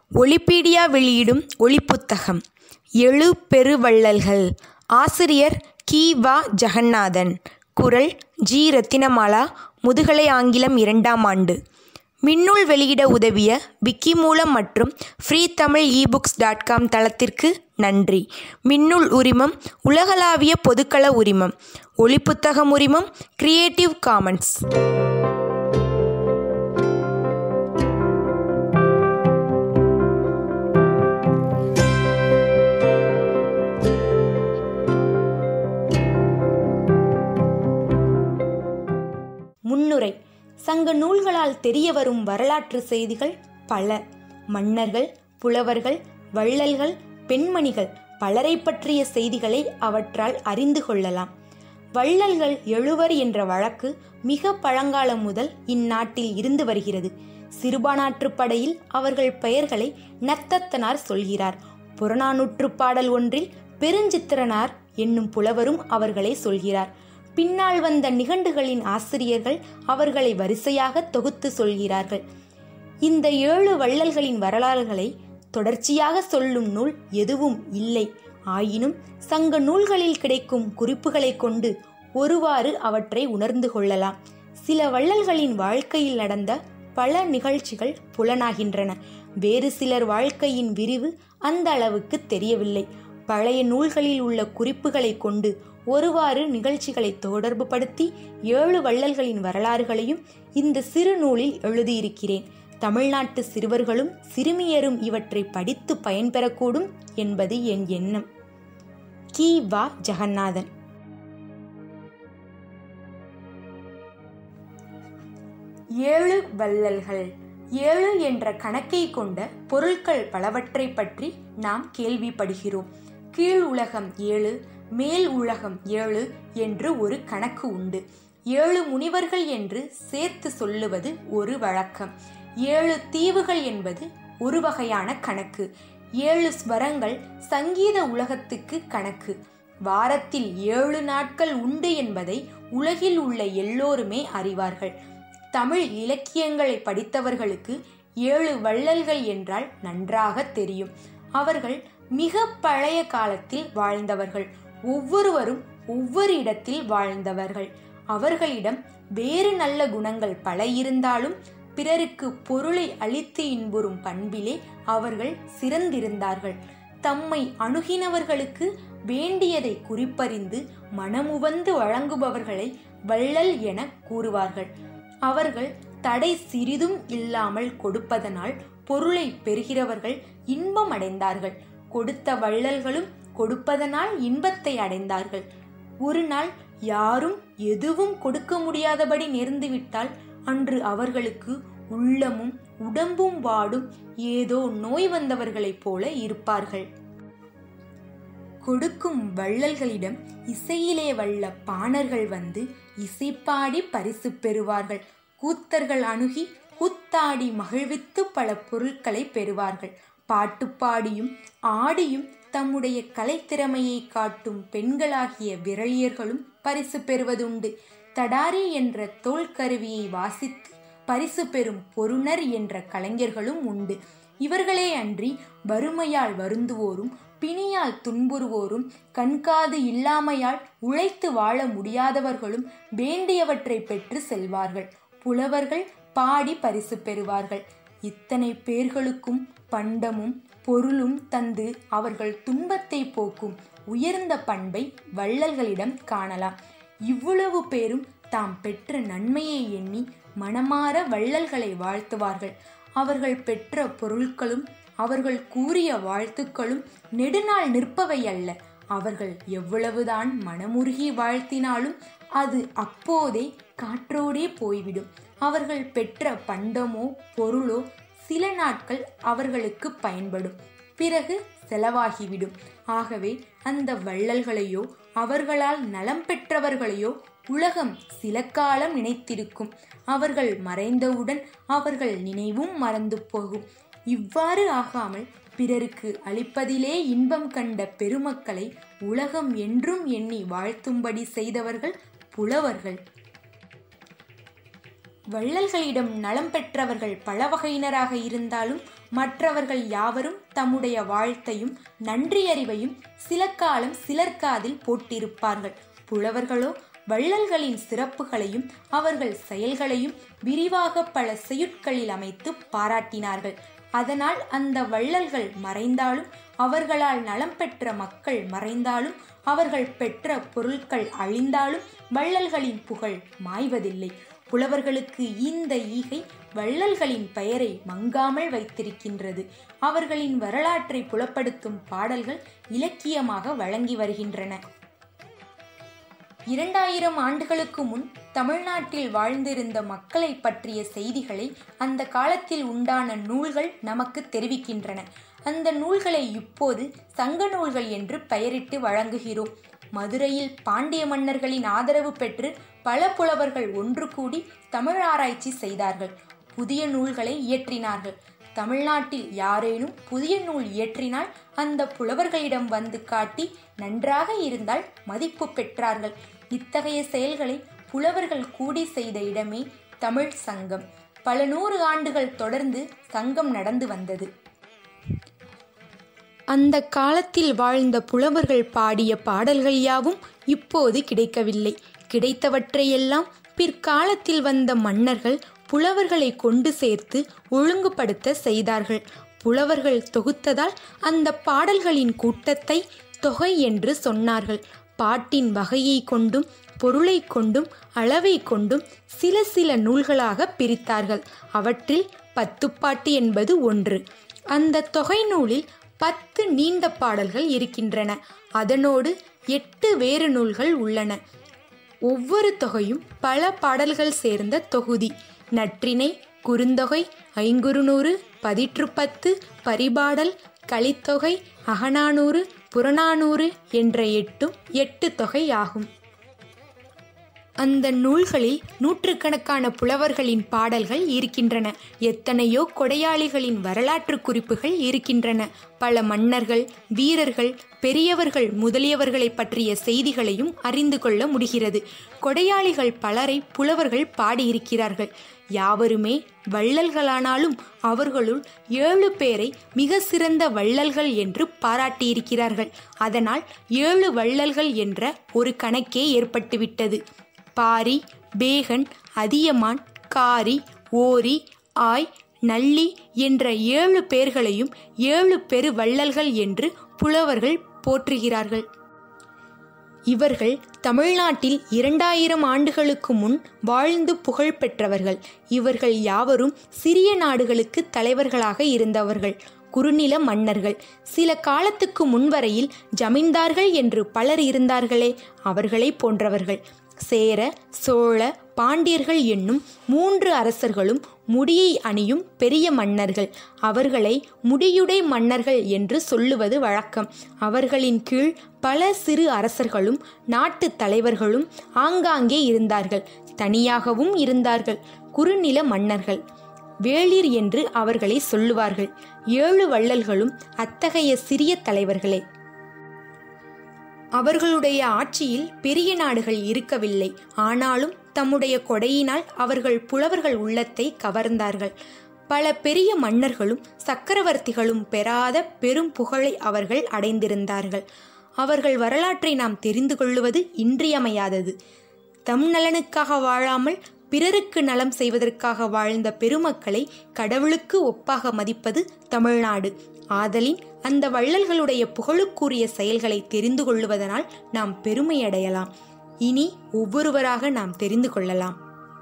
ஒலிப்பீடியா வெளியிடும் ஒலிப்புத்தகம் எழு பெருவள்ளல்கள் ஆசிரியர் கி வா ஜகந்நாதன் குரல் ஜி ரத்தினமாலா முதுகலை ஆங்கிலம் இரண்டாம் ஆண்டு மின்னூல் வெளியிட உதவிய விக்கிமூலம் மற்றும் free Tamil ebooks dot com தளத்திற்கு நன்றி மின்னூல் உரிமம் உலகளாவிய பொதுக்கள உரிமம் ஒலிப்புத்தகம் உரிமம் கிரியேட்டிவ் காமன்ஸ் முன்னுரை சங்க நூல்களால் தெரியவரும் வரலாற்று செய்திகள் பல மன்னர்கள் புலவர்கள் வள்ளல்கள் பெண்மணிகள் பலரை பற்றிய செய்திகளை அவற்றால் அறிந்து கொள்ளலாம் வள்ளல்கள் எழுவர் என்ற வழக்கு மிக பழங்காலம் முதல் இந்நாட்டில் இருந்து வருகிறது சிறுபானாற்றுப் படையில் அவர்கள் பெயர்களை நத்தத்தனார் சொல்கிறார் புறநானூற்றுப் பாடல் ஒன்றில் பெருஞ்சித்திரனார் என்னும் புலவரும் அவர்களை சொல்கிறார் பின்னால் வந்த நிகண்டுகளின் ஆசிரியர்கள் அவர்களை வரிசையாக தொகுத்து சொல்கிறார்கள் இந்த ஏழு வள்ளல்களின் வரலாறுகளை தொடர்ச்சியாக சொல்லும் நூல் எதுவும் இல்லை ஆயினும் சங்க நூல்களில் கிடைக்கும் குறிப்புகளை கொண்டு ஒருவாறு அவற்றை உணர்ந்து கொள்ளலாம் சில வள்ளல்களின் வாழ்க்கையில் நடந்த பல நிகழ்ச்சிகள் புலனாகின்றன வேறு சிலர் வாழ்க்கையின் விரிவு அந்த அளவுக்கு தெரியவில்லை பழைய நூல்களில் உள்ள குறிப்புகளை கொண்டு ஒருவாறு நிகழ்ச்சிகளை தொடர்புபடுத்தி ஏழு வள்ளல்களின் வரலாறுகளையும் இந்த சிறு நூலில் எழுதியிருக்கிறேன் தமிழ்நாட்டு சிறுவர்களும் சிறுமியரும் இவற்றை படித்து பயன்பெறக்கூடும் என்பது என் எண்ணம் கி வா ஜெகநாதன் ஏழு வள்ளல்கள் ஏழு என்ற கணக்கை கொண்ட பொருட்கள் பலவற்றை பற்றி நாம் கேள்விப்படுகிறோம் கீழ் உலகம் ஏழு மேல் உலகம் ஏழு என்று ஒரு கணக்கு உண்டு ஏழு முனிவர்கள் என்று சேர்த்து சொல்லுவது ஒரு வழக்கம் ஏழு தீவுகள் என்பது ஒரு வகையான கணக்கு ஏழு ஸ்வரங்கள் சங்கீத உலகத்துக்கு கணக்கு வாரத்தில் ஏழு நாட்கள் உண்டு என்பதை உலகில் உள்ள எல்லோருமே அறிவார்கள் தமிழ் இலக்கியங்களை படித்தவர்களுக்கு ஏழு வள்ளல்கள் என்றால் நன்றாக தெரியும் அவர்கள் மிக பழைய காலத்தில் வாழ்ந்தவர்கள் ஒவ்வொருவரும் ஒவ்வொரு இடத்தில் வாழ்ந்தவர்கள் அவர்களிடம் வேறு நல்ல குணங்கள் பல இருந்தாலும் பிறருக்கு பொருளை அளித்து இன்புறும் பண்பிலே அவர்கள் சிறந்திருந்தார்கள் தம்மை அணுகினவர்களுக்கு வேண்டியதை குறிப்பறிந்து மனமுவந்து வழங்குபவர்களை வள்ளல் என கூறுவார்கள் அவர்கள் தடை சிறிதும் இல்லாமல் கொடுப்பதனால் பொருளை பெறுகிறவர்கள் இன்பம் அடைந்தார்கள் கொடுத்த வள்ளல்களும் கொடுப்பதனால் இன்பத்தை அடைந்தார்கள் ஒரு நாள் யாரும் எதுவும் கொடுக்க முடியாதபடி நேர்ந்துவிட்டால் அன்று அவர்களுக்கு உள்ளமும் உடம்பும் வாடும் ஏதோ நோய் வந்தவர்களைப் போல இருப்பார்கள் கொடுக்கும் வள்ளல்களிடம் இசையிலே வல்ல பாணர்கள் வந்து இசைப்பாடி பரிசு பெறுவார்கள் கூத்தர்கள் அணுகி கூத்தாடி மகிழ்வித்து பல பொருட்களை பெறுவார்கள் பாட்டு பாடியும் ஆடியும் தம்முடைய கலைத்திறமையை காட்டும் பெண்களாகிய விரலியர்களும் பரிசு பெறுவதுண்டு தடாரி என்ற தோல் கருவியை வாசித்து பரிசு பெறும் பொருணர் என்ற கலைஞர்களும் உண்டு இவர்களே அன்றி வறுமையால் வருந்துவோரும் பிணியால் துன்புறுவோரும் கண்காது இல்லாமையால் உழைத்து வாழ முடியாதவர்களும் வேண்டியவற்றை பெற்று செல்வார்கள் புலவர்கள் பாடி பரிசு பெறுவார்கள் இத்தனை பேர்களுக்கும் பண்டமும் பொருளும் தந்து அவர்கள் துன்பத்தை போக்கும் உயர்ந்த பண்பை வள்ளல்களிடம் காணலாம் இவ்வளவு பேரும் தாம் பெற்ற நன்மையை எண்ணி மனமாற வள்ளல்களை வாழ்த்துவார்கள் அவர்கள் பெற்ற பொருட்களும் அவர்கள் கூறிய வாழ்த்துக்களும் நெடுநாள் நிற்பவை அல்ல அவர்கள் எவ்வளவுதான் மனமுருகி வாழ்த்தினாலும் அது அப்போதே காற்றோடே போய்விடும் அவர்கள் பெற்ற பண்டமோ பொருளோ சில நாட்கள் அவர்களுக்கு பயன்படும் பிறகு செலவாகிவிடும் ஆகவே அந்த வள்ளல்களையோ அவர்களால் நலம் பெற்றவர்களையோ உலகம் சில காலம் நினைத்திருக்கும் அவர்கள் மறைந்தவுடன் அவர்கள் நினைவும் மறந்து போகும் இவ்வாறு ஆகாமல் பிறருக்கு அளிப்பதிலே இன்பம் கண்ட பெருமக்களை உலகம் என்றும் எண்ணி வாழ்த்தும்படி செய்தவர்கள் புலவர்கள் வள்ளல்களிடம் நலம் பெற்றவர்கள் பல வகையினராக இருந்தாலும் மற்றவர்கள் யாவரும் தம்முடைய வாழ்த்தையும் நன்றியறிவையும் சில காலம் சிலர் காதில் போட்டிருப்பார்கள் புலவர்களோ வள்ளல்களின் சிறப்புகளையும் அவர்கள் செயல்களையும் விரிவாக பல செய்யுட்களில் அமைத்து பாராட்டினார்கள் அதனால் அந்த வள்ளல்கள் மறைந்தாலும் அவர்களால் நலம் பெற்ற மக்கள் மறைந்தாலும் அவர்கள் பெற்ற பொருட்கள் அழிந்தாலும் வள்ளல்களின் புகழ் மாய்வதில்லை புலவர்களுக்கு இந்த ஈகை வள்ளல்களின் பெயரை மங்காமல் வைத்திருக்கின்றது அவர்களின் வரலாற்றை புலப்படுத்தும் பாடல்கள் இலக்கியமாக வழங்கி வருகின்றன இரண்டாயிரம் ஆண்டுகளுக்கு முன் தமிழ்நாட்டில் வாழ்ந்திருந்த மக்களை பற்றிய செய்திகளை அந்த காலத்தில் உண்டான நூல்கள் நமக்கு தெரிவிக்கின்றன அந்த நூல்களை இப்போது சங்க நூல்கள் என்று பெயரிட்டு வழங்குகிறோம் மதுரையில் பாண்டிய மன்னர்களின் ஆதரவு பெற்று பல புலவர்கள் ஒன்று கூடி தமிழ் ஆராய்ச்சி செய்தார்கள் புதிய நூல்களை இயற்றினார்கள் தமிழ்நாட்டில் யாரேனும் புதிய நூல் இயற்றினால் அந்த புலவர்களிடம் வந்து காட்டி நன்றாக இருந்தால் மதிப்பு பெற்றார்கள் இத்தகைய செயல்களை புலவர்கள் கூடி செய்த இடமே தமிழ் சங்கம் பல நூறு ஆண்டுகள் தொடர்ந்து சங்கம் நடந்து வந்தது அந்த காலத்தில் வாழ்ந்த புலவர்கள் பாடிய பாடல்கள் யாவும் இப்போது கிடைக்கவில்லை கிடைத்தவற்றையெல்லாம் பிற்காலத்தில் வந்த மன்னர்கள் புலவர்களை கொண்டு சேர்த்து ஒழுங்குபடுத்த செய்தார்கள் புலவர்கள் தொகுத்ததால் அந்த பாடல்களின் கூட்டத்தை தொகை என்று சொன்னார்கள் பாட்டின் வகையை கொண்டும் பொருளை கொண்டும் அளவை கொண்டும் சில சில நூல்களாக பிரித்தார்கள் அவற்றில் பத்துப்பாட்டு என்பது ஒன்று அந்த தொகை நூலில் பத்து நீண்ட பாடல்கள் இருக்கின்றன அதனோடு எட்டு வேறு நூல்கள் உள்ளன ஒவ்வொரு தொகையும் பல பாடல்கள் சேர்ந்த தொகுதி நற்றினை குறுந்தொகை ஐங்குறுநூறு பதிற்றுப்பத்து பரிபாடல் கலித்தொகை அகநானூறு புறநானூறு என்ற எட்டும் எட்டு தொகை ஆகும் அந்த நூல்களில் நூற்றுக்கணக்கான புலவர்களின் பாடல்கள் இருக்கின்றன எத்தனையோ கொடையாளிகளின் வரலாற்று குறிப்புகள் இருக்கின்றன பல மன்னர்கள் வீரர்கள் பெரியவர்கள் முதலியவர்களை பற்றிய செய்திகளையும் அறிந்து கொள்ள முடிகிறது கொடையாளிகள் பலரை புலவர்கள் பாடியிருக்கிறார்கள் யாவருமே வள்ளல்களானாலும் அவர்களுள் ஏழு பேரை மிக சிறந்த வள்ளல்கள் என்று பாராட்டியிருக்கிறார்கள் அதனால் ஏழு வள்ளல்கள் என்ற ஒரு கணக்கே ஏற்பட்டுவிட்டது பாரி பேகன் அதியமான் காரி ஓரி ஆய் நல்லி என்ற ஏழு பேர்களையும் ஏழு பெரு வள்ளல்கள் என்று புலவர்கள் போற்றுகிறார்கள் இவர்கள் தமிழ்நாட்டில் இரண்டாயிரம் ஆண்டுகளுக்கு முன் வாழ்ந்து புகழ் பெற்றவர்கள் இவர்கள் யாவரும் சிறிய நாடுகளுக்கு தலைவர்களாக இருந்தவர்கள் குறுநில மன்னர்கள் சில காலத்துக்கு முன்வரையில் ஜமீன்தார்கள் என்று பலர் இருந்தார்களே அவர்களை போன்றவர்கள் சேர சோழ பாண்டியர்கள் என்னும் மூன்று அரசர்களும் முடியை அணியும் பெரிய மன்னர்கள் அவர்களை முடியுடை மன்னர்கள் என்று சொல்லுவது வழக்கம் அவர்களின் கீழ் பல சிறு அரசர்களும் நாட்டு தலைவர்களும் ஆங்காங்கே இருந்தார்கள் தனியாகவும் இருந்தார்கள் குறுநில மன்னர்கள் வேளிர் என்று அவர்களை சொல்லுவார்கள் ஏழு வள்ளல்களும் அத்தகைய சிறிய தலைவர்களே அவர்களுடைய ஆட்சியில் பெரிய நாடுகள் இருக்கவில்லை ஆனாலும் தம்முடைய கொடையினால் அவர்கள் புலவர்கள் உள்ளத்தை கவர்ந்தார்கள் பல பெரிய மன்னர்களும் சக்கரவர்த்திகளும் பெறாத பெரும் புகழை அவர்கள் அடைந்திருந்தார்கள் அவர்கள் வரலாற்றை நாம் தெரிந்து கொள்ளுவது இன்றியமையாதது தம் நலனுக்காக வாழாமல் பிறருக்கு நலம் செய்வதற்காக வாழ்ந்த பெருமக்களை கடவுளுக்கு ஒப்பாக மதிப்பது தமிழ்நாடு ஆதலின் அந்த வள்ளல்களுடைய புகழுக்குரிய செயல்களை தெரிந்து கொள்ளுவதனால் நாம் பெருமையடையலாம் இனி ஒவ்வொருவராக நாம் தெரிந்து கொள்ளலாம்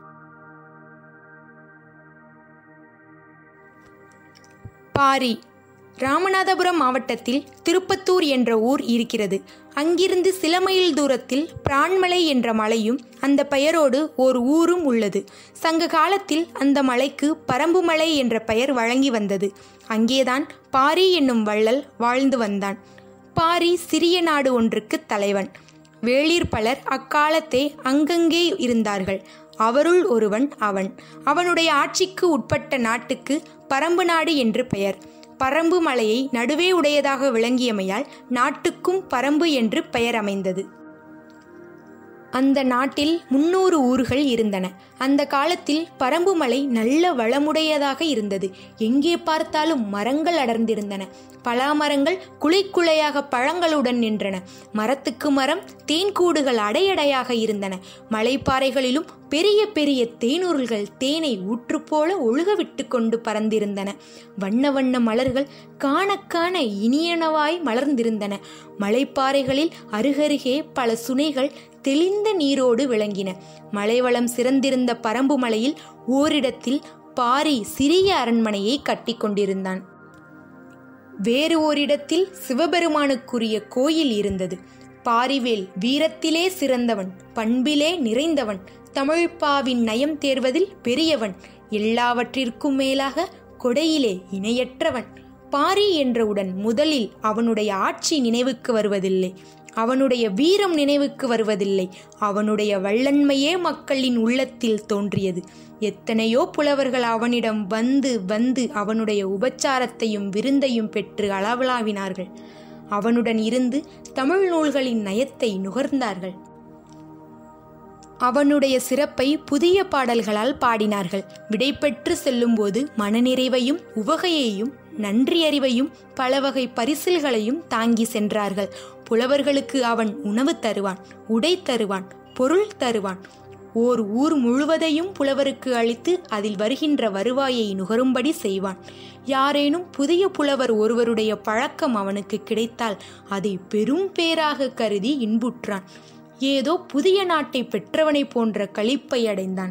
பாரி ராமநாதபுரம் மாவட்டத்தில் திருப்பத்தூர் என்ற ஊர் இருக்கிறது அங்கிருந்து சில மைல் தூரத்தில் பிரான்மலை என்ற மலையும் அந்த பெயரோடு ஓர் ஊரும் உள்ளது சங்க காலத்தில் அந்த மலைக்கு பரம்புமலை என்ற பெயர் வழங்கி வந்தது அங்கேதான் பாரி என்னும் வள்ளல் வாழ்ந்து வந்தான் பாரி சிறிய நாடு ஒன்றுக்கு தலைவன் வேளிர் பலர் அக்காலத்தே அங்கங்கே இருந்தார்கள் அவருள் ஒருவன் அவன் அவனுடைய ஆட்சிக்கு உட்பட்ட நாட்டுக்கு பரம்பு நாடு என்று பெயர் பரம்பு மலையை நடுவே உடையதாக விளங்கியமையால் நாட்டுக்கும் பரம்பு என்று பெயர் அமைந்தது அந்த நாட்டில் முன்னூறு ஊர்கள் இருந்தன அந்த காலத்தில் பரம்புமலை நல்ல வளமுடையதாக இருந்தது எங்கே பார்த்தாலும் மரங்கள் அடர்ந்திருந்தன பலா மரங்கள் குலை குலையாக பழங்களுடன் நின்றன மரத்துக்கு மரம் தேன்கூடுகள் அடையடையாக இருந்தன மலைப்பாறைகளிலும் பெரிய பெரிய தேனூர்கள் தேனை ஊற்று போல ஒழுக விட்டு கொண்டு பறந்திருந்தன வண்ண வண்ண மலர்கள் காண காண இனியனவாய் மலர்ந்திருந்தன மலைப்பாறைகளில் அருகருகே பல சுனைகள் தெளிந்த நீரோடு விளங்கின மலைவளம் சிறந்திருந்த பரம்பு மலையில் ஓரிடத்தில் பாரி சிறிய அரண்மனையை கட்டி கொண்டிருந்தான் வேறு ஓரிடத்தில் சிவபெருமானுக்குரிய கோயில் இருந்தது பாரிவேல் வீரத்திலே சிறந்தவன் பண்பிலே நிறைந்தவன் தமிழ்ப்பாவின் நயம் தேர்வதில் பெரியவன் எல்லாவற்றிற்கும் மேலாக கொடையிலே இணையற்றவன் பாரி என்றவுடன் முதலில் அவனுடைய ஆட்சி நினைவுக்கு வருவதில்லை அவனுடைய வீரம் நினைவுக்கு வருவதில்லை அவனுடைய வல்லன்மையே மக்களின் உள்ளத்தில் தோன்றியது எத்தனையோ புலவர்கள் அவனிடம் வந்து வந்து அவனுடைய உபச்சாரத்தையும் விருந்தையும் பெற்று அளவலாவினார்கள் அவனுடன் இருந்து தமிழ் நூல்களின் நயத்தை நுகர்ந்தார்கள் அவனுடைய சிறப்பை புதிய பாடல்களால் பாடினார்கள் விடைபெற்று செல்லும்போது மனநிறைவையும் உவகையையும் நன்றியறிவையும் பல வகை பரிசில்களையும் தாங்கி சென்றார்கள் புலவர்களுக்கு அவன் உணவு தருவான் உடை தருவான் பொருள் தருவான் ஓர் ஊர் முழுவதையும் புலவருக்கு அளித்து அதில் வருகின்ற வருவாயை நுகரும்படி செய்வான் யாரேனும் புதிய புலவர் ஒருவருடைய பழக்கம் அவனுக்கு கிடைத்தால் அதை பெரும் பேராக கருதி இன்புற்றான் ஏதோ புதிய நாட்டை பெற்றவனை போன்ற களிப்பை அடைந்தான்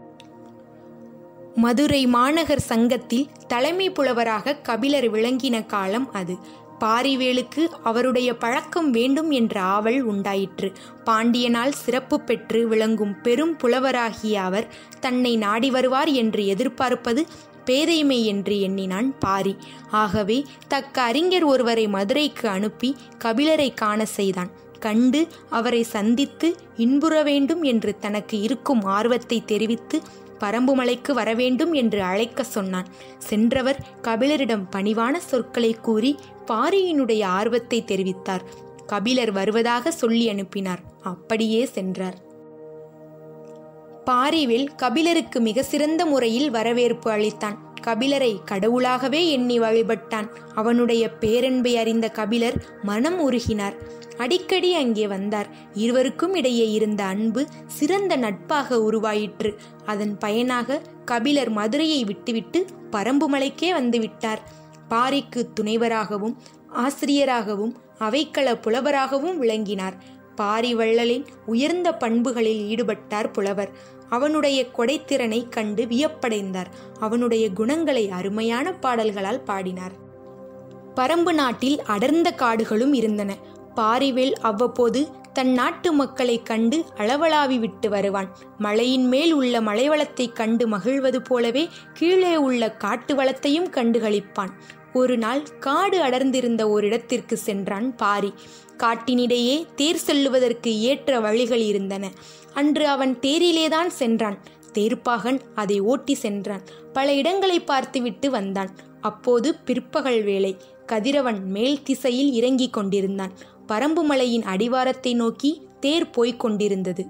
மதுரை மாநகர் சங்கத்தில் தலைமை புலவராக கபிலர் விளங்கின காலம் அது பாரிவேலுக்கு அவருடைய பழக்கம் வேண்டும் என்ற ஆவல் உண்டாயிற்று பாண்டியனால் சிறப்பு பெற்று விளங்கும் பெரும் புலவராகிய அவர் தன்னை நாடி வருவார் என்று எதிர்பார்ப்பது பேதைமை என்று எண்ணினான் பாரி ஆகவே தக்க அறிஞர் ஒருவரை மதுரைக்கு அனுப்பி கபிலரை காண செய்தான் கண்டு அவரை சந்தித்து இன்புற வேண்டும் என்று தனக்கு இருக்கும் ஆர்வத்தை தெரிவித்து பரம்புமலைக்கு வரவேண்டும் என்று அழைக்க சொன்னான் சென்றவர் கபிலரிடம் பணிவான சொற்களை கூறி பாரியினுடைய ஆர்வத்தை தெரிவித்தார் கபிலர் வருவதாக சொல்லி அனுப்பினார் அப்படியே சென்றார் பாரிவில் கபிலருக்கு மிக சிறந்த முறையில் வரவேற்பு அளித்தான் கபிலரை கடவுளாகவே எண்ணி வழிபட்டான் அவனுடைய பேரன்பை அறிந்த கபிலர் மனம் உருகினார் அடிக்கடி அங்கே வந்தார் இருவருக்கும் இடையே இருந்த அன்பு சிறந்த நட்பாக உருவாயிற்று அதன் பயனாக கபிலர் மதுரையை விட்டுவிட்டு பரம்புமலைக்கே வந்துவிட்டார் பாரிக்கு துணைவராகவும் ஆசிரியராகவும் அவைக்கள புலவராகவும் விளங்கினார் பாரி வள்ளலின் உயர்ந்த பண்புகளில் ஈடுபட்டார் புலவர் அவனுடைய கொடைத்திறனை கண்டு வியப்படைந்தார் அவனுடைய குணங்களை அருமையான பாடல்களால் பாடினார் பரம்பு நாட்டில் அடர்ந்த காடுகளும் இருந்தன பாரிவேல் அவ்வப்போது தன் நாட்டு மக்களைக் கண்டு அளவலாவி விட்டு வருவான் மலையின் மேல் உள்ள மலைவளத்தைக் கண்டு மகிழ்வது போலவே கீழே உள்ள காட்டு வளத்தையும் கண்டு களிப்பான் ஒரு நாள் காடு அடர்ந்திருந்த ஓரிடத்திற்கு சென்றான் பாரி காட்டினிடையே தேர் செல்லுவதற்கு ஏற்ற வழிகள் இருந்தன அன்று அவன் தேரிலேதான் சென்றான் தேர்ப்பாகன் அதை ஓட்டி சென்றான் பல இடங்களை பார்த்துவிட்டு வந்தான் அப்போது பிற்பகல் வேளை கதிரவன் மேல் திசையில் இறங்கிக் கொண்டிருந்தான் பரம்புமலையின் அடிவாரத்தை நோக்கி தேர் போய்க் கொண்டிருந்தது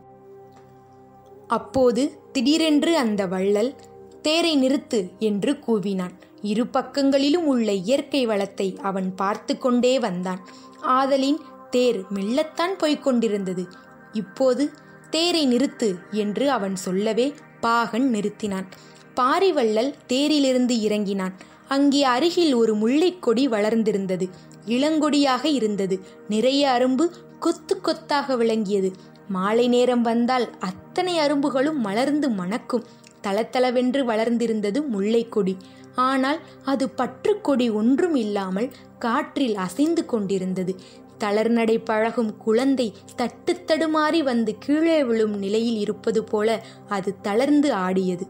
அப்போது திடீரென்று அந்த வள்ளல் தேரை நிறுத்து என்று கூவினான் இரு பக்கங்களிலும் உள்ள இயற்கை வளத்தை அவன் பார்த்து கொண்டே வந்தான் ஆதலின் தேர் மெல்லத்தான் போய்க் கொண்டிருந்தது இப்போது தேரை நிறுத்து என்று அவன் சொல்லவே பாகன் நிறுத்தினான் பாரிவள்ளல் தேரிலிருந்து இறங்கினான் அங்கே அருகில் ஒரு முல்லைக் கொடி வளர்ந்திருந்தது இளங்கொடியாக இருந்தது நிறைய அரும்பு கொத்து கொத்தாக விளங்கியது மாலை நேரம் வந்தால் அத்தனை அரும்புகளும் மலர்ந்து மணக்கும் தளத்தளவென்று வளர்ந்திருந்தது முல்லைக்கொடி ஆனால் அது பற்றுக்கொடி ஒன்றும் இல்லாமல் காற்றில் அசைந்து கொண்டிருந்தது தளர்நடை பழகும் குழந்தை தட்டு தடுமாறி வந்து கீழே விழும் நிலையில் இருப்பது போல அது தளர்ந்து ஆடியது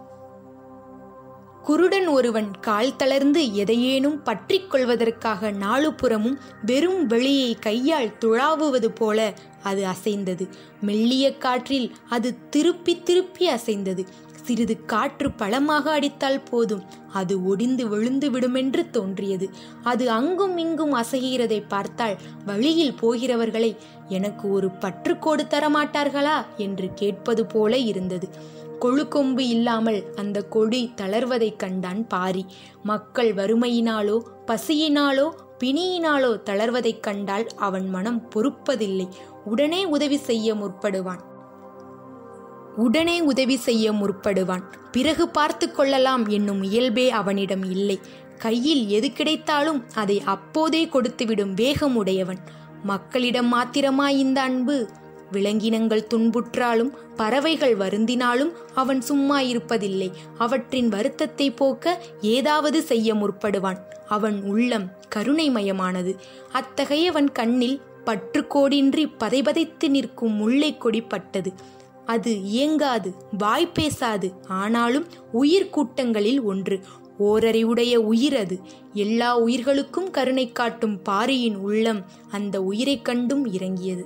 குருடன் ஒருவன் கால் தளர்ந்து எதையேனும் பற்றிக் கொள்வதற்காக நாலுபுறமும் வெறும் வெளியை கையால் துழாவுவது போல அது அசைந்தது மெல்லிய காற்றில் அது திருப்பி திருப்பி அசைந்தது சிறிது காற்று பலமாக அடித்தால் போதும் அது ஒடிந்து விழுந்து விடுமென்று தோன்றியது அது அங்கும் இங்கும் அசைகிறதை பார்த்தால் வழியில் போகிறவர்களை எனக்கு ஒரு பற்றுக்கோடு தரமாட்டார்களா என்று கேட்பது போல இருந்தது கொழுக்கொம்பு இல்லாமல் அந்த கொடி தளர்வதைக் கண்டான் பாரி மக்கள் வறுமையினாலோ பசியினாலோ பிணியினாலோ தளர்வதைக் கண்டால் அவன் மனம் பொறுப்பதில்லை உடனே உதவி செய்ய முற்படுவான் உடனே உதவி செய்ய முற்படுவான் பிறகு பார்த்து கொள்ளலாம் என்னும் இயல்பே அவனிடம் இல்லை கையில் எது கிடைத்தாலும் அதை அப்போதே கொடுத்துவிடும் வேகம் உடையவன் மக்களிடம் மாத்திரமா இந்த அன்பு விலங்கினங்கள் துன்புற்றாலும் பறவைகள் வருந்தினாலும் அவன் சும்மா இருப்பதில்லை அவற்றின் வருத்தத்தை போக்க ஏதாவது செய்ய முற்படுவான் அவன் உள்ளம் கருணைமயமானது அத்தகையவன் கண்ணில் பற்றுக்கோடின்றி பதைபதைத்து நிற்கும் முல்லை கொடி பட்டது அது இயங்காது வாய் பேசாது ஆனாலும் உயிர் கூட்டங்களில் ஒன்று ஓரறிவுடைய உயிர் அது எல்லா உயிர்களுக்கும் கருணை காட்டும் பாரியின் உள்ளம் அந்த உயிரைக் கண்டும் இறங்கியது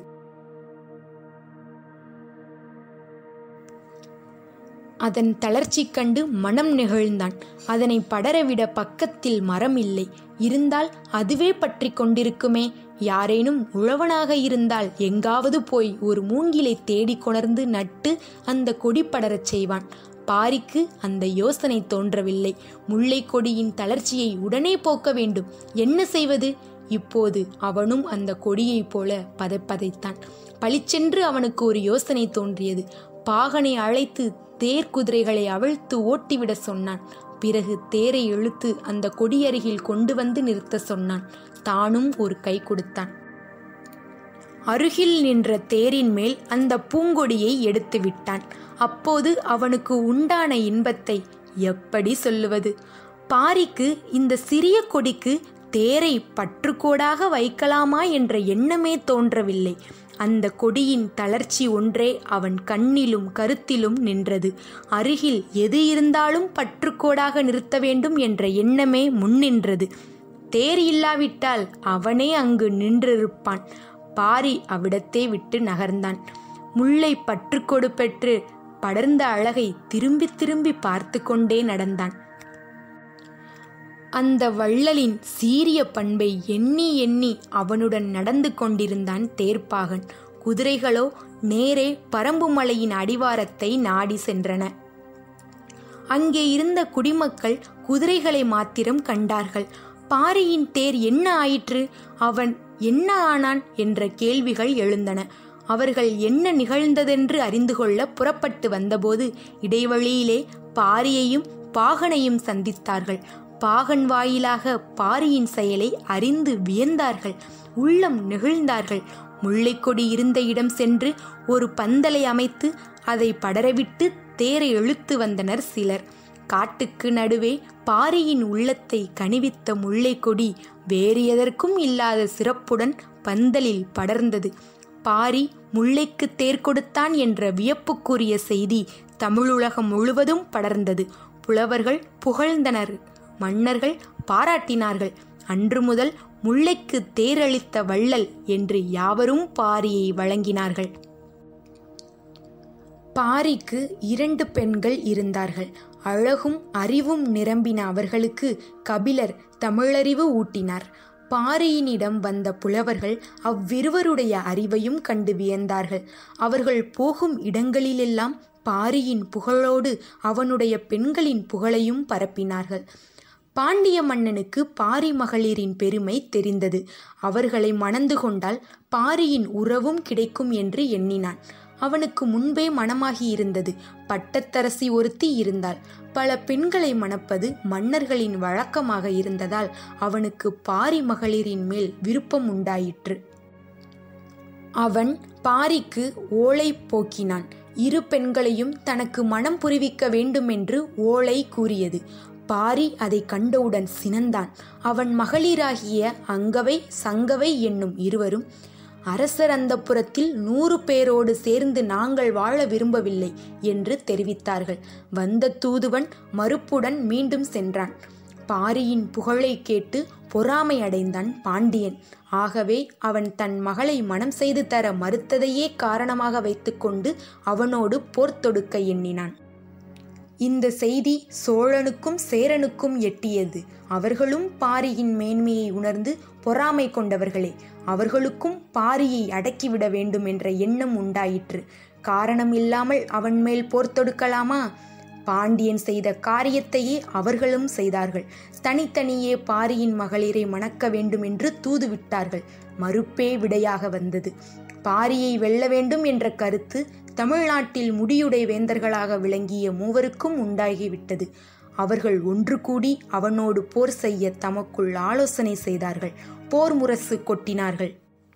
அதன் தளர்ச்சி கண்டு மனம் நெகிழ்ந்தான் அதனை படரவிட பக்கத்தில் மரம் இல்லை இருந்தால் அதுவே பற்றி கொண்டிருக்குமே யாரேனும் உழவனாக இருந்தால் எங்காவது போய் ஒரு மூங்கிலை தேடி கொணர்ந்து நட்டு அந்த கொடி படரச் செய்வான் பாரிக்கு அந்த யோசனை தோன்றவில்லை முல்லை கொடியின் தளர்ச்சியை உடனே போக்க வேண்டும் என்ன செய்வது இப்போது அவனும் அந்த கொடியைப் போல பதைப்பதைத்தான் பளிச்சென்று அவனுக்கு ஒரு யோசனை தோன்றியது பாகனை அழைத்து தேர் குதிரைகளை அவிழ்த்து ஓட்டிவிட சொன்னான் பிறகு தேரை இழுத்து அந்த கொடியருகில் கொண்டு வந்து நிறுத்த சொன்னான் தானும் ஒரு கை கொடுத்தான் அருகில் நின்ற தேரின் மேல் அந்த பூங்கொடியை எடுத்து விட்டான் அப்போது அவனுக்கு உண்டான இன்பத்தை எப்படி சொல்லுவது பாரிக்கு இந்த சிறிய கொடிக்கு தேரை பற்றுக்கோடாக வைக்கலாமா என்ற எண்ணமே தோன்றவில்லை அந்த கொடியின் தளர்ச்சி ஒன்றே அவன் கண்ணிலும் கருத்திலும் நின்றது அருகில் எது இருந்தாலும் பற்றுக்கோடாக நிறுத்த வேண்டும் என்ற எண்ணமே முன்னின்றது தேர் இல்லாவிட்டால் அவனே அங்கு நின்றிருப்பான் பாரி அவ்விடத்தை விட்டு நகர்ந்தான் முல்லை பற்றுக்கொடு பெற்று படர்ந்த அழகை திரும்பி திரும்பி பார்த்து கொண்டே நடந்தான் அந்த வள்ளலின் சீரிய பண்பை எண்ணி எண்ணி அவனுடன் நடந்து கொண்டிருந்தான் தேர்ப்பாகன் குதிரைகளோ நேரே பரம்பு மலையின் அடிவாரத்தை நாடி சென்றன அங்கே இருந்த குடிமக்கள் குதிரைகளை மாத்திரம் கண்டார்கள் பாரியின் தேர் என்ன ஆயிற்று அவன் என்ன ஆனான் என்ற கேள்விகள் எழுந்தன அவர்கள் என்ன நிகழ்ந்ததென்று அறிந்து கொள்ள புறப்பட்டு வந்தபோது இடைவழியிலே பாரியையும் பாகனையும் சந்தித்தார்கள் பாகன் வாயிலாக பாரியின் செயலை அறிந்து வியந்தார்கள் உள்ளம் நெகிழ்ந்தார்கள் முல்லைக்கொடி இருந்த இடம் சென்று ஒரு பந்தலை அமைத்து அதை படரவிட்டு தேரை இழுத்து வந்தனர் சிலர் காட்டுக்கு நடுவே பாரியின் உள்ளத்தை கனிவித்த முல்லைக்கொடி வேறு எதற்கும் இல்லாத சிறப்புடன் பந்தலில் படர்ந்தது பாரி முல்லைக்கு தேர் கொடுத்தான் என்ற வியப்புக்குரிய செய்தி தமிழுலகம் முழுவதும் படர்ந்தது புலவர்கள் புகழ்ந்தனர் மன்னர்கள் பாராட்டினார்கள் அன்று முதல் முல்லைக்கு தேரளித்த வள்ளல் என்று யாவரும் பாரியை வழங்கினார்கள் பாரிக்கு இரண்டு பெண்கள் இருந்தார்கள் அழகும் அறிவும் நிரம்பின அவர்களுக்கு கபிலர் தமிழறிவு ஊட்டினார் பாரியினிடம் வந்த புலவர்கள் அவ்விருவருடைய அறிவையும் கண்டு வியந்தார்கள் அவர்கள் போகும் இடங்களிலெல்லாம் பாரியின் புகழோடு அவனுடைய பெண்களின் புகழையும் பரப்பினார்கள் பாண்டிய மன்னனுக்கு பாரி மகளிரின் பெருமை தெரிந்தது அவர்களை மணந்து கொண்டால் பாரியின் உறவும் கிடைக்கும் என்று எண்ணினான் அவனுக்கு முன்பே மனமாகி இருந்தது பட்டத்தரசி ஒருத்தி இருந்தாள் பல பெண்களை மணப்பது மன்னர்களின் வழக்கமாக இருந்ததால் அவனுக்கு பாரி மகளிரின் மேல் விருப்பம் உண்டாயிற்று அவன் பாரிக்கு ஓலை போக்கினான் இரு பெண்களையும் தனக்கு மனம் புரிவிக்க வேண்டுமென்று ஓலை கூறியது பாரி அதை கண்டவுடன் சினந்தான் அவன் மகளிராகிய அங்கவை சங்கவை என்னும் இருவரும் அரசர் அந்தப்புறத்தில் நூறு பேரோடு சேர்ந்து நாங்கள் வாழ விரும்பவில்லை என்று தெரிவித்தார்கள் வந்த தூதுவன் மறுப்புடன் மீண்டும் சென்றான் பாரியின் புகழை கேட்டு பொறாமை அடைந்தான் பாண்டியன் ஆகவே அவன் தன் மகளை மனம் செய்து தர மறுத்ததையே காரணமாக வைத்துக்கொண்டு அவனோடு போர் தொடுக்க எண்ணினான் இந்த செய்தி சோழனுக்கும் சேரனுக்கும் எட்டியது அவர்களும் பாரியின் மேன்மையை உணர்ந்து பொறாமை கொண்டவர்களே அவர்களுக்கும் பாரியை அடக்கிவிட வேண்டும் என்ற எண்ணம் உண்டாயிற்று காரணம் இல்லாமல் அவன் மேல் போர் தொடுக்கலாமா பாண்டியன் செய்த காரியத்தையே அவர்களும் செய்தார்கள் தனித்தனியே பாரியின் மகளிரை மணக்க வேண்டும் என்று தூது விட்டார்கள் மறுப்பே விடையாக வந்தது பாரியை வெல்ல வேண்டும் என்ற கருத்து தமிழ்நாட்டில் முடியுடை வேந்தர்களாக விளங்கிய மூவருக்கும் உண்டாகிவிட்டது அவர்கள் ஒன்று கூடி அவனோடு போர் செய்ய தமக்குள் ஆலோசனை செய்தார்கள் போர் முரசு கொட்டினார்கள்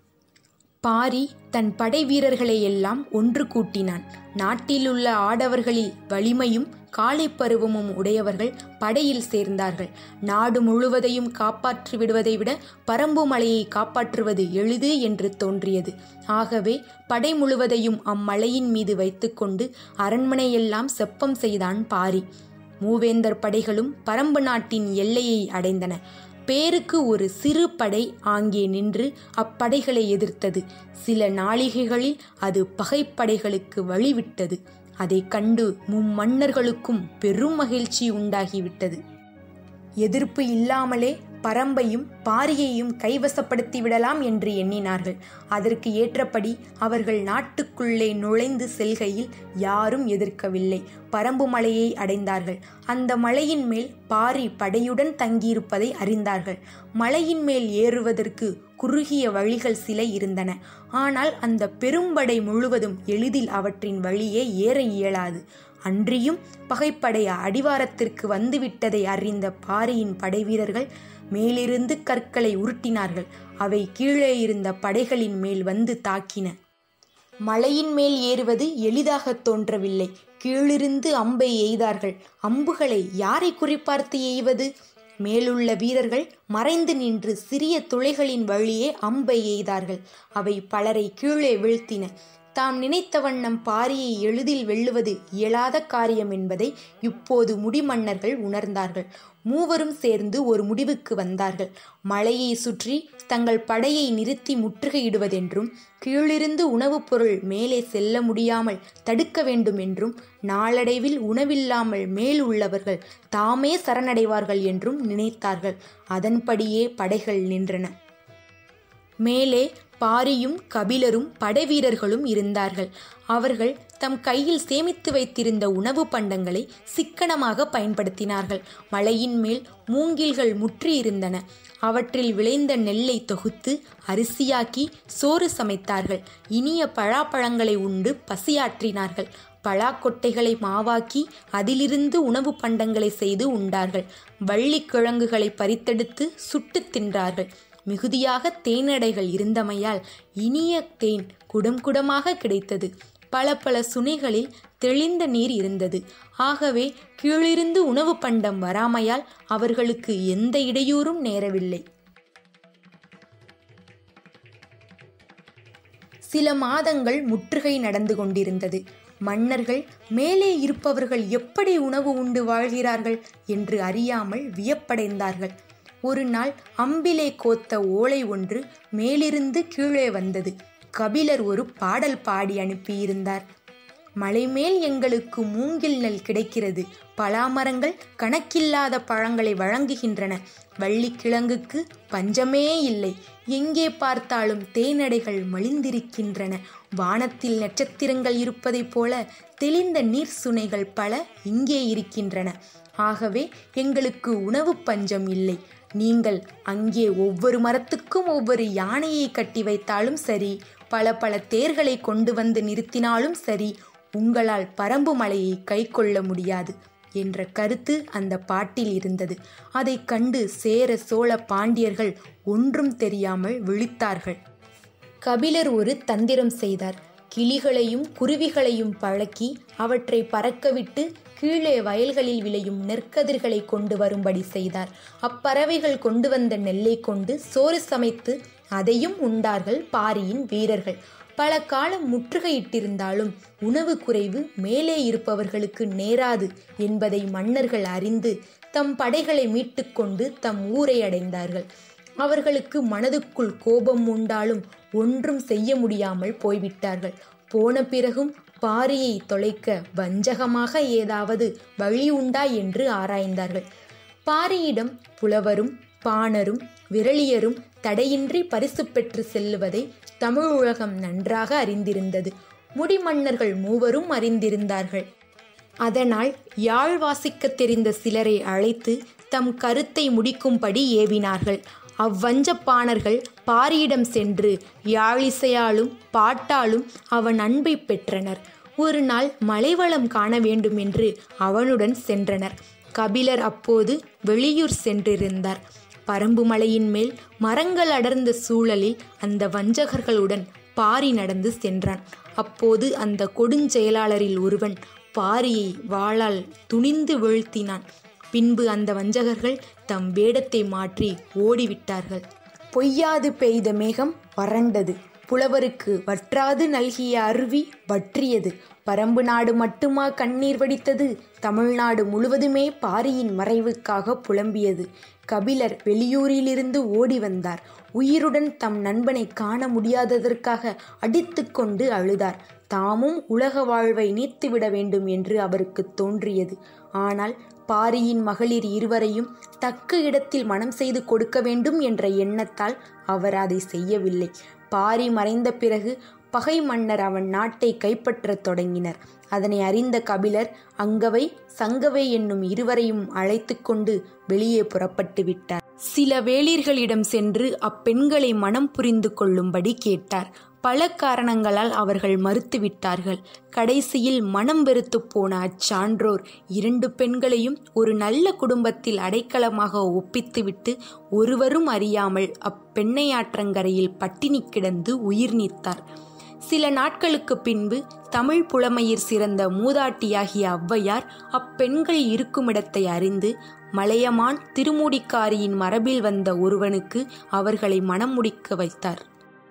பாரி தன் படை வீரர்களை எல்லாம் ஒன்று கூட்டினான் நாட்டிலுள்ள ஆடவர்களில் வலிமையும் காலை பருவமும் உடையவர்கள் படையில் சேர்ந்தார்கள் நாடு முழுவதையும் காப்பாற்றி விடுவதை விட பரம்பு மலையை காப்பாற்றுவது எளிது என்று தோன்றியது ஆகவே படை முழுவதையும் அம்மலையின் மீது வைத்துக்கொண்டு அரண்மனையெல்லாம் செப்பம் செய்தான் பாரி மூவேந்தர் படைகளும் பரம்பு நாட்டின் எல்லையை அடைந்தன பேருக்கு ஒரு சிறு படை ஆங்கே நின்று அப்படைகளை எதிர்த்தது சில நாளிகைகளில் அது பகைப்படைகளுக்கு வழிவிட்டது அதைக் கண்டு மும்மன்னர்களுக்கும் பெரும் மகிழ்ச்சி உண்டாகிவிட்டது எதிர்ப்பு இல்லாமலே பரம்பையும் பாரியையும் கைவசப்படுத்தி விடலாம் என்று எண்ணினார்கள் அதற்கு ஏற்றபடி அவர்கள் நாட்டுக்குள்ளே நுழைந்து செல்கையில் யாரும் எதிர்க்கவில்லை பரம்பு மலையை அடைந்தார்கள் அந்த மலையின் மேல் பாரி படையுடன் தங்கியிருப்பதை அறிந்தார்கள் மலையின் மேல் ஏறுவதற்கு குறுகிய வழிகள் சில இருந்தன ஆனால் அந்த பெரும்படை முழுவதும் எளிதில் அவற்றின் வழியே ஏற இயலாது அன்றியும் பகைப்படை அடிவாரத்திற்கு வந்துவிட்டதை அறிந்த பாரியின் படைவீரர்கள் மேலிருந்து கற்களை உருட்டினார்கள் அவை கீழே இருந்த படைகளின் மேல் வந்து தாக்கின மலையின் மேல் ஏறுவது எளிதாக தோன்றவில்லை கீழிருந்து அம்பை எய்தார்கள் அம்புகளை யாரை குறிப்பார்த்து எய்வது மேலுள்ள வீரர்கள் மறைந்து நின்று சிறிய துளைகளின் வழியே அம்பை எய்தார்கள் அவை பலரை கீழே வீழ்த்தின தாம் நினைத்த வண்ணம் பாரியை எளிதில் வெல்லுவது இயலாத காரியம் என்பதை இப்போது முடிமன்னர்கள் உணர்ந்தார்கள் மூவரும் சேர்ந்து ஒரு முடிவுக்கு வந்தார்கள் மலையை சுற்றி தங்கள் படையை நிறுத்தி முற்றுகையிடுவதென்றும் கீழிருந்து உணவுப் பொருள் மேலே செல்ல முடியாமல் தடுக்க வேண்டும் என்றும் நாளடைவில் உணவில்லாமல் மேல் உள்ளவர்கள் தாமே சரணடைவார்கள் என்றும் நினைத்தார்கள் அதன்படியே படைகள் நின்றன மேலே பாரியும் கபிலரும் படைவீரர்களும் இருந்தார்கள் அவர்கள் தம் கையில் சேமித்து வைத்திருந்த உணவு பண்டங்களை சிக்கனமாக பயன்படுத்தினார்கள் மலையின் மேல் மூங்கில்கள் முற்றியிருந்தன அவற்றில் விளைந்த நெல்லை தொகுத்து அரிசியாக்கி சோறு சமைத்தார்கள் இனிய பழாப்பழங்களை உண்டு பசியாற்றினார்கள் பலாக்கொட்டைகளை மாவாக்கி அதிலிருந்து உணவு பண்டங்களை செய்து உண்டார்கள் வள்ளிக்கிழங்குகளை பறித்தெடுத்து சுட்டு தின்றார்கள் மிகுதியாக தேனடைகள் இருந்தமையால் இனிய தேன் குடம் குடமாக கிடைத்தது பல பல சுனைகளில் தெளிந்த நீர் இருந்தது ஆகவே கீழிருந்து உணவு பண்டம் வராமையால் அவர்களுக்கு எந்த இடையூறும் நேரவில்லை சில மாதங்கள் முற்றுகை நடந்து கொண்டிருந்தது மன்னர்கள் மேலே இருப்பவர்கள் எப்படி உணவு உண்டு வாழ்கிறார்கள் என்று அறியாமல் வியப்படைந்தார்கள் ஒரு நாள் அம்பிலே கோத்த ஓலை ஒன்று மேலிருந்து கீழே வந்தது கபிலர் ஒரு பாடல் பாடி அனுப்பியிருந்தார் மலைமேல் எங்களுக்கு மூங்கில் நெல் கிடைக்கிறது பலாமரங்கள் கணக்கில்லாத பழங்களை வழங்குகின்றன வள்ளிக்கிழங்குக்கு பஞ்சமே இல்லை எங்கே பார்த்தாலும் தேனடைகள் மலிந்திருக்கின்றன வானத்தில் நட்சத்திரங்கள் இருப்பதைப் போல தெளிந்த நீர் சுனைகள் பல இங்கே இருக்கின்றன ஆகவே எங்களுக்கு உணவு பஞ்சம் இல்லை நீங்கள் அங்கே ஒவ்வொரு மரத்துக்கும் ஒவ்வொரு யானையை கட்டி வைத்தாலும் சரி பல பல தேர்களை கொண்டு வந்து நிறுத்தினாலும் சரி உங்களால் பரம்பு மலையை கை கொள்ள முடியாது என்ற கருத்து அந்த பாட்டில் இருந்தது அதை கண்டு சேர சோழ பாண்டியர்கள் ஒன்றும் தெரியாமல் விழித்தார்கள் கபிலர் ஒரு தந்திரம் செய்தார் கிளிகளையும் குருவிகளையும் பழக்கி அவற்றை பறக்கவிட்டு கீழே வயல்களில் விளையும் நெற்கதிர்களை கொண்டு வரும்படி செய்தார் அப்பறவைகள் கொண்டு வந்த நெல்லை கொண்டு சோறு சமைத்து அதையும் உண்டார்கள் பாரியின் வீரர்கள் பல காலம் முற்றுகையிட்டிருந்தாலும் உணவு குறைவு மேலே இருப்பவர்களுக்கு நேராது என்பதை மன்னர்கள் அறிந்து தம் படைகளை மீட்டுக்கொண்டு தம் ஊரை அடைந்தார்கள் அவர்களுக்கு மனதுக்குள் கோபம் உண்டாலும் ஒன்றும் செய்ய முடியாமல் போய்விட்டார்கள் போன பிறகும் பாரியை தொலைக்க வஞ்சகமாக ஏதாவது வழி உண்டா என்று ஆராய்ந்தார்கள் பாரியிடம் புலவரும் பாணரும் விரலியரும் தடையின்றி பரிசு பெற்று செல்லுவதை தமிழ் உலகம் நன்றாக அறிந்திருந்தது முடிமன்னர்கள் மூவரும் அறிந்திருந்தார்கள் அதனால் யாழ் வாசிக்கத் தெரிந்த சிலரை அழைத்து தம் கருத்தை முடிக்கும்படி ஏவினார்கள் அவ்வஞ்சப்பாணர்கள் பாரியிடம் சென்று யாழிசையாலும் பாட்டாலும் அவன் அன்பை பெற்றனர் ஒரு நாள் மலைவளம் காண வேண்டும் என்று அவனுடன் சென்றனர் கபிலர் அப்போது வெளியூர் சென்றிருந்தார் பரம்பு மலையின் மேல் மரங்கள் அடர்ந்த சூழலில் அந்த வஞ்சகர்களுடன் பாரி நடந்து சென்றான் அப்போது அந்த கொடுஞ்செயலாளரில் ஒருவன் பாரியை வாளால் துணிந்து வீழ்த்தினான் பின்பு அந்த வஞ்சகர்கள் தம் வேடத்தை மாற்றி ஓடிவிட்டார்கள் பொய்யாது பெய்த மேகம் வறண்டது புலவருக்கு வற்றாது நல்கிய அருவி வற்றியது பரம்பு நாடு மட்டுமா கண்ணீர் வடித்தது தமிழ்நாடு முழுவதுமே பாரியின் மறைவுக்காக புலம்பியது கபிலர் வெளியூரிலிருந்து ஓடி வந்தார் உயிருடன் தம் நண்பனை காண முடியாததற்காக அடித்துக்கொண்டு அழுதார் தாமும் உலக வாழ்வை நீத்துவிட வேண்டும் என்று அவருக்கு தோன்றியது ஆனால் பாரியின் மகளிர் இருவரையும் தக்க இடத்தில் மனம் செய்து கொடுக்க வேண்டும் என்ற எண்ணத்தால் அவர் அதை செய்யவில்லை பாரி மறைந்த பிறகு பகை மன்னர் அவன் நாட்டை கைப்பற்றத் தொடங்கினர் அதனை அறிந்த கபிலர் அங்கவை சங்கவை என்னும் இருவரையும் அழைத்து கொண்டு வெளியே புறப்பட்டு விட்டார் சில வேளிர்களிடம் சென்று அப்பெண்களை மனம் புரிந்து கொள்ளும்படி கேட்டார் பல காரணங்களால் அவர்கள் மறுத்துவிட்டார்கள் கடைசியில் மனம் வெறுத்து போன அச்சான்றோர் இரண்டு பெண்களையும் ஒரு நல்ல குடும்பத்தில் அடைக்கலமாக ஒப்பித்துவிட்டு ஒருவரும் அறியாமல் அப்பெண்ணையாற்றங்கரையில் பட்டினி கிடந்து உயிர் நீத்தார் சில நாட்களுக்கு பின்பு தமிழ் புலமையில் சிறந்த மூதாட்டியாகிய ஔவையார் அப்பெண்கள் இருக்குமிடத்தை அறிந்து மலையமான் திருமூடிக்காரியின் மரபில் வந்த ஒருவனுக்கு அவர்களை மனம் முடிக்க வைத்தார்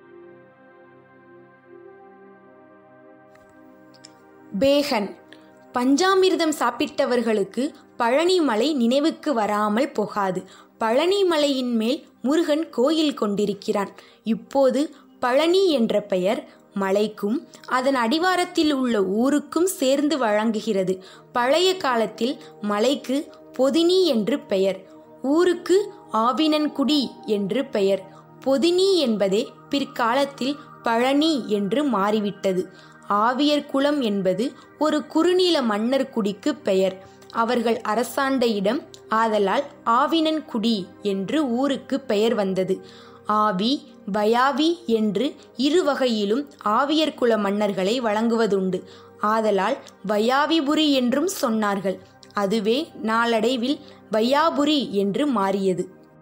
பேகன் பஞ்சாமிர்தம் சாப்பிட்டவர்களுக்கு பழனி மலை நினைவுக்கு வராமல் போகாது பழனி மலையின் மேல் முருகன் கோயில் கொண்டிருக்கிறான் இப்போது பழனி என்ற பெயர் மலைக்கும் அதன் அடிவாரத்தில் உள்ள ஊருக்கும் சேர்ந்து வழங்குகிறது பழைய காலத்தில் மலைக்கு பொதினி என்று பெயர் ஊருக்கு ஆவினன்குடி என்று பெயர் பொதினி என்பதே பிற்காலத்தில் பழனி என்று மாறிவிட்டது ஆவியர் குலம் என்பது ஒரு குறுநில மன்னர் குடிக்கு பெயர் அவர்கள் அரசாண்ட இடம் ஆதலால் ஆவினன்குடி என்று ஊருக்கு பெயர் வந்தது ஆவி பயாவி என்று இரு வகையிலும் ஆவியர் குல மன்னர்களை வழங்குவதுண்டு ஆதலால் பயாவிபுரி என்றும் சொன்னார்கள் அதுவே நாளடைவில் பையாபுரி என்று மாறியது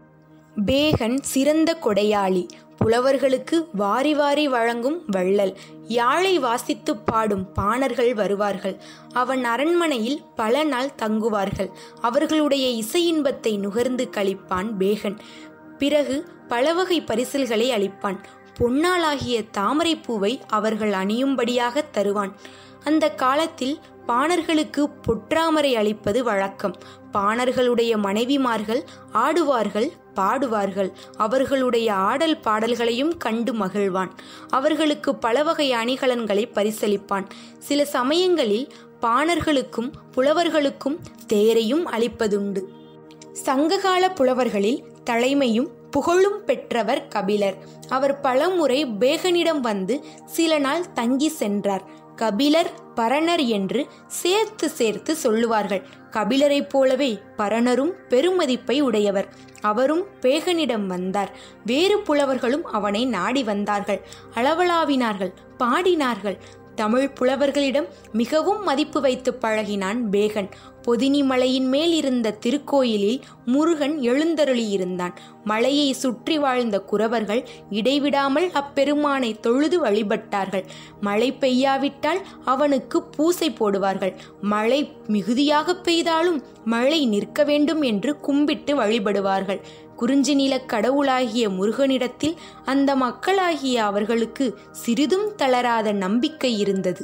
பேகன் சிறந்த கொடையாளி புலவர்களுக்கு வாரி வாரி வழங்கும் வள்ளல் யாழை வாசித்து பாடும் பாணர்கள் வருவார்கள் அவன் அரண்மனையில் பல நாள் தங்குவார்கள் அவர்களுடைய இசை இன்பத்தை நுகர்ந்து கழிப்பான் பேகன் பிறகு பலவகை பரிசில்களை அளிப்பான் பொன்னாளாகிய தாமரைப்பூவை அவர்கள் அணியும்படியாக தருவான் அந்த காலத்தில் பாணர்களுக்கு பொற்றாமரை அளிப்பது வழக்கம் பாணர்களுடைய மனைவிமார்கள் ஆடுவார்கள் பாடுவார்கள் அவர்களுடைய ஆடல் பாடல்களையும் கண்டு மகிழ்வான் அவர்களுக்கு பல வகை அணிகலன்களை பரிசளிப்பான் சில சமயங்களில் பாணர்களுக்கும் புலவர்களுக்கும் தேரையும் அளிப்பதுண்டு சங்ககால புலவர்களில் தலைமையும் புகழும் பெற்றவர் கபிலர் அவர் பலமுறை பேகனிடம் வந்து சில நாள் தங்கி சென்றார் கபிலர் பரணர் என்று சேர்த்து சேர்த்து சொல்லுவார்கள் கபிலரைப் போலவே பரணரும் பெருமதிப்பை உடையவர் அவரும் பேகனிடம் வந்தார் வேறு புலவர்களும் அவனை நாடி வந்தார்கள் அளவலாவினார்கள் பாடினார்கள் தமிழ் புலவர்களிடம் மிகவும் மதிப்பு வைத்து பழகினான் பேகன் பொதினி மலையின் மேல் இருந்த திருக்கோயிலில் முருகன் எழுந்தருளியிருந்தான் மலையை சுற்றி வாழ்ந்த குறவர்கள் இடைவிடாமல் அப்பெருமானை தொழுது வழிபட்டார்கள் மழை பெய்யாவிட்டால் அவனுக்கு பூசை போடுவார்கள் மழை மிகுதியாக பெய்தாலும் மழை நிற்க வேண்டும் என்று கும்பிட்டு வழிபடுவார்கள் குறிஞ்சி நிலக் கடவுளாகிய முருகனிடத்தில் அந்த மக்களாகிய அவர்களுக்கு சிறிதும் தளராத நம்பிக்கை இருந்தது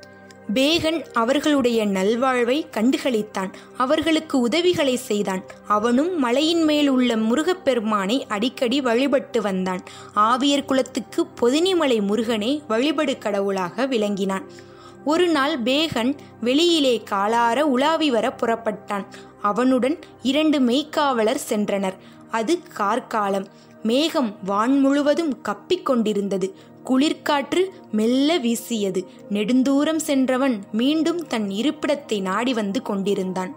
பேகன் அவர்களுடைய நல்வாழ்வை கண்டுகளித்தான் அவர்களுக்கு உதவிகளை செய்தான் அவனும் மலையின் மேல் உள்ள முருகப்பெருமானை அடிக்கடி வழிபட்டு வந்தான் ஆவியர் குலத்துக்கு பொதினிமலை முருகனே வழிபடு கடவுளாக விளங்கினான் ஒரு நாள் பேகன் வெளியிலே காலார உலாவி வர புறப்பட்டான் அவனுடன் இரண்டு மெய்க்காவலர் சென்றனர் அது கார்காலம் மேகம் வான் முழுவதும் கப்பிக் கொண்டிருந்தது குளிர்காற்று மெல்ல வீசியது நெடுந்தூரம் சென்றவன் மீண்டும் தன் இருப்பிடத்தை நாடி வந்து கொண்டிருந்தான்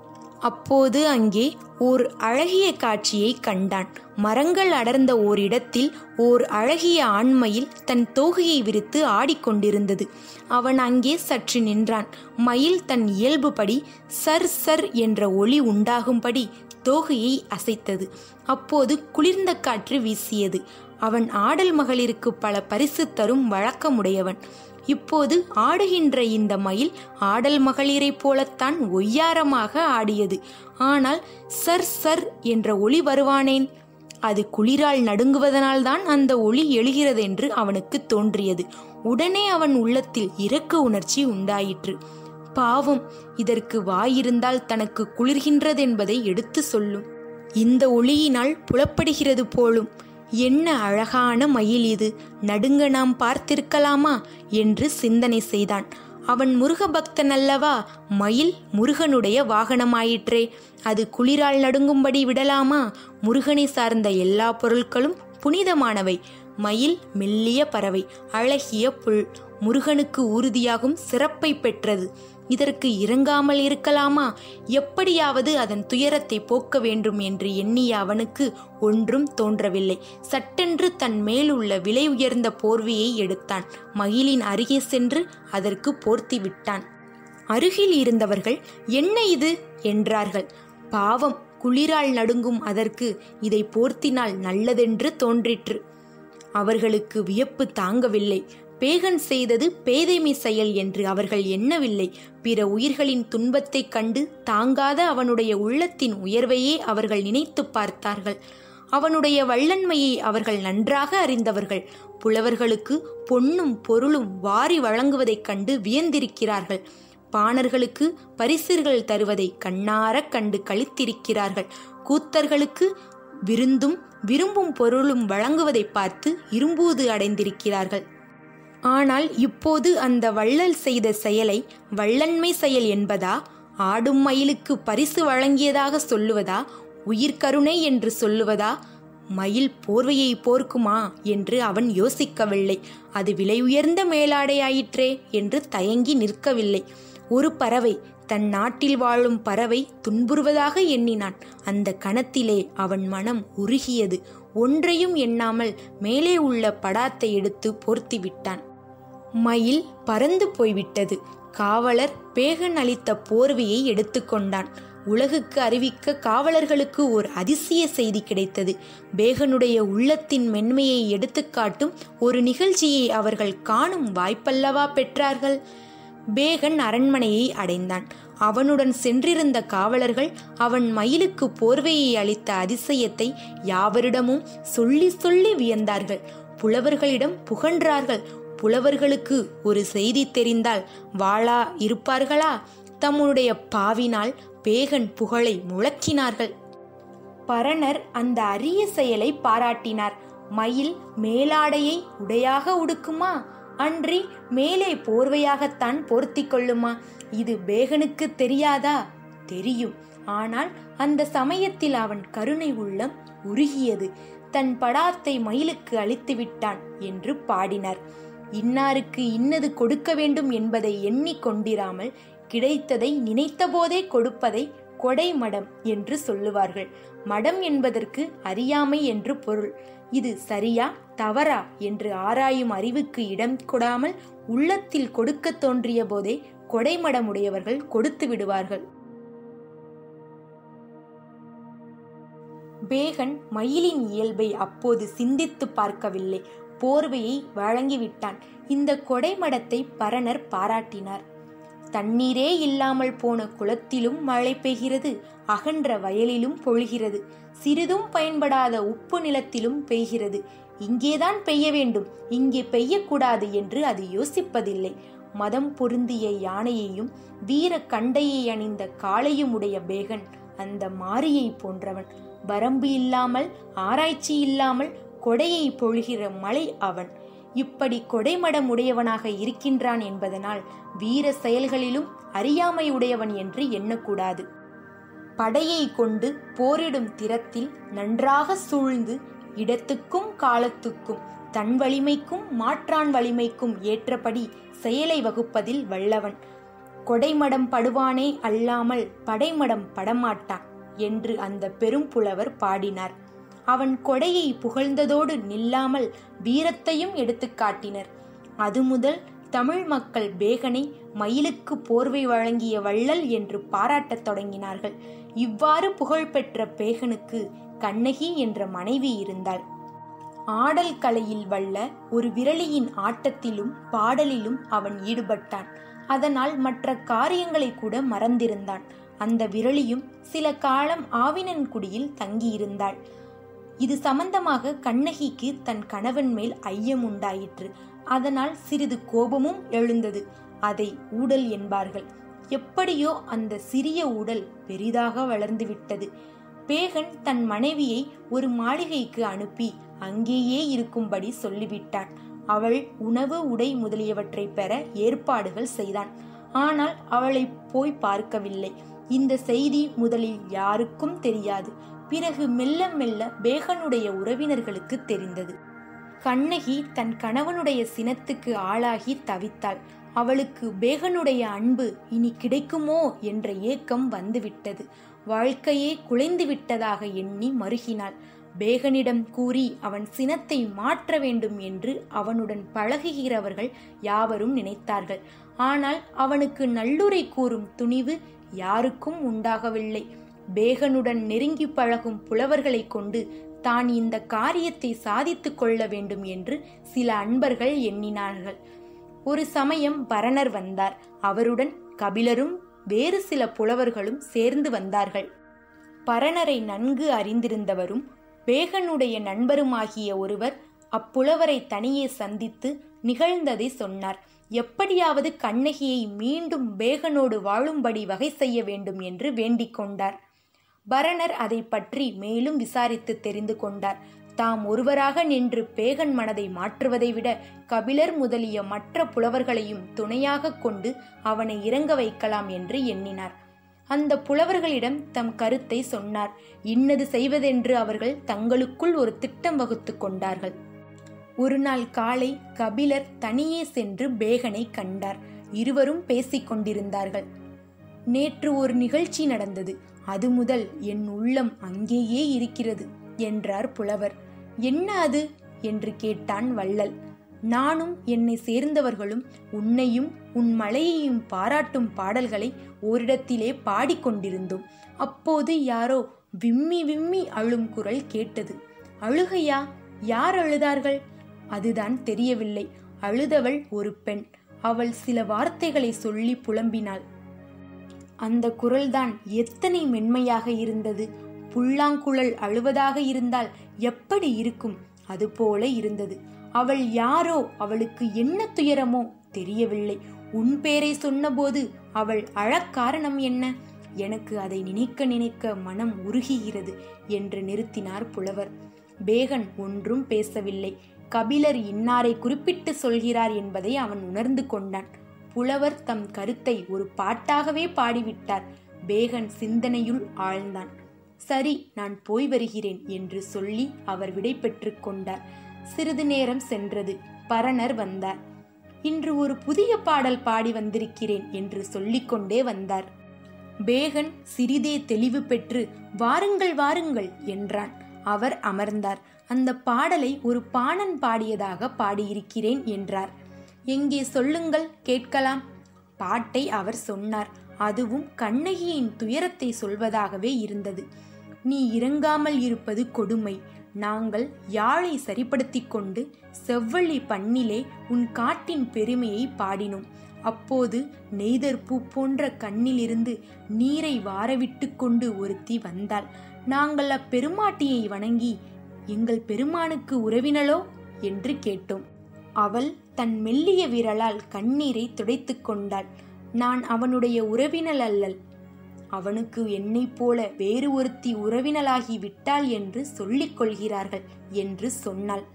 அப்போது அங்கே ஓர் அழகிய காட்சியை கண்டான் மரங்கள் அடர்ந்த ஓரிடத்தில் ஓர் அழகிய ஆண்மயில் தன் தோகையை விரித்து ஆடிக்கொண்டிருந்தது அவன் அங்கே சற்று நின்றான் மயில் தன் இயல்புபடி சர் சர் என்ற ஒளி உண்டாகும்படி தோகையை அசைத்தது அப்போது குளிர்ந்த காற்று வீசியது அவன் ஆடல் மகளிருக்கு பல பரிசு தரும் வழக்கமுடையவன் இப்போது ஆடுகின்ற இந்த மயில் ஆடல் மகளிரைப் போலத்தான் ஒய்யாரமாக ஆடியது ஆனால் சர் சர் என்ற ஒளி வருவானேன் அது குளிரால் நடுங்குவதனால்தான் அந்த ஒளி எழுகிறதென்று அவனுக்கு தோன்றியது உடனே அவன் உள்ளத்தில் இரக்க உணர்ச்சி உண்டாயிற்று பாவம் இதற்கு வாயிருந்தால் தனக்கு குளிர்கின்றதென்பதை எடுத்து சொல்லும் இந்த ஒளியினால் புலப்படுகிறது போலும் என்ன அழகான மயில் இது நடுங்க நாம் பார்த்திருக்கலாமா என்று சிந்தனை செய்தான் அவன் முருக பக்தன் அல்லவா மயில் முருகனுடைய வாகனமாயிற்றே அது குளிரால் நடுங்கும்படி விடலாமா முருகனை சார்ந்த எல்லா பொருட்களும் புனிதமானவை மயில் மெல்லிய பறவை அழகிய புல் முருகனுக்கு உறுதியாகும் சிறப்பை பெற்றது இதற்கு இறங்காமல் இருக்கலாமா எப்படியாவது அதன் துயரத்தை போக்க வேண்டும் என்று எண்ணிய அவனுக்கு ஒன்றும் தோன்றவில்லை சட்டென்று தன் மேலுள்ள விலை உயர்ந்த போர்வையை எடுத்தான் மயிலின் அருகே சென்று அதற்கு போர்த்தி விட்டான் அருகில் இருந்தவர்கள் என்ன இது என்றார்கள் பாவம் குளிரால் நடுங்கும் அதற்கு இதை போர்த்தினால் நல்லதென்று தோன்றிற்று அவர்களுக்கு வியப்பு தாங்கவில்லை பேகன் செய்தது பேதைமை செயல் என்று அவர்கள் எண்ணவில்லை பிற உயிர்களின் துன்பத்தைக் கண்டு தாங்காத அவனுடைய உள்ளத்தின் உயர்வையே அவர்கள் நினைத்து பார்த்தார்கள் அவனுடைய வள்ளன்மையை அவர்கள் நன்றாக அறிந்தவர்கள் புலவர்களுக்கு பொன்னும் பொருளும் வாரி வழங்குவதைக் கண்டு வியந்திருக்கிறார்கள் பாணர்களுக்கு பரிசுகள் தருவதை கண்ணாரக் கண்டு கழித்திருக்கிறார்கள் கூத்தர்களுக்கு விருந்தும் விரும்பும் பொருளும் வழங்குவதை பார்த்து இரும்பூது அடைந்திருக்கிறார்கள் ஆனால் இப்போது அந்த வள்ளல் செய்த செயலை வள்ளன்மை செயல் என்பதா ஆடும் மயிலுக்கு பரிசு வழங்கியதாக சொல்லுவதா உயிர்கருணை என்று சொல்லுவதா மயில் போர்வையை போர்க்குமா என்று அவன் யோசிக்கவில்லை அது விலை உயர்ந்த மேலாடையாயிற்றே என்று தயங்கி நிற்கவில்லை ஒரு பறவை தன் நாட்டில் வாழும் பறவை துன்புறுவதாக எண்ணினான் அந்த கணத்திலே அவன் மனம் உருகியது ஒன்றையும் எண்ணாமல் மேலே உள்ள படாத்தை எடுத்து போர்த்தி விட்டான் மயில் பறந்து போய்விட்டது காவலர் பேகன் அளித்த போர்வையை எடுத்துக்கொண்டான் உலகுக்கு அறிவிக்க காவலர்களுக்கு ஒரு அதிசய செய்தி கிடைத்தது பேகனுடைய உள்ளத்தின் மென்மையை எடுத்துக்காட்டும் ஒரு நிகழ்ச்சியை அவர்கள் காணும் வாய்ப்பல்லவா பெற்றார்கள் பேகன் அரண்மனையை அடைந்தான் அவனுடன் சென்றிருந்த காவலர்கள் அவன் மயிலுக்கு போர்வையை அளித்த அதிசயத்தை யாவரிடமும் சொல்லி சொல்லி வியந்தார்கள் புலவர்களிடம் புகன்றார்கள் புலவர்களுக்கு ஒரு செய்தி தெரிந்தால் வாளா இருப்பார்களா தம்முடைய பாவினால் பேகன் புகழை முழக்கினார்கள் பரணர் அந்த அரிய செயலை பாராட்டினார் மயில் மேலாடையை உடையாக உடுக்குமா அன்றி மேலே போர்வையாகத்தான் போர்த்தி கொள்ளுமா இது பேகனுக்கு தெரியாதா தெரியும் ஆனால் அந்த சமயத்தில் அவன் கருணை உள்ளம் உருகியது தன் படாத்தை மயிலுக்கு அளித்து விட்டான் என்று பாடினார் இன்னாருக்கு இன்னது கொடுக்க வேண்டும் என்பதை எண்ணிக் கொண்டிராமல் கிடைத்ததை நினைத்தபோதே கொடுப்பதை கொடை மடம் என்று சொல்லுவார்கள் மடம் என்பதற்கு அறியாமை என்று பொருள் இது சரியா தவறா என்று ஆராயும் அறிவுக்கு இடம் கொடாமல் உள்ளத்தில் கொடுக்க தோன்றிய போதே கொடைமடமுடையவர்கள் கொடுத்து விடுவார்கள் பேகன் மயிலின் இயல்பை அப்போது சிந்தித்து பார்க்கவில்லை போர்வையை வழங்கிவிட்டான் இந்த கொடைமடத்தை பரணர் பாராட்டினார் தண்ணீரே இல்லாமல் போன குளத்திலும் மழை பெய்கிறது அகன்ற வயலிலும் பொழிகிறது சிறிதும் பயன்படாத உப்பு நிலத்திலும் பெய்கிறது இங்கேதான் பெய்ய வேண்டும் இங்கே பெய்யக்கூடாது என்று அது யோசிப்பதில்லை மதம் பொருந்திய யானையையும் வீர கண்டையை அணிந்த காளையும் உடைய பேகன் அந்த மாரியை போன்றவன் வரம்பு இல்லாமல் ஆராய்ச்சி இல்லாமல் கொடையை பொழிகிற மலை அவன் இப்படி கொடைமடம் உடையவனாக இருக்கின்றான் என்பதனால் வீர செயல்களிலும் அறியாமை உடையவன் என்று எண்ணக்கூடாது படையை கொண்டு போரிடும் திறத்தில் நன்றாக சூழ்ந்து இடத்துக்கும் காலத்துக்கும் தன் வலிமைக்கும் மாற்றான் வலிமைக்கும் ஏற்றபடி செயலை வகுப்பதில் வல்லவன் கொடைமடம் படுவானே அல்லாமல் படைமடம் படமாட்டான் என்று அந்த பெரும் புலவர் பாடினார் அவன் கொடையை புகழ்ந்ததோடு நில்லாமல் வீரத்தையும் எடுத்துக் காட்டினர் அது முதல் தமிழ் மக்கள் பேகனை மயிலுக்கு போர்வை வழங்கிய வள்ளல் என்று பாராட்டத் தொடங்கினார்கள் இவ்வாறு புகழ்பெற்ற பேகனுக்கு கண்ணகி என்ற மனைவி இருந்தாள் ஆடல் கலையில் வல்ல ஒரு விரலியின் ஆட்டத்திலும் பாடலிலும் அவன் ஈடுபட்டான் அதனால் மற்ற காரியங்களை கூட மறந்திருந்தான் அந்த விரலியும் சில காலம் ஆவினன்குடியில் தங்கியிருந்தாள் இது சம்பந்தமாக கண்ணகிக்கு தன் கணவன் மேல் ஐயம் உண்டாயிற்று அதனால் சிறிது கோபமும் எழுந்தது அதை ஊடல் என்பார்கள் எப்படியோ அந்த சிறிய ஊடல் பெரிதாக வளர்ந்துவிட்டது பேகன் தன் மனைவியை ஒரு மாளிகைக்கு அனுப்பி அங்கேயே இருக்கும்படி சொல்லிவிட்டான் அவள் உணவு உடை முதலியவற்றை பெற ஏற்பாடுகள் செய்தான் ஆனால் அவளை போய் பார்க்கவில்லை இந்த செய்தி முதலில் யாருக்கும் தெரியாது பிறகு மெல்ல மெல்ல பேகனுடைய உறவினர்களுக்கு தெரிந்தது கண்ணகி தன் கணவனுடைய சினத்துக்கு ஆளாகி தவித்தாள் அவளுக்கு பேகனுடைய அன்பு இனி கிடைக்குமோ என்ற ஏக்கம் வந்துவிட்டது வாழ்க்கையே குலைந்து விட்டதாக எண்ணி மருகினாள் பேகனிடம் கூறி அவன் சினத்தை மாற்ற வேண்டும் என்று அவனுடன் பழகுகிறவர்கள் யாவரும் நினைத்தார்கள் ஆனால் அவனுக்கு நல்லுரை கூறும் துணிவு யாருக்கும் உண்டாகவில்லை பேகனுடன் நெருங்கி பழகும் புலவர்களை கொண்டு தான் இந்த காரியத்தை சாதித்துக் கொள்ள வேண்டும் என்று சில அன்பர்கள் எண்ணினார்கள் ஒரு சமயம் பரணர் வந்தார் அவருடன் கபிலரும் வேறு சில புலவர்களும் சேர்ந்து வந்தார்கள் பரணரை நன்கு அறிந்திருந்தவரும் பேகனுடைய நண்பருமாகிய ஒருவர் அப்புலவரை தனியே சந்தித்து நிகழ்ந்ததை சொன்னார் எப்படியாவது கண்ணகியை மீண்டும் பேகனோடு வாழும்படி வகை செய்ய வேண்டும் என்று வேண்டிக் கொண்டார் பரணர் அதை பற்றி மேலும் விசாரித்து தெரிந்து கொண்டார் தாம் ஒருவராக நின்று பேகன் மனதை மாற்றுவதை விட கபிலர் முதலிய மற்ற புலவர்களையும் துணையாக கொண்டு அவனை இறங்க வைக்கலாம் என்று எண்ணினார் அந்த புலவர்களிடம் தம் கருத்தை சொன்னார் இன்னது செய்வதென்று அவர்கள் தங்களுக்குள் ஒரு திட்டம் வகுத்து கொண்டார்கள் ஒரு நாள் காலை கபிலர் தனியே சென்று பேகனை கண்டார் இருவரும் பேசிக் கொண்டிருந்தார்கள் நேற்று ஒரு நிகழ்ச்சி நடந்தது அது முதல் என் உள்ளம் அங்கேயே இருக்கிறது என்றார் புலவர் என்ன அது என்று கேட்டான் வள்ளல் நானும் என்னை சேர்ந்தவர்களும் உன்னையும் உன் மலையையும் பாராட்டும் பாடல்களை ஓரிடத்திலே பாடிக்கொண்டிருந்தோம் அப்போது யாரோ விம்மி விம்மி அழும் குரல் கேட்டது அழுகையா யார் அழுதார்கள் அதுதான் தெரியவில்லை அழுதவள் ஒரு பெண் அவள் சில வார்த்தைகளை சொல்லி புலம்பினாள் அந்த குரல்தான் எத்தனை மென்மையாக இருந்தது புல்லாங்குழல் அழுவதாக இருந்தால் எப்படி இருக்கும் அதுபோல இருந்தது அவள் யாரோ அவளுக்கு என்ன துயரமோ தெரியவில்லை உன் பேரை சொன்னபோது அவள் அழக்காரணம் என்ன எனக்கு அதை நினைக்க நினைக்க மனம் உருகுகிறது என்று நிறுத்தினார் புலவர் பேகன் ஒன்றும் பேசவில்லை கபிலர் இன்னாரை குறிப்பிட்டு சொல்கிறார் என்பதை அவன் உணர்ந்து கொண்டான் புலவர் தம் கருத்தை ஒரு பாட்டாகவே பாடிவிட்டார் பேகன் சிந்தனையுள் ஆழ்ந்தான் சரி நான் போய் வருகிறேன் என்று சொல்லி அவர் விடை பெற்று கொண்டார் சிறிது நேரம் சென்றது பரணர் வந்தார் இன்று ஒரு புதிய பாடல் பாடி வந்திருக்கிறேன் என்று சொல்லிக்கொண்டே வந்தார் பேகன் சிறிதே தெளிவு பெற்று வாருங்கள் வாருங்கள் என்றான் அவர் அமர்ந்தார் அந்த பாடலை ஒரு பாணன் பாடியதாக பாடியிருக்கிறேன் என்றார் எங்கே சொல்லுங்கள் கேட்கலாம் பாட்டை அவர் சொன்னார் அதுவும் கண்ணகியின் துயரத்தை சொல்வதாகவே இருந்தது நீ இறங்காமல் இருப்பது கொடுமை நாங்கள் யாழை சரிப்படுத்திக் கொண்டு செவ்வள்ளி பண்ணிலே உன் காட்டின் பெருமையை பாடினோம் அப்போது நெய்தர் பூ போன்ற கண்ணிலிருந்து நீரை வாரவிட்டு கொண்டு ஒருத்தி வந்தாள் நாங்கள் அப்பெருமாட்டியை வணங்கி எங்கள் பெருமானுக்கு உறவினளோ என்று கேட்டோம் அவள் தன் மெல்லிய விரலால் கண்ணீரை துடைத்து கொண்டாள் நான் அவனுடைய உறவினல் அல்லல் அவனுக்கு என்னைப் போல வேறு ஒருத்தி உறவினலாகி விட்டாள் என்று சொல்லிக் கொள்கிறார்கள் என்று சொன்னாள்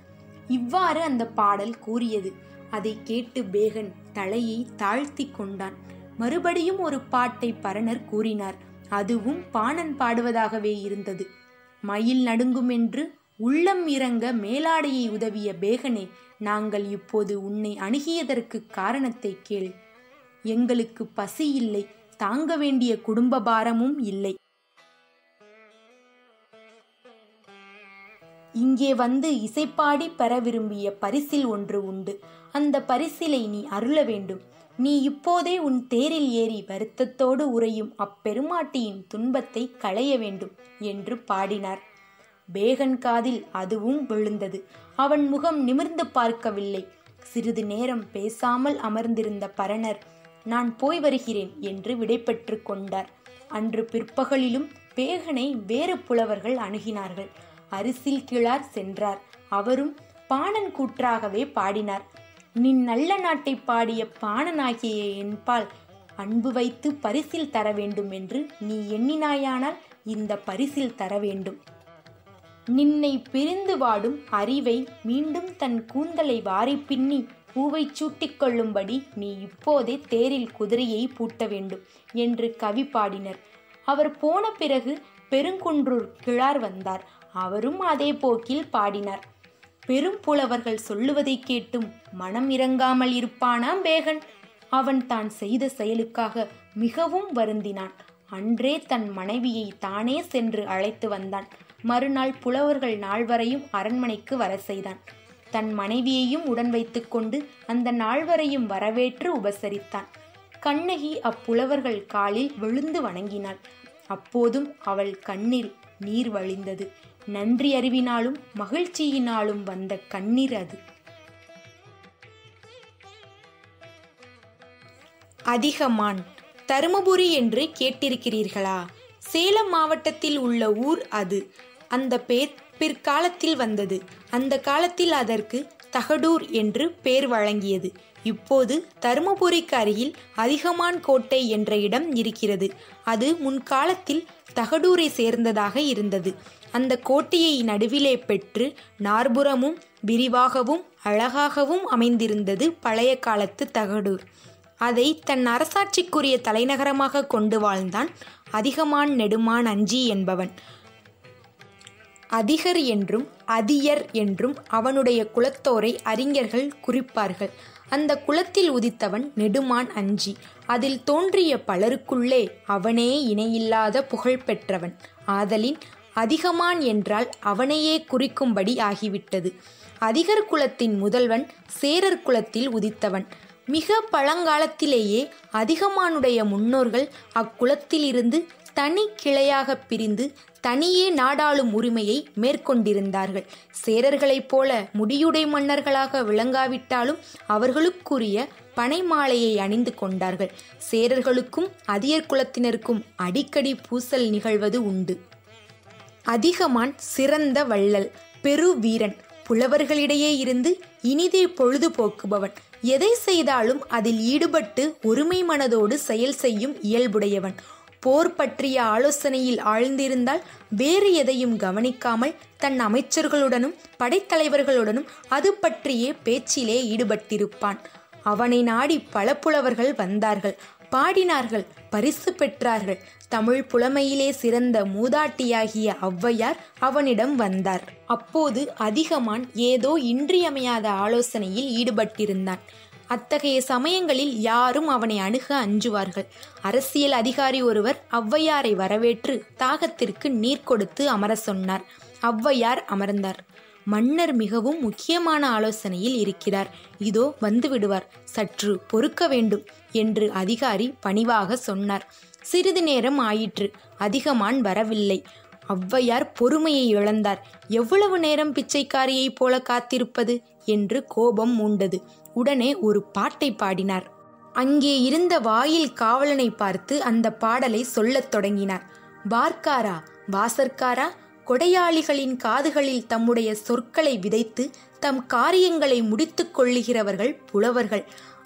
இவ்வாறு அந்த பாடல் கூறியது அதை கேட்டு பேகன் தலையை தாழ்த்தி கொண்டான் மறுபடியும் ஒரு பாட்டை பரணர் கூறினார் அதுவும் பாணன் பாடுவதாகவே இருந்தது மயில் நடுங்கும் என்று உள்ளம் இறங்க மேலாடையை உதவிய பேகனே நாங்கள் இப்போது உன்னை அணுகியதற்கு காரணத்தை கேள் எங்களுக்கு பசி இல்லை தாங்க வேண்டிய குடும்ப பாரமும் இல்லை இங்கே வந்து இசைப்பாடி பெற விரும்பிய பரிசில் ஒன்று உண்டு அந்த பரிசிலை நீ அருள வேண்டும் நீ இப்போதே உன் தேரில் ஏறி வருத்தத்தோடு உறையும் அப்பெருமாட்டியின் துன்பத்தை களைய வேண்டும் என்று பாடினார் பேகன் காதில் அதுவும் விழுந்தது அவன் முகம் நிமிர்ந்து பார்க்கவில்லை சிறிது நேரம் பேசாமல் அமர்ந்திருந்த பரணர் நான் போய் வருகிறேன் என்று விடைபெற்று கொண்டார் அன்று பிற்பகலிலும் பேகனை வேறு புலவர்கள் அணுகினார்கள் அரிசில் கிழார் சென்றார் அவரும் பாணன் கூற்றாகவே பாடினார் நின் நல்ல நாட்டை பாடிய பாணனாகிய என்பால் அன்பு வைத்து பரிசில் தர வேண்டும் என்று நீ எண்ணினாயானால் இந்த பரிசில் தர வேண்டும் நின்னை பிரிந்து வாடும் அறிவை மீண்டும் தன் கூந்தலை வாரி பின்னி பூவை சூட்டிக் கொள்ளும்படி நீ இப்போதே தேரில் குதிரையை பூட்ட வேண்டும் என்று கவி பாடினர் அவர் போன பிறகு பெருங்குன்றூர் கிழார் வந்தார் அவரும் அதே போக்கில் பாடினார் பெரும் புலவர்கள் சொல்லுவதை கேட்டும் மனம் இறங்காமல் இருப்பானாம் பேகன் அவன் தான் செய்த செயலுக்காக மிகவும் வருந்தினான் அன்றே தன் மனைவியை தானே சென்று அழைத்து வந்தான் மறுநாள் புலவர்கள் நால்வரையும் அரண்மனைக்கு வர செய்தான் தன் மனைவியையும் உடன் வைத்துக்கொண்டு அந்த நால்வரையும் வரவேற்று உபசரித்தான் கண்ணகி அப்புலவர்கள் காலில் விழுந்து வணங்கினாள் அப்போதும் அவள் கண்ணில் நீர் வழிந்தது நன்றி அறிவினாலும் மகிழ்ச்சியினாலும் வந்த கண்ணீர் அது அதிகமான் தருமபுரி என்று கேட்டிருக்கிறீர்களா சேலம் மாவட்டத்தில் உள்ள ஊர் அது அந்த பேர் பிற்காலத்தில் வந்தது அந்த காலத்தில் அதற்கு தகடூர் என்று பேர் வழங்கியது இப்போது தருமபுரிக்கு அருகில் அதிகமான் கோட்டை என்ற இடம் இருக்கிறது அது முன்காலத்தில் தகடூரை சேர்ந்ததாக இருந்தது அந்த கோட்டையை நடுவிலே பெற்று நார்புறமும் விரிவாகவும் அழகாகவும் அமைந்திருந்தது பழைய காலத்து தகடூர் அதை தன் அரசாட்சிக்குரிய தலைநகரமாக கொண்டு வாழ்ந்தான் அதிகமான் நெடுமான் அஞ்சி என்பவன் அதிகர் என்றும் அதியர் என்றும் அவனுடைய குலத்தோரை அறிஞர்கள் குறிப்பார்கள் அந்த குலத்தில் உதித்தவன் நெடுமான் அஞ்சி அதில் தோன்றிய பலருக்குள்ளே அவனே இணையில்லாத புகழ் பெற்றவன் ஆதலின் அதிகமான் என்றால் அவனையே குறிக்கும்படி ஆகிவிட்டது அதிகர் குலத்தின் முதல்வன் சேரர் குலத்தில் உதித்தவன் மிக பழங்காலத்திலேயே அதிகமானுடைய முன்னோர்கள் அக்குலத்திலிருந்து தனி கிளையாக பிரிந்து தனியே நாடாளும் உரிமையை மேற்கொண்டிருந்தார்கள் சேரர்களைப் போல முடியுடை மன்னர்களாக விளங்காவிட்டாலும் அவர்களுக்குரிய பனை மாலையை அணிந்து கொண்டார்கள் சேரர்களுக்கும் அதியர் குலத்தினருக்கும் அடிக்கடி பூசல் நிகழ்வது உண்டு அதிகமான் சிறந்த வள்ளல் பெரு வீரன் புலவர்களிடையே இருந்து இனிதே பொழுது போக்குபவன் எதை செய்தாலும் அதில் ஈடுபட்டு ஒருமை மனதோடு செயல் செய்யும் இயல்புடையவன் போர் பற்றிய ஆலோசனையில் ஆழ்ந்திருந்தால் வேறு எதையும் கவனிக்காமல் தன் அமைச்சர்களுடனும் படைத்தலைவர்களுடனும் அது பற்றியே பேச்சிலே ஈடுபட்டிருப்பான் அவனை நாடி பல புலவர்கள் வந்தார்கள் பாடினார்கள் பரிசு பெற்றார்கள் தமிழ் புலமையிலே சிறந்த மூதாட்டியாகிய ஔவையார் அவனிடம் வந்தார் அப்போது அதிகமான் ஏதோ இன்றியமையாத ஆலோசனையில் ஈடுபட்டிருந்தான் அத்தகைய சமயங்களில் யாரும் அவனை அணுக அஞ்சுவார்கள் அரசியல் அதிகாரி ஒருவர் ஔவையாரை வரவேற்று தாகத்திற்கு நீர் கொடுத்து அமர சொன்னார் ஔவையார் அமர்ந்தார் மன்னர் மிகவும் முக்கியமான ஆலோசனையில் இருக்கிறார் இதோ வந்து விடுவார் சற்று பொறுக்க வேண்டும் என்று அதிகாரி பணிவாக சொன்னார் சிறிது நேரம் ஆயிற்று அதிகமான் வரவில்லை ஔவையார் பொறுமையை இழந்தார் எவ்வளவு நேரம் பிச்சைக்காரியைப் போல காத்திருப்பது என்று கோபம் மூண்டது உடனே ஒரு பாட்டை பாடினார் அங்கே இருந்த வாயில் காவலனை பார்த்து அந்த பாடலை சொல்லத் தொடங்கினார் வார்க்காரா வாசற்காரா கொடையாளிகளின் காதுகளில் தம்முடைய சொற்களை விதைத்து தம் காரியங்களை முடித்துக் கொள்ளுகிறவர்கள் புலவர்கள்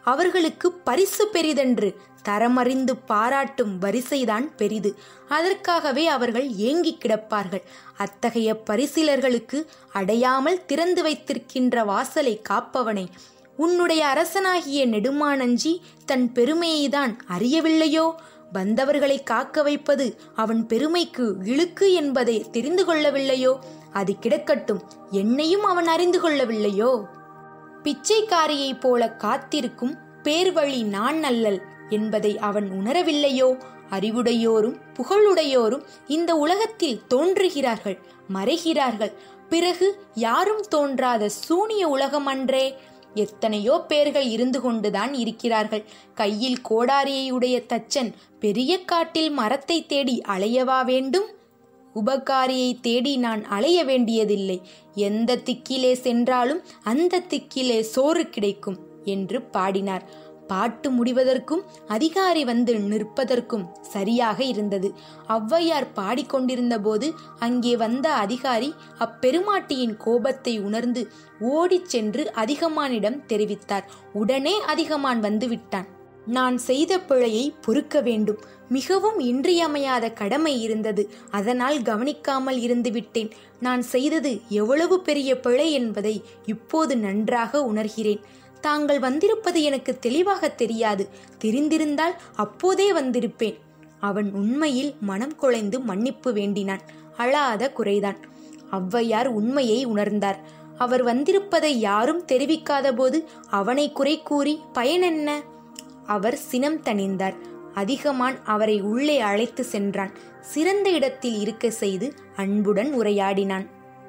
அவர்களுக்கு பரிசு பெரிதென்று தரமறிந்து பாராட்டும் வரிசைதான் பெரிது அதற்காகவே அவர்கள் ஏங்கி கிடப்பார்கள் அத்தகைய பரிசிலர்களுக்கு அடையாமல் திறந்து வைத்திருக்கின்ற வாசலை காப்பவனை உன்னுடைய அரசனாகிய நெடுமானஞ்சி தன் பெருமையைதான் அறியவில்லையோ வந்தவர்களை காக்க வைப்பது அவன் பெருமைக்கு இழுக்கு என்பதை தெரிந்து கொள்ளவில்லையோ அது கிடக்கட்டும் என்னையும் அவன் அறிந்து கொள்ளவில்லையோ பிச்சைக்காரியைப் போல காத்திருக்கும் பேர்வழி நான் அல்லல் என்பதை அவன் உணரவில்லையோ அறிவுடையோரும் புகழுடையோரும் இந்த உலகத்தில் தோன்றுகிறார்கள் மறைகிறார்கள் பிறகு யாரும் தோன்றாத சூனிய உலகம் அன்றே எத்தனையோ பேர்கள் இருந்து கொண்டுதான் இருக்கிறார்கள் கையில் கோடாரியை உடைய தச்சன் பெரிய காட்டில் மரத்தை தேடி அலையவா வேண்டும் உபகாரியை தேடி நான் அலைய வேண்டியதில்லை எந்த திக்கிலே சென்றாலும் அந்த திக்கிலே சோறு கிடைக்கும் என்று பாடினார் பாட்டு முடிவதற்கும் அதிகாரி வந்து நிற்பதற்கும் சரியாக இருந்தது ஔவையார் பாடிக்கொண்டிருந்த போது அங்கே வந்த அதிகாரி அப்பெருமாட்டியின் கோபத்தை உணர்ந்து ஓடிச் சென்று அதிகமானிடம் தெரிவித்தார் உடனே அதிகமான் வந்துவிட்டான் நான் செய்த பிழையை பொறுக்க வேண்டும் மிகவும் இன்றியமையாத கடமை இருந்தது அதனால் கவனிக்காமல் இருந்துவிட்டேன் நான் செய்தது எவ்வளவு பெரிய பிழை என்பதை இப்போது நன்றாக உணர்கிறேன் தாங்கள் வந்திருப்பது எனக்கு தெளிவாக தெரியாது தெரிந்திருந்தால் அப்போதே வந்திருப்பேன் அவன் உண்மையில் மனம் குலைந்து மன்னிப்பு வேண்டினான் அழாத குறைதான் ஔவையார் உண்மையை உணர்ந்தார் அவர் வந்திருப்பதை யாரும் தெரிவிக்காத போது அவனை குறை கூறி பயனென்ன அவர் சினம் தணிந்தார் அதிகமான் அவரை உள்ளே அழைத்து சென்றான் சிறந்த இடத்தில் இருக்க செய்து அன்புடன் உரையாடினான்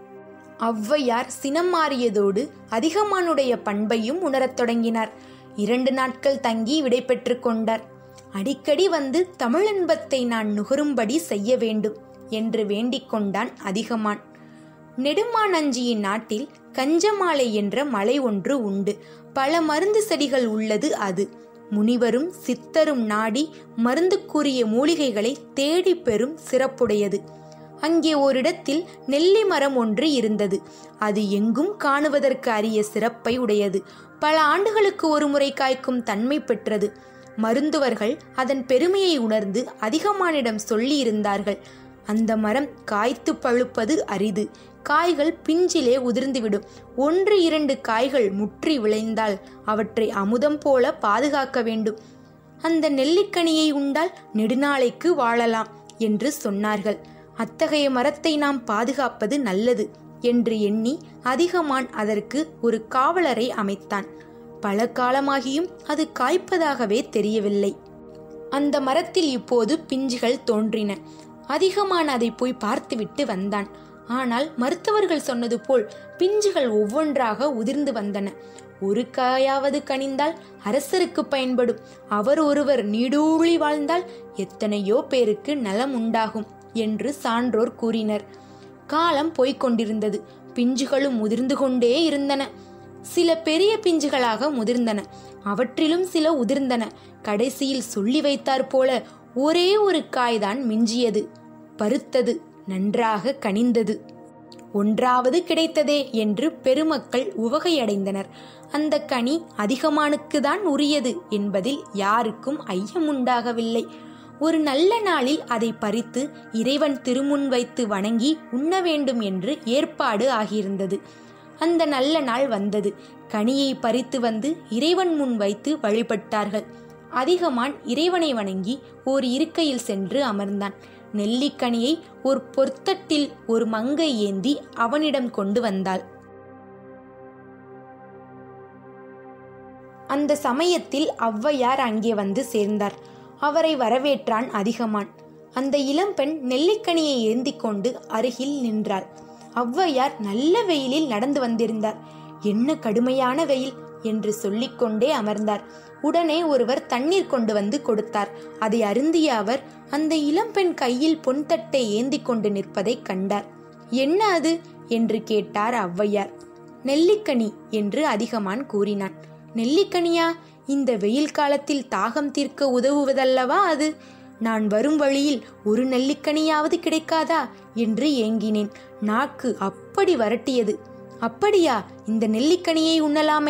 ஔவையார் சினம் மாறியதோடு அதிகமானுடைய பண்பையும் உணரத் தொடங்கினார் இரண்டு நாட்கள் தங்கி விடை பெற்றுக் கொண்டார் அடிக்கடி வந்து தமிழன்பத்தை நான் நுகரும்படி செய்ய வேண்டும் என்று வேண்டிக் கொண்டான் அதிகமான் நெடுமானஞ்சியின் நாட்டில் கஞ்சமாலை என்ற மலை ஒன்று உண்டு பல மருந்து செடிகள் உள்ளது அது முனிவரும் சித்தரும் நாடி மருந்துக்குரிய மூலிகைகளை தேடி பெறும் சிறப்புடையது அங்கே ஓரிடத்தில் நெல்லி மரம் ஒன்று இருந்தது அது எங்கும் காணுவதற்கு அரிய சிறப்பை உடையது பல ஆண்டுகளுக்கு ஒரு முறை காய்க்கும் தன்மை பெற்றது மருந்துவர்கள் அதன் பெருமையை உணர்ந்து அதிகமானிடம் சொல்லியிருந்தார்கள் அந்த மரம் காய்த்து பழுப்பது அரிது காய்கள் பிஞ்சிலே உதிர்ந்துவிடும் ஒன்று இரண்டு காய்கள் முற்றி விளைந்தால் அவற்றை அமுதம் போல பாதுகாக்க வேண்டும் அந்த நெல்லிக்கனியை உண்டால் நெடுநாளைக்கு வாழலாம் என்று சொன்னார்கள் அத்தகைய மரத்தை நாம் பாதுகாப்பது நல்லது என்று எண்ணி அதிகமான் அதற்கு ஒரு காவலரை அமைத்தான் பல காலமாகியும் அது காய்ப்பதாகவே தெரியவில்லை அந்த மரத்தில் இப்போது பிஞ்சுகள் தோன்றின அதிகமான் அதை போய் பார்த்துவிட்டு வந்தான் ஆனால் மருத்துவர்கள் சொன்னது போல் பிஞ்சுகள் ஒவ்வொன்றாக உதிர்ந்து வந்தன ஒரு காயாவது கனிந்தால் அரசருக்கு பயன்படும் அவர் ஒருவர் நீடூழி வாழ்ந்தால் எத்தனையோ பேருக்கு நலம் உண்டாகும் என்று சான்றோர் கூறினர் காலம் போய்க் கொண்டிருந்தது பிஞ்சுகளும் முதிர்ந்து கொண்டே இருந்தன சில பெரிய பிஞ்சுகளாக முதிர்ந்தன அவற்றிலும் சில உதிர்ந்தன கடைசியில் சொல்லி வைத்தாற் போல ஒரே ஒரு காய்தான் மிஞ்சியது பருத்தது நன்றாக கனிந்தது ஒன்றாவது கிடைத்ததே என்று பெருமக்கள் உவகையடைந்தனர் அந்த கனி அதிகமானுக்கு தான் உரியது என்பதில் யாருக்கும் ஐயமுண்டாகவில்லை ஒரு நல்ல நாளில் அதை பறித்து இறைவன் திருமுன் வைத்து வணங்கி உண்ண வேண்டும் என்று ஏற்பாடு ஆகியிருந்தது அந்த நல்ல நாள் வந்தது கனியை பறித்து வந்து இறைவன் முன் வைத்து வழிபட்டார்கள் அதிகமான் இறைவனை வணங்கி ஓர் இருக்கையில் சென்று அமர்ந்தான் நெல்லிக்கனியை ஒரு பொற்தட்டில் ஒரு மங்கை ஏந்தி அவனிடம் கொண்டு வந்தாள் அந்த சமயத்தில் ஔவையார் அங்கே வந்து சேர்ந்தார் அவரை வரவேற்றான் அதிகமான் அந்த இளம்பெண் நெல்லிக்கனியை ஏந்தி கொண்டு அருகில் நின்றாள் ஔவையார் நல்ல வெயிலில் நடந்து வந்திருந்தார் என்ன கடுமையான வெயில் என்று சொல்லிக்கொண்டே அமர்ந்தார் உடனே ஒருவர் தண்ணீர் கொண்டு வந்து கொடுத்தார் அதை அருந்திய அவர் அந்த இளம்பெண் கையில் பொன்தட்டை ஏந்தி கொண்டு நிற்பதை கண்டார் என்ன அது என்று கேட்டார் ஔவையார் நெல்லிக்கனி என்று அதிகமான் கூறினான் நெல்லிக்கனியா இந்த வெயில் காலத்தில் தாகம் தீர்க்க உதவுவதல்லவா அது நான் வரும் வழியில் ஒரு நெல்லிக்கனியாவது கிடைக்காதா என்று ஏங்கினேன் நாக்கு அப்படி வரட்டியது அப்படியா இந்த நெல்லிக்கனியை உண்ணலாமே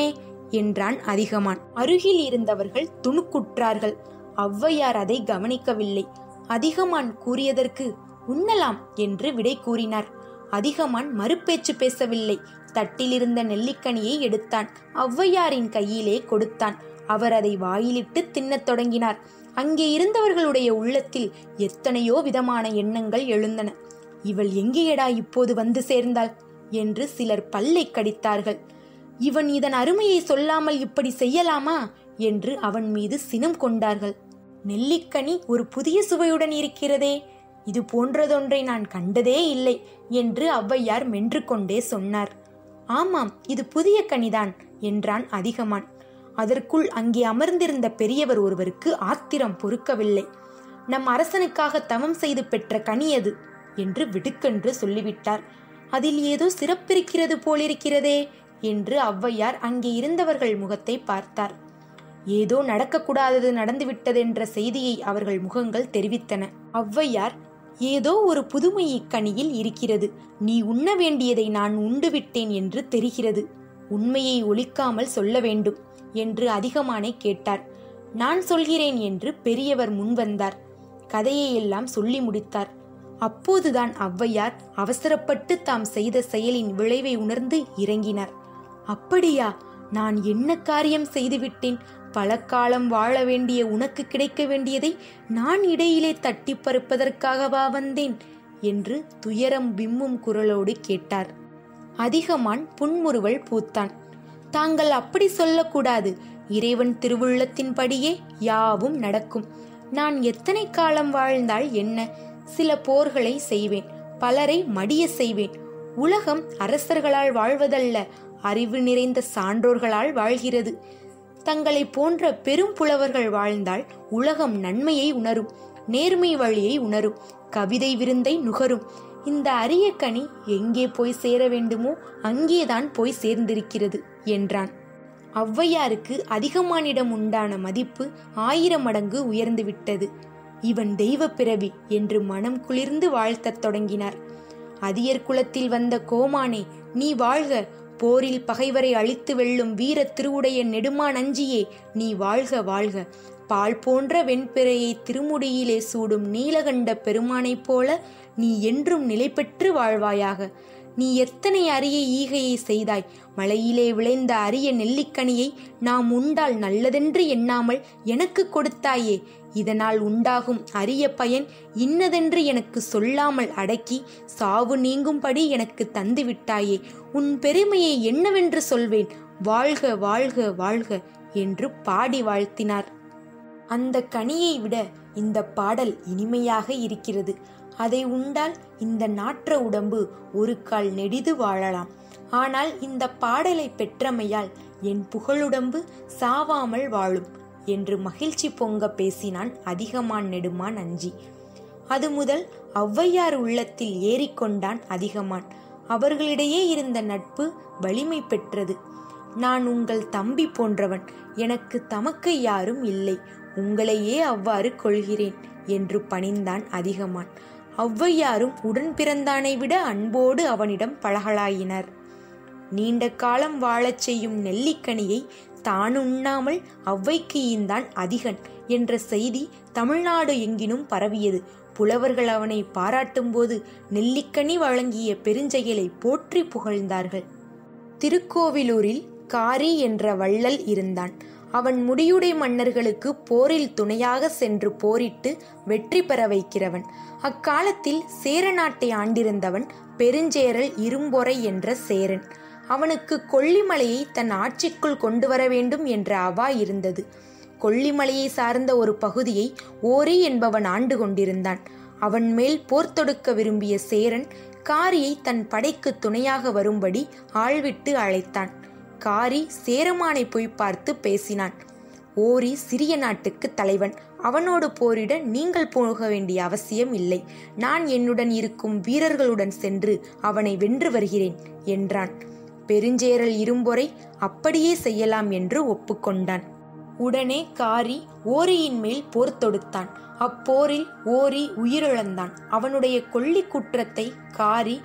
என்றான் அதிகமான் அருகில் இருந்தவர்கள் துணுக்குற்றார்கள் ஔவையார் அதை கவனிக்கவில்லை அதிகமான் கூறியதற்கு உண்ணலாம் என்று விடை கூறினார் அதிகமான் மறுபேச்சு பேசவில்லை தட்டிலிருந்த நெல்லிக்கனியை எடுத்தான் ஔவையாரின் கையிலே கொடுத்தான் அவர் அதை வாயிலிட்டு தின்னத் தொடங்கினார் அங்கே இருந்தவர்களுடைய உள்ளத்தில் எத்தனையோ விதமான எண்ணங்கள் எழுந்தன இவள் எங்கேயடா இப்போது வந்து சேர்ந்தாள் என்று சிலர் பல்லை கடித்தார்கள் இவன் இதன் அருமையை சொல்லாமல் இப்படி செய்யலாமா என்று அவன் மீது சினம் கொண்டார்கள் நெல்லிக்கனி ஒரு புதிய சுவையுடன் இருக்கிறதே இது போன்றதொன்றை நான் கண்டதே இல்லை என்று ஔவையார் மென்று கொண்டே சொன்னார் ஆமாம் இது புதிய கனிதான் என்றான் அதிகமான் அதற்குள் அங்கே அமர்ந்திருந்த பெரியவர் ஒருவருக்கு ஆத்திரம் பொறுக்கவில்லை நம் அரசனுக்காக தவம் செய்து பெற்ற கனி அது என்று விடுக்கென்று சொல்லிவிட்டார் அதில் ஏதோ சிறப்பிருக்கிறது போலிருக்கிறதே என்று ஔவையார் அங்கே இருந்தவர்கள் முகத்தை பார்த்தார் ஏதோ நடக்கக்கூடாதது நடந்துவிட்டதென்ற செய்தியை அவர்கள் முகங்கள் தெரிவித்தன ஔவையார் ஏதோ ஒரு புதுமை இக்கனியில் இருக்கிறது நீ உண்ண வேண்டியதை நான் உண்டு விட்டேன் என்று தெரிகிறது உண்மையை ஒழிக்காமல் சொல்ல வேண்டும் என்று அதிகமானை கேட்டார் நான் சொல்கிறேன் என்று பெரியவர் முன்வந்தார் கதையை எல்லாம் சொல்லி முடித்தார் அப்போதுதான் ஔவையார் அவசரப்பட்டு தாம் செய்த செயலின் விளைவை உணர்ந்து இறங்கினார் அப்படியா நான் என்ன காரியம் செய்துவிட்டேன் பல காலம் வாழ வேண்டிய உனக்கு கிடைக்க வேண்டியதை நான் இடையிலே தட்டி பறிப்பதற்காகவா வந்தேன் என்று துயரம் விம்மும் குரலோடு கேட்டார் அதிகமான் புன்முறுவல் பூத்தான் தாங்கள் அப்படி சொல்லக்கூடாது இறைவன் திருவுள்ளத்தின்படியே யாவும் நடக்கும் நான் எத்தனை காலம் வாழ்ந்தால் என்ன சில போர்களை செய்வேன் பலரை மடிய செய்வேன் உலகம் அரசர்களால் வாழ்வதல்ல அறிவு நிறைந்த சான்றோர்களால் வாழ்கிறது தங்களை போன்ற பெரும் புலவர்கள் வாழ்ந்தால் உலகம் நன்மையை உணரும் நேர்மை வழியை உணரும் கவிதை விருந்தை நுகரும் இந்த அரிய கனி எங்கே போய் சேர வேண்டுமோ அங்கேதான் போய் சேர்ந்திருக்கிறது என்றான் ஔவையாருக்கு அதிகமானிடம் உண்டான மதிப்பு ஆயிரம் மடங்கு உயர்ந்து விட்டது இவன் தெய்வ பிறவி என்று மனம் குளிர்ந்து வாழ்த்தத் தொடங்கினார் அதியர் குலத்தில் வந்த கோமானே நீ வாழ்க போரில் பகைவரை அழித்து வெல்லும் வீர திருவுடைய நெடுமானஞ்சியே நீ வாழ்க வாழ்க பால் போன்ற வெண்பிறையை திருமுடியிலே சூடும் நீலகண்ட பெருமானைப் போல நீ என்றும் நிலை பெற்று வாழ்வாயாக நீ எத்தனை அரிய ஈகையை செய்தாய் மலையிலே விளைந்த அரிய நெல்லிக்கனியை நாம் உண்டால் நல்லதென்று எண்ணாமல் எனக்கு கொடுத்தாயே இதனால் உண்டாகும் அரிய பயன் இன்னதென்று எனக்கு சொல்லாமல் அடக்கி சாவு நீங்கும்படி எனக்கு தந்து விட்டாயே உன் பெருமையை என்னவென்று சொல்வேன் வாழ்க வாழ்க வாழ்க என்று பாடி வாழ்த்தினார் அந்த கனியை விட இந்த பாடல் இனிமையாக இருக்கிறது அதை உண்டால் இந்த நாற்ற உடம்பு ஒரு கால் நெடிது வாழலாம் ஆனால் இந்த பாடலை பெற்றமையால் என் புகழுடம்பு சாவாமல் வாழும் என்று மகிழ்ச்சி பொங்க பேசினான் அதிகமான் நெடுமான் அஞ்சி அது முதல் ஔவையார் உள்ளத்தில் ஏறிக்கொண்டான் அதிகமான் அவர்களிடையே இருந்த நட்பு வலிமை பெற்றது நான் உங்கள் தம்பி போன்றவன் எனக்கு தமக்கு யாரும் இல்லை உங்களையே அவ்வாறு கொள்கிறேன் என்று பணிந்தான் அதிகமான் ஔவையாரும் உடன் பிறந்தானை விட அன்போடு அவனிடம் பழகலாயினர் நீண்ட காலம் வாழச் செய்யும் நெல்லிக்கனியை தான் உண்ணாமல் ஔவைக்கு ஈந்தான் அதிகன் என்ற செய்தி தமிழ்நாடு எங்கினும் பரவியது புலவர்கள் அவனை பாராட்டும்போது நெல்லிக்கனி வழங்கிய பெருஞ்செயலை போற்றி புகழ்ந்தார்கள் திருக்கோவிலூரில் காரி என்ற வள்ளல் இருந்தான் அவன் முடியுடை மன்னர்களுக்கு போரில் துணையாக சென்று போரிட்டு வெற்றி பெற வைக்கிறவன் அக்காலத்தில் சேர நாட்டை ஆண்டிருந்தவன் பெருஞ்சேரல் இரும்பொறை என்ற சேரன் அவனுக்கு கொல்லிமலையை தன் ஆட்சிக்குள் கொண்டு வர வேண்டும் என்ற அவா இருந்தது கொல்லிமலையை சார்ந்த ஒரு பகுதியை ஓரி என்பவன் ஆண்டு கொண்டிருந்தான் அவன் மேல் போர் தொடுக்க விரும்பிய சேரன் காரியை தன் படைக்கு துணையாக வரும்படி ஆள்விட்டு அழைத்தான் காரி சேரமானை போய் பார்த்து பேசினான் ஓரி சிறிய நாட்டுக்கு தலைவன் அவனோடு போரிட நீங்கள் போக வேண்டிய அவசியம் இல்லை நான் என்னுடன் இருக்கும் வீரர்களுடன் சென்று அவனை வென்று வருகிறேன் என்றான் பெருஞ்சேரல் இரும்பொறை அப்படியே செய்யலாம் என்று ஒப்புக்கொண்டான் உடனே காரி ஓரியின் மேல் போர் தொடுத்தான் அப்போரில் ஓரி உயிரிழந்தான் அவனுடைய கொள்ளி குற்றத்தை காரி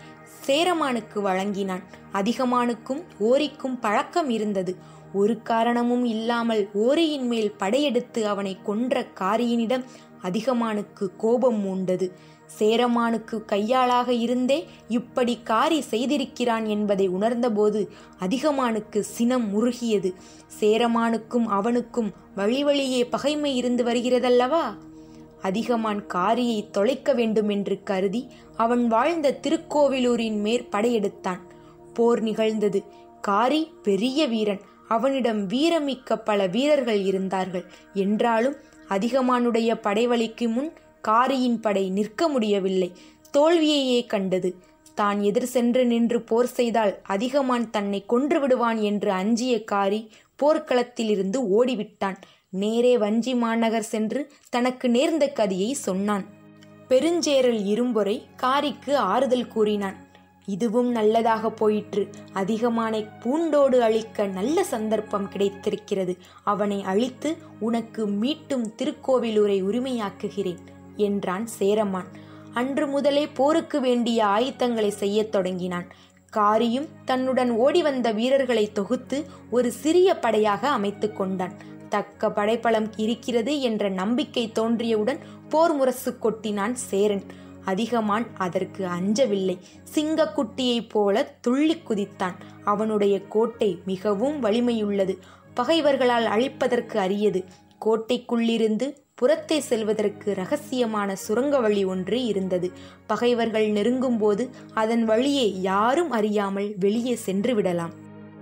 சேரமானுக்கு வழங்கினான் அதிகமானுக்கும் ஓரிக்கும் பழக்கம் இருந்தது ஒரு காரணமும் இல்லாமல் ஓரியின் மேல் படையெடுத்து அவனை கொன்ற காரியினிடம் அதிகமானுக்கு கோபம் மூண்டது சேரமானுக்கு கையாளாக இருந்தே இப்படி காரி செய்திருக்கிறான் என்பதை உணர்ந்தபோது அதிகமானுக்கு சினம் முருகியது சேரமானுக்கும் அவனுக்கும் வழி வழியே பகைமை இருந்து வருகிறதல்லவா அதிகமான் காரியை தொலைக்க வேண்டும் என்று கருதி அவன் வாழ்ந்த திருக்கோவிலூரின் மேற் படையெடுத்தான் போர் நிகழ்ந்தது காரி பெரிய வீரன் அவனிடம் வீரமிக்க பல வீரர்கள் இருந்தார்கள் என்றாலும் அதிகமானுடைய படைவலிக்கு முன் காரியின் படை நிற்க முடியவில்லை தோல்வியையே கண்டது தான் எதிர் சென்று நின்று போர் செய்தால் அதிகமான் தன்னை கொன்று விடுவான் என்று அஞ்சிய காரி போர்க்களத்திலிருந்து ஓடிவிட்டான் நேரே வஞ்சி மாநகர் சென்று தனக்கு நேர்ந்த கதியை சொன்னான் பெருஞ்சேரல் இரும்பொறை காரிக்கு ஆறுதல் கூறினான் இதுவும் நல்லதாக போயிற்று அதிகமானை பூண்டோடு அழிக்க நல்ல சந்தர்ப்பம் கிடைத்திருக்கிறது அவனை அழித்து உனக்கு மீட்டும் திருக்கோவிலூரை உரிமையாக்குகிறேன் என்றான் சேரமான் அன்று முதலே போருக்கு வேண்டிய ஆயுத்தங்களை செய்யத் தொடங்கினான் காரியும் தன்னுடன் ஓடி வந்த வீரர்களை தொகுத்து ஒரு சிறிய படையாக அமைத்து கொண்டான் தக்க படைப்பலம் இருக்கிறது என்ற நம்பிக்கை தோன்றியவுடன் போர் முரசு கொட்டினான் சேரன் அதிகமான் அதற்கு அஞ்சவில்லை சிங்கக்குட்டியைப் போல துள்ளி குதித்தான் அவனுடைய கோட்டை மிகவும் வலிமையுள்ளது பகைவர்களால் அழிப்பதற்கு அரியது கோட்டைக்குள்ளிருந்து புறத்தே செல்வதற்கு ரகசியமான சுரங்க வழி ஒன்று இருந்தது பகைவர்கள் நெருங்கும்போது அதன் வழியே யாரும் அறியாமல் வெளியே சென்று விடலாம்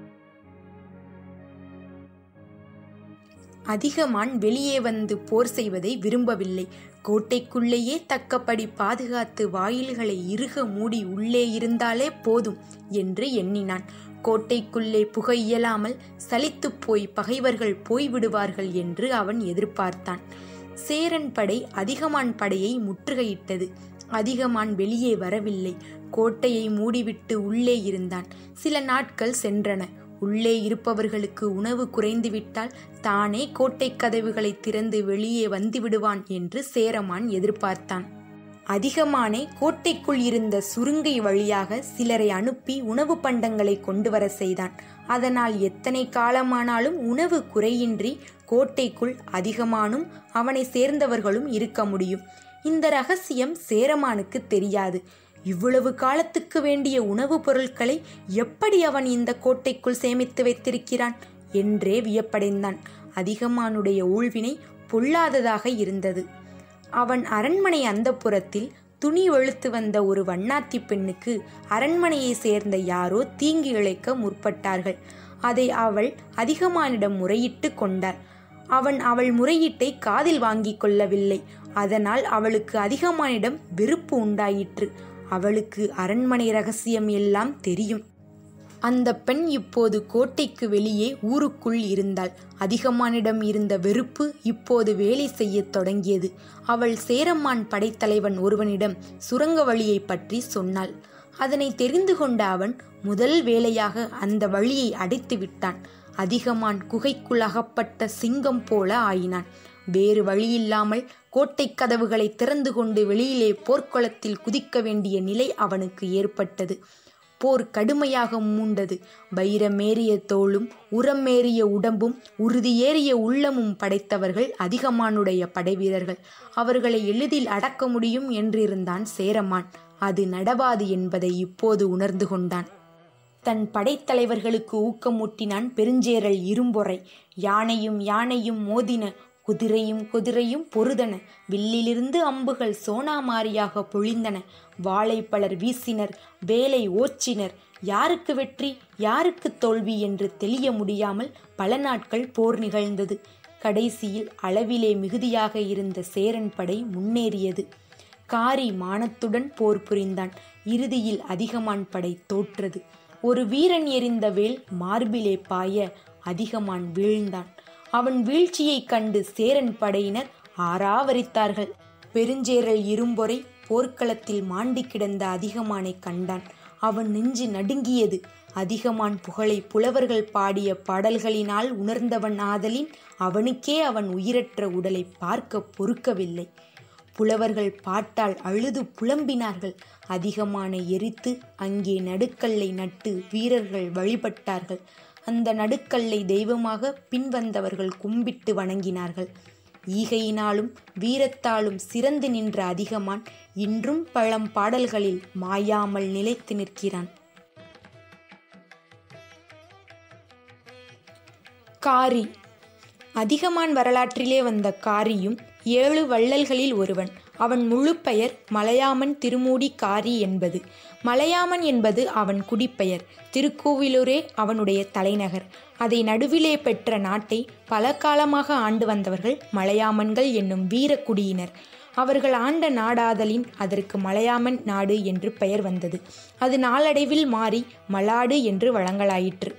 அதிகமான் வெளியே வந்து போர் செய்வதை விரும்பவில்லை கோட்டைக்குள்ளேயே தக்கப்படி பாதுகாத்து வாயில்களை இறுக மூடி உள்ளே இருந்தாலே போதும் என்று எண்ணினான் கோட்டைக்குள்ளே புக இயலாமல் சலித்துப் போய் பகைவர்கள் போய்விடுவார்கள் என்று அவன் எதிர்பார்த்தான் சேரன் படை அதிகமான் படையை முற்றுகையிட்டது அதிகமான் வெளியே வரவில்லை கோட்டையை மூடிவிட்டு உள்ளே இருந்தான் சில நாட்கள் சென்றன உள்ளே இருப்பவர்களுக்கு உணவு குறைந்துவிட்டால் தானே கோட்டை கதவுகளை திறந்து வெளியே வந்துவிடுவான் என்று சேரமான் எதிர்பார்த்தான் அதிகமானே கோட்டைக்குள் இருந்த சுருங்கை வழியாக சிலரை அனுப்பி உணவு பண்டங்களை கொண்டு வர செய்தான் அதனால் எத்தனை காலமானாலும் உணவு குறையின்றி கோட்டைக்குள் அதிகமானும் அவனை சேர்ந்தவர்களும் இருக்க முடியும் இந்த ரகசியம் சேரமானுக்கு தெரியாது இவ்வளவு காலத்துக்கு வேண்டிய உணவுப் பொருட்களை எப்படி அவன் இந்த கோட்டைக்குள் சேமித்து வைத்திருக்கிறான் என்றே வியப்படைந்தான் அதிகமானுடைய ஊழ்வினை பொல்லாததாக இருந்தது அவன் அரண்மனை அந்தப்புறத்தில் துணி வெளுத்து வந்த ஒரு வண்ணாத்தி பெண்ணுக்கு அரண்மனையை சேர்ந்த யாரோ தீங்கு இழைக்க முற்பட்டார்கள் அதை அவள் அதிகமானிடம் முறையிட்டு கொண்டார் அவன் அவள் முறையீட்டை காதில் வாங்கிக் கொள்ளவில்லை அதனால் அவளுக்கு அதிகமானிடம் வெறுப்பு உண்டாயிற்று அவளுக்கு அரண்மனை ரகசியம் எல்லாம் தெரியும் அந்த பெண் இப்போது கோட்டைக்கு வெளியே ஊருக்குள் இருந்தாள் அதிகமானிடம் இருந்த வெறுப்பு இப்போது வேலை செய்யத் தொடங்கியது அவள் சேரம்மான் படைத்தலைவன் ஒருவனிடம் சுரங்க வழியை பற்றி சொன்னாள் அதனை தெரிந்து கொண்ட அவன் முதல் வேலையாக அந்த வழியை அடைத்து விட்டான் அதிகமான் குகைக்குள் அகப்பட்ட சிங்கம் போல ஆயினான் வேறு வழியில்லாமல் கோட்டை கதவுகளை திறந்து கொண்டு வெளியிலே போர்க்களத்தில் குதிக்க வேண்டிய நிலை அவனுக்கு ஏற்பட்டது போர் கடுமையாக மூண்டது வைரமேறிய தோளும் உரமேறிய உடம்பும் உறுதியேறிய உள்ளமும் படைத்தவர்கள் அதிகமானுடைய படைவீரர்கள் அவர்களை எளிதில் அடக்க முடியும் என்றிருந்தான் சேரமான் அது நடவாது என்பதை இப்போது உணர்ந்து கொண்டான் தன் படைத்தலைவர்களுக்கு ஊக்கமூட்டினான் பெருஞ்சேரல் இரும்பொறை யானையும் யானையும் மோதின குதிரையும் குதிரையும் பொருதன வில்லிலிருந்து அம்புகள் சோனாமாரியாக பொழிந்தன வாளை பலர் வீசினர் வேலை ஓச்சினர் யாருக்கு வெற்றி யாருக்கு தோல்வி என்று தெளிய முடியாமல் பல நாட்கள் போர் நிகழ்ந்தது கடைசியில் அளவிலே மிகுதியாக இருந்த சேரன் படை முன்னேறியது காரி மானத்துடன் போர் புரிந்தான் இறுதியில் அதிகமான் படை தோற்றது ஒரு வீரன் எறிந்த வேல் மார்பிலே பாய அதிகமான் வீழ்ந்தான் அவன் வீழ்ச்சியைக் கண்டு சேரன் படையினர் ஆறாவரித்தார்கள் பெருஞ்சேரல் இரும்பொறை போர்க்களத்தில் மாண்டி கிடந்த அதிகமானை கண்டான் அவன் நெஞ்சு நடுங்கியது அதிகமான் புகழை புலவர்கள் பாடிய பாடல்களினால் உணர்ந்தவன் ஆதலின் அவனுக்கே அவன் உயிரற்ற உடலை பார்க்க பொறுக்கவில்லை புலவர்கள் பாட்டால் அழுது புலம்பினார்கள் அதிகமான எரித்து அங்கே நடுக்கல்லை நட்டு வீரர்கள் வழிபட்டார்கள் அந்த நடுக்கல்லை தெய்வமாக பின்வந்தவர்கள் கும்பிட்டு வணங்கினார்கள் ஈகையினாலும் வீரத்தாலும் சிறந்து நின்ற அதிகமான் இன்றும் பழம் பாடல்களில் மாயாமல் நிலைத்து நிற்கிறான் காரி அதிகமான் வரலாற்றிலே வந்த காரியும் ஏழு வள்ளல்களில் ஒருவன் அவன் முழு பெயர் மலையாமன் திருமூடி காரி என்பது மலையாமன் என்பது அவன் குடிப்பெயர் திருக்கோவிலூரே அவனுடைய தலைநகர் அதை நடுவிலே பெற்ற நாட்டை பல காலமாக ஆண்டு வந்தவர்கள் மலையாமன்கள் என்னும் வீரக்குடியினர் அவர்கள் ஆண்ட நாடாதலின் அதற்கு மலையாமன் நாடு என்று பெயர் வந்தது அது நாளடைவில் மாறி மலாடு என்று வழங்கலாயிற்று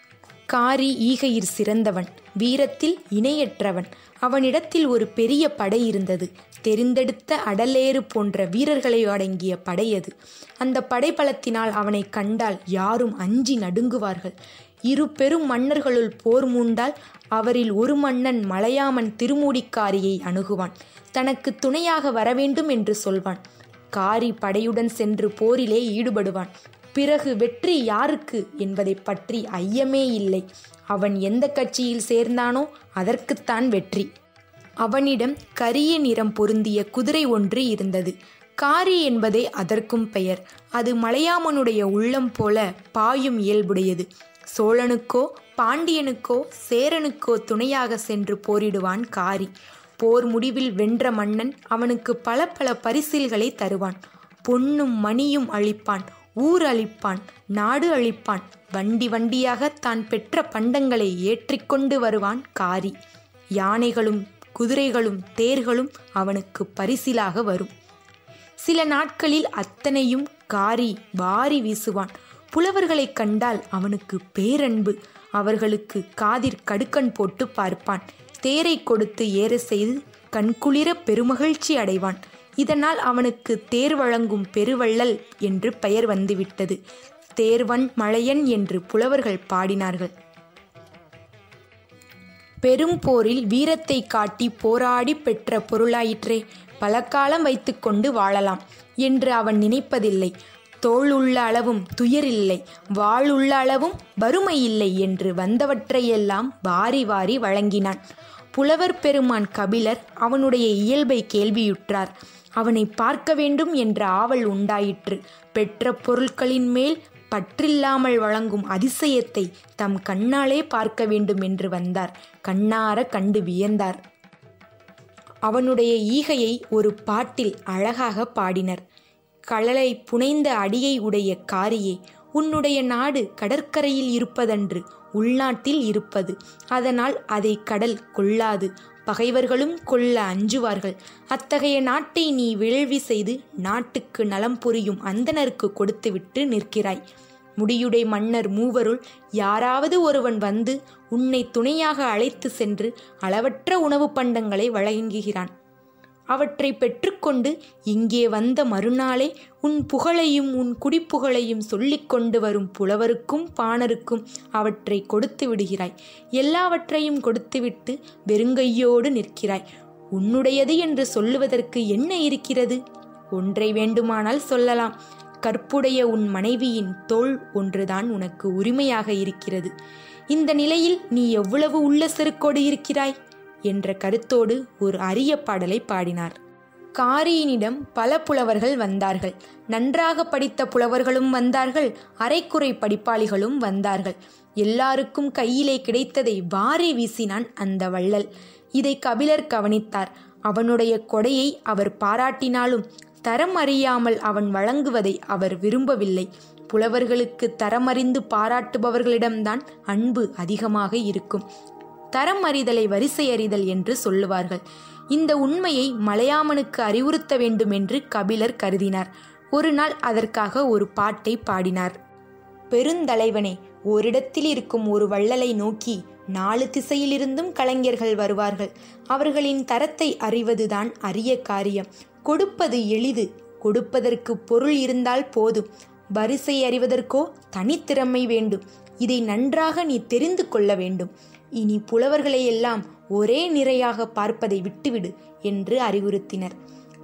காரி ஈகையிற் சிறந்தவன் வீரத்தில் இணையற்றவன் அவனிடத்தில் ஒரு பெரிய படை இருந்தது தெரிந்தெடுத்த அடலேறு போன்ற வீரர்களை அடங்கிய படை அது அந்த படைபலத்தினால் அவனை கண்டால் யாரும் அஞ்சி நடுங்குவார்கள் இரு பெரும் மன்னர்களுள் போர் மூண்டால் அவரில் ஒரு மன்னன் மலையாமன் திருமூடிக்காரியை அணுகுவான் தனக்கு துணையாக வரவேண்டும் என்று சொல்வான் காரி படையுடன் சென்று போரிலே ஈடுபடுவான் பிறகு வெற்றி யாருக்கு என்பதை பற்றி ஐயமே இல்லை அவன் எந்த கட்சியில் சேர்ந்தானோ அதற்குத்தான் வெற்றி அவனிடம் கரிய நிறம் பொருந்திய குதிரை ஒன்று இருந்தது காரி என்பதே அதற்கும் பெயர் அது மலையாமனுடைய உள்ளம் போல பாயும் இயல்புடையது சோழனுக்கோ பாண்டியனுக்கோ சேரனுக்கோ துணையாக சென்று போரிடுவான் காரி போர் முடிவில் வென்ற மன்னன் அவனுக்கு பல பல பரிசில்களை தருவான் பொன்னும் மணியும் அளிப்பான் ஊர் அழிப்பான் நாடு அழிப்பான் வண்டி வண்டியாக தான் பெற்ற பண்டங்களை ஏற்றிக்கொண்டு வருவான் காரி யானைகளும் குதிரைகளும் தேர்களும் அவனுக்கு பரிசிலாக வரும் சில நாட்களில் அத்தனையும் காரி வாரி வீசுவான் புலவர்களைக் கண்டால் அவனுக்கு பேரன்பு அவர்களுக்கு காதிற் கடுக்கன் போட்டு பார்ப்பான் தேரை கொடுத்து ஏற செய்து கண்குளிர பெருமகிழ்ச்சி அடைவான் இதனால் அவனுக்கு தேர் வழங்கும் பெருவள்ளல் என்று பெயர் வந்துவிட்டது தேர்வன் மலையன் என்று புலவர்கள் பாடினார்கள் பெரும் போரில் வீரத்தை காட்டி போராடி பெற்ற பொருளாயிற்றே பல காலம் வைத்துக்கொண்டு வாழலாம் என்று அவன் நினைப்பதில்லை தோள் உள்ள அளவும் துயரில்லை வாழ் உள்ள அளவும் வறுமை இல்லை என்று வந்தவற்றையெல்லாம் வாரி வாரி வழங்கினான் புலவர் பெருமான் கபிலர் அவனுடைய இயல்பை கேள்வியுற்றார் அவனை பார்க்க வேண்டும் என்ற ஆவல் உண்டாயிற்று பெற்ற பொருட்களின் மேல் பற்றில்லாமல் வழங்கும் அதிசயத்தை தம் கண்ணாலே பார்க்க வேண்டும் என்று வந்தார் கண்ணார கண்டு வியந்தார் அவனுடைய ஈகையை ஒரு பாட்டில் அழகாக பாடினர் கடலை புனைந்த அடியை உடைய காரியே உன்னுடைய நாடு கடற்கரையில் இருப்பதன்று உள்நாட்டில் இருப்பது அதனால் அதை கடல் கொள்ளாது பகைவர்களும் கொள்ள அஞ்சுவார்கள் அத்தகைய நாட்டை நீ வேள்வி செய்து நாட்டுக்கு நலம் புரியும் அந்தனருக்கு கொடுத்துவிட்டு நிற்கிறாய் முடியுடை மன்னர் மூவருள் யாராவது ஒருவன் வந்து உன்னை துணையாக அழைத்து சென்று அளவற்ற உணவு பண்டங்களை வழங்குகிறான் அவற்றை பெற்றுக்கொண்டு இங்கே வந்த மறுநாளே உன் புகழையும் உன் குடிப்புகழையும் சொல்லிக் கொண்டு வரும் புலவருக்கும் பாணருக்கும் அவற்றை கொடுத்து விடுகிறாய் எல்லாவற்றையும் கொடுத்துவிட்டு வெறுங்கையோடு நிற்கிறாய் உன்னுடையது என்று சொல்லுவதற்கு என்ன இருக்கிறது ஒன்றை வேண்டுமானால் சொல்லலாம் கற்புடைய உன் மனைவியின் தோள் ஒன்றுதான் உனக்கு உரிமையாக இருக்கிறது இந்த நிலையில் நீ எவ்வளவு உள்ள செருக்கோடு இருக்கிறாய் என்ற கருத்தோடு ஒரு அரிய பாடலை பாடினார் காரியினிடம் பல புலவர்கள் வந்தார்கள் நன்றாக படித்த புலவர்களும் வந்தார்கள் அரைக்குறை படிப்பாளிகளும் வந்தார்கள் எல்லாருக்கும் கையிலே கிடைத்ததை வாரி வீசினான் அந்த வள்ளல் இதை கபிலர் கவனித்தார் அவனுடைய கொடையை அவர் பாராட்டினாலும் தரம் அறியாமல் அவன் வழங்குவதை அவர் விரும்பவில்லை புலவர்களுக்கு தரமறிந்து பாராட்டுபவர்களிடம்தான் அன்பு அதிகமாக இருக்கும் தரம் அறிதலை வரிசை அறிதல் என்று சொல்லுவார்கள் இந்த உண்மையை மலையாமனுக்கு அறிவுறுத்த வேண்டும் என்று கபிலர் கருதினார் ஒரு நாள் அதற்காக ஒரு பாட்டை பாடினார் பெருந்தலைவனே ஓரிடத்தில் இருக்கும் ஒரு வள்ளலை நோக்கி நாலு திசையிலிருந்தும் கலைஞர்கள் வருவார்கள் அவர்களின் தரத்தை அறிவதுதான் அரிய காரியம் கொடுப்பது எளிது கொடுப்பதற்கு பொருள் இருந்தால் போதும் வரிசை அறிவதற்கோ தனித்திறமை வேண்டும் இதை நன்றாக நீ தெரிந்து கொள்ள வேண்டும் இனி புலவர்களையெல்லாம் ஒரே நிறையாக பார்ப்பதை விட்டுவிடு என்று அறிவுறுத்தினர்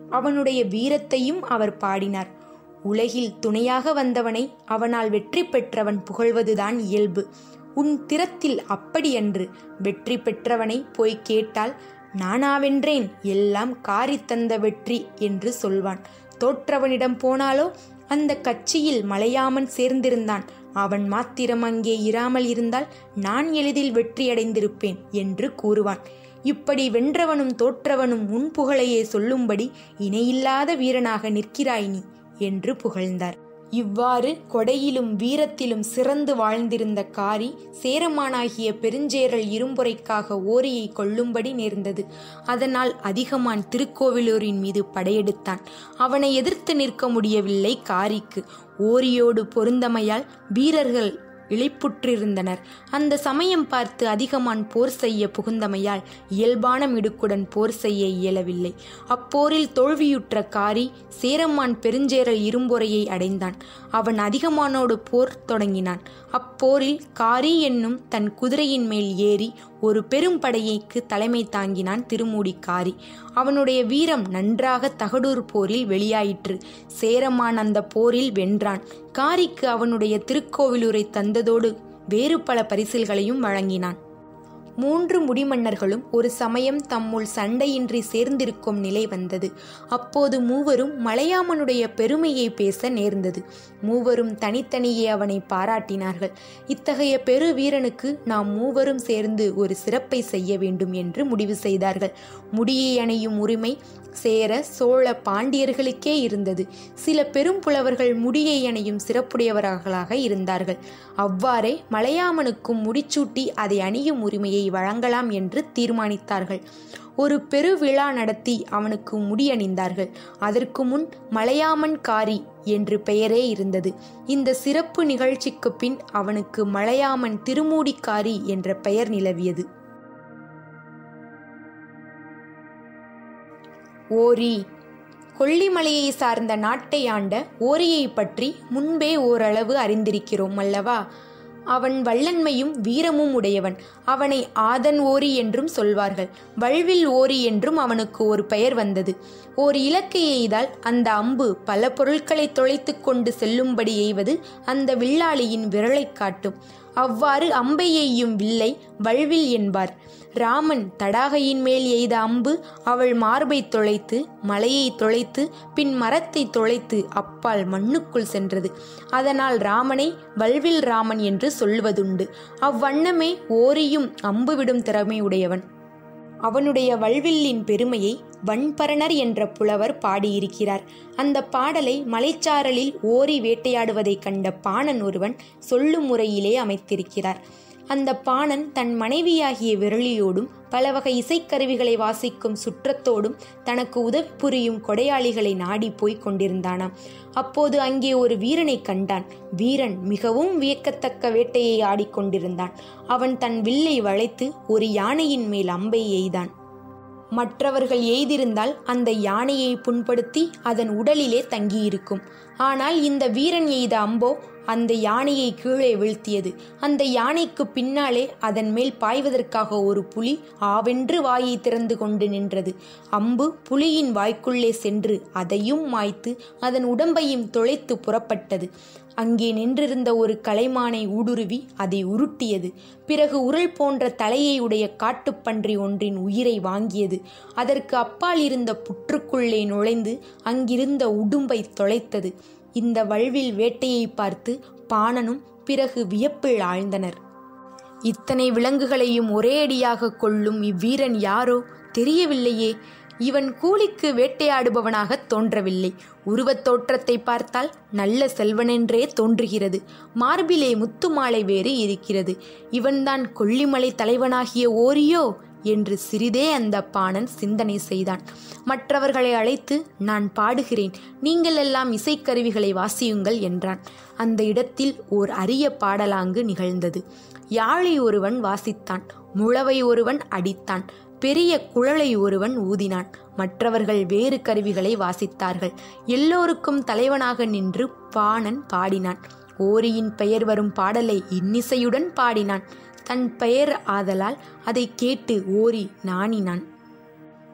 அவனுடைய வீரத்தையும் அவர் பாடினார் உலகில் துணையாக வந்தவனை அவனால் வெற்றி பெற்றவன் புகழ்வதுதான் இயல்பு உன் திறத்தில் அப்படியன்று வெற்றி பெற்றவனை போய் கேட்டால் நானாவென்றேன் எல்லாம் காரி தந்த வெற்றி என்று சொல்வான் தோற்றவனிடம் போனாலோ அந்த கட்சியில் மலையாமன் சேர்ந்திருந்தான் அவன் மாத்திரம் அங்கே இராமல் இருந்தால் நான் எளிதில் வெற்றியடைந்திருப்பேன் என்று கூறுவான் இப்படி வென்றவனும் தோற்றவனும் உன் புகழையே சொல்லும்படி இணையில்லாத வீரனாக நிற்கிறாய் நீ என்று புகழ்ந்தார் இவ்வாறு கொடையிலும் வீரத்திலும் சிறந்து வாழ்ந்திருந்த காரி சேரமானாகிய பெருஞ்சேரல் இரும்புரைக்காக ஓரியை கொள்ளும்படி நேர்ந்தது அதனால் அதிகமான் திருக்கோவிலூரின் மீது படையெடுத்தான் அவனை எதிர்த்து நிற்க முடியவில்லை காரிக்கு ஓரியோடு பொருந்தமையால் வீரர்கள் இழைப்புற்றிருந்தனர் அந்த சமயம் பார்த்து அதிகமான் போர் செய்ய புகுந்தமையால் இயல்பான மிடுக்குடன் போர் செய்ய இயலவில்லை அப்போரில் தோல்வியுற்ற காரி சேரம்மான் பெருஞ்சேரல் இரும்பொறையை அடைந்தான் அவன் அதிகமானோடு போர் தொடங்கினான் அப்போரில் காரி என்னும் தன் குதிரையின் மேல் ஏறி ஒரு பெரும் படையைக்கு தலைமை தாங்கினான் திருமூடிக்காரி அவனுடைய வீரம் நன்றாக தகடூர் போரில் வெளியாயிற்று சேரமான் அந்த போரில் வென்றான் காரிக்கு அவனுடைய திருக்கோவிலூரை தந்ததோடு வேறு பல பரிசில்களையும் வழங்கினான் மூன்று முடிமன்னர்களும் ஒரு சமயம் தம்முள் சண்டையின்றி சேர்ந்திருக்கும் நிலை வந்தது அப்போது மூவரும் மலையாமனுடைய பெருமையை பேச நேர்ந்தது மூவரும் தனித்தனியே அவனை பாராட்டினார்கள் இத்தகைய பெரு வீரனுக்கு நாம் மூவரும் சேர்ந்து ஒரு சிறப்பை செய்ய வேண்டும் என்று முடிவு செய்தார்கள் முடியை அணையும் உரிமை சேர சோழ பாண்டியர்களுக்கே இருந்தது சில பெரும் புலவர்கள் முடியை அணையும் சிறப்புடையவர்களாக இருந்தார்கள் அவ்வாறே மலையாமனுக்கும் முடிச்சூட்டி அதை அணியும் உரிமையை வழங்கலாம் என்று தீர்மானித்தார்கள் ஒரு பெரு விழா நடத்தி அவனுக்கு முடியணிந்தார்கள் அதற்கு முன் மலையாமன் காரி என்று பெயரே இருந்தது இந்த சிறப்பு நிகழ்ச்சிக்கு பின் அவனுக்கு மலையாமன் திருமூடிக்காரி என்ற பெயர் நிலவியது ஓரி கொல்லிமலையை சார்ந்த நாட்டை ஆண்ட ஓரியை பற்றி முன்பே ஓரளவு அறிந்திருக்கிறோம் அல்லவா அவன் வல்லன்மையும் வீரமும் உடையவன் அவனை ஆதன் ஓரி என்றும் சொல்வார்கள் வல்வில் ஓரி என்றும் அவனுக்கு ஒரு பெயர் வந்தது ஓர் இலக்கை எய்தால் அந்த அம்பு பல பொருட்களை தொலைத்து கொண்டு செல்லும்படி எய்வது அந்த வில்லாளியின் விரலைக் காட்டும் அவ்வாறு அம்பை எய்யும் வில்லை வல்வில் என்பார் ராமன் தடாகையின் மேல் எய்த அம்பு அவள் மார்பை தொலைத்து மலையை தொலைத்து பின் மரத்தை தொலைத்து அப்பால் மண்ணுக்குள் சென்றது அதனால் ராமனை வல்வில் ராமன் என்று சொல்வதுண்டு அவ்வண்ணமே ஓரியும் அம்பு விடும் திறமை உடையவன் அவனுடைய வல்வில்லின் பெருமையை வன்பரணர் என்ற புலவர் பாடியிருக்கிறார் அந்த பாடலை மலைச்சாரலில் ஓரி வேட்டையாடுவதைக் கண்ட பாணன் ஒருவன் சொல்லும் முறையிலே அமைத்திருக்கிறார் அந்த பாணன் தன் மனைவியாகிய விரலியோடும் பல வகை இசைக்கருவிகளை வாசிக்கும் சுற்றத்தோடும் தனக்கு உதவி புரியும் கொடையாளிகளை நாடி போய்க் கொண்டிருந்தானாம் அப்போது அங்கே ஒரு வீரனை கண்டான் வீரன் மிகவும் வியக்கத்தக்க வேட்டையை ஆடிக்கொண்டிருந்தான் அவன் தன் வில்லை வளைத்து ஒரு யானையின் மேல் அம்பை எய்தான் மற்றவர்கள் எய்திருந்தால் அந்த யானையை புண்படுத்தி அதன் உடலிலே தங்கியிருக்கும் ஆனால் இந்த வீரன் எய்த அம்போ அந்த யானையை கீழே வீழ்த்தியது அந்த யானைக்கு பின்னாலே அதன் மேல் பாய்வதற்காக ஒரு புலி ஆவென்று வாயை திறந்து கொண்டு நின்றது அம்பு புலியின் வாய்க்குள்ளே சென்று அதையும் மாய்த்து அதன் உடம்பையும் தொலைத்து புறப்பட்டது அங்கே நின்றிருந்த ஒரு கலைமானை ஊடுருவி அதை உருட்டியது பிறகு உருள் போன்ற தலையை உடைய காட்டுப்பன்றி ஒன்றின் உயிரை வாங்கியது அதற்கு அப்பால் இருந்த புற்றுக்குள்ளே நுழைந்து அங்கிருந்த உடும்பை தொலைத்தது இந்த வல்வில் வேட்டையை பார்த்து பாணனும் பிறகு வியப்பில் ஆழ்ந்தனர் இத்தனை விலங்குகளையும் ஒரே அடியாக கொள்ளும் இவ்வீரன் யாரோ தெரியவில்லையே இவன் கூலிக்கு வேட்டையாடுபவனாக தோன்றவில்லை உருவத் தோற்றத்தை பார்த்தால் நல்ல செல்வனென்றே தோன்றுகிறது மார்பிலே முத்து மாலை வேறு இருக்கிறது இவன்தான் கொல்லிமலை தலைவனாகிய ஓரியோ என்று சிறிதே அந்த பாணன் சிந்தனை செய்தான் மற்றவர்களை அழைத்து நான் பாடுகிறேன் நீங்கள் எல்லாம் இசைக்கருவிகளை வாசியுங்கள் என்றான் அந்த இடத்தில் ஓர் அரிய பாடலாங்கு நிகழ்ந்தது யாழை ஒருவன் வாசித்தான் முழவை ஒருவன் அடித்தான் பெரிய குழலை ஒருவன் ஊதினான் மற்றவர்கள் வேறு கருவிகளை வாசித்தார்கள் எல்லோருக்கும் தலைவனாக நின்று பாணன் பாடினான் ஓரியின் பெயர் வரும் பாடலை இன்னிசையுடன் பாடினான் தன் பெயர் ஆதலால் அதை கேட்டு ஓரி நாணினான்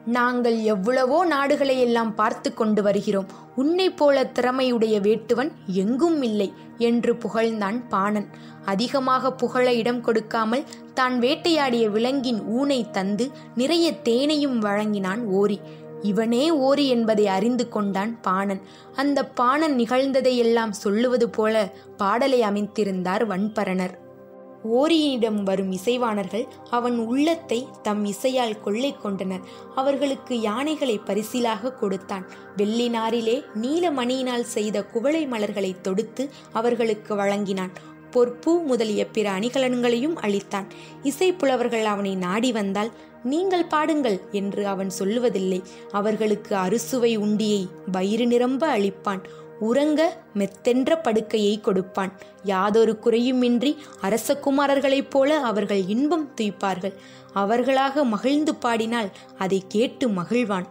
நாங்கள் எவ்வளவோ நாடுகளை எல்லாம் பார்த்து கொண்டு வருகிறோம் உன்னை போல திறமையுடைய வேட்டுவன் எங்கும் இல்லை என்று புகழ்ந்தான் பாணன் அதிகமாக புகழ இடம் கொடுக்காமல் தான் வேட்டையாடிய விலங்கின் ஊனை தந்து நிறைய தேனையும் வழங்கினான் ஓரி இவனே ஓரி என்பதை அறிந்து கொண்டான் பாணன் அந்த பாணன் நிகழ்ந்ததையெல்லாம் சொல்லுவது போல பாடலை அமைத்திருந்தார் வன்பரணர் ஓரியிடம் வரும் இசைவாணர்கள் அவன் உள்ளத்தை தம் இசையால் கொள்ளை கொண்டனர் அவர்களுக்கு யானைகளை பரிசிலாக கொடுத்தான் வெள்ளி நாரிலே நீலமணியினால் செய்த குவளை மலர்களை தொடுத்து அவர்களுக்கு வழங்கினான் பொற்பூ முதலிய பிற அணிகலன்களையும் அளித்தான் இசைப்புலவர்கள் அவனை நாடி வந்தால் நீங்கள் பாடுங்கள் என்று அவன் சொல்லுவதில்லை அவர்களுக்கு அறுசுவை உண்டியை வயிறு நிரம்ப அளிப்பான் உறங்க மெத்தென்ற படுக்கையை கொடுப்பான் யாதொரு குறையுமின்றி அரசகுமாரர்களைப் போல அவர்கள் இன்பம் துய்ப்பார்கள் அவர்களாக மகிழ்ந்து பாடினால் அதை கேட்டு மகிழ்வான்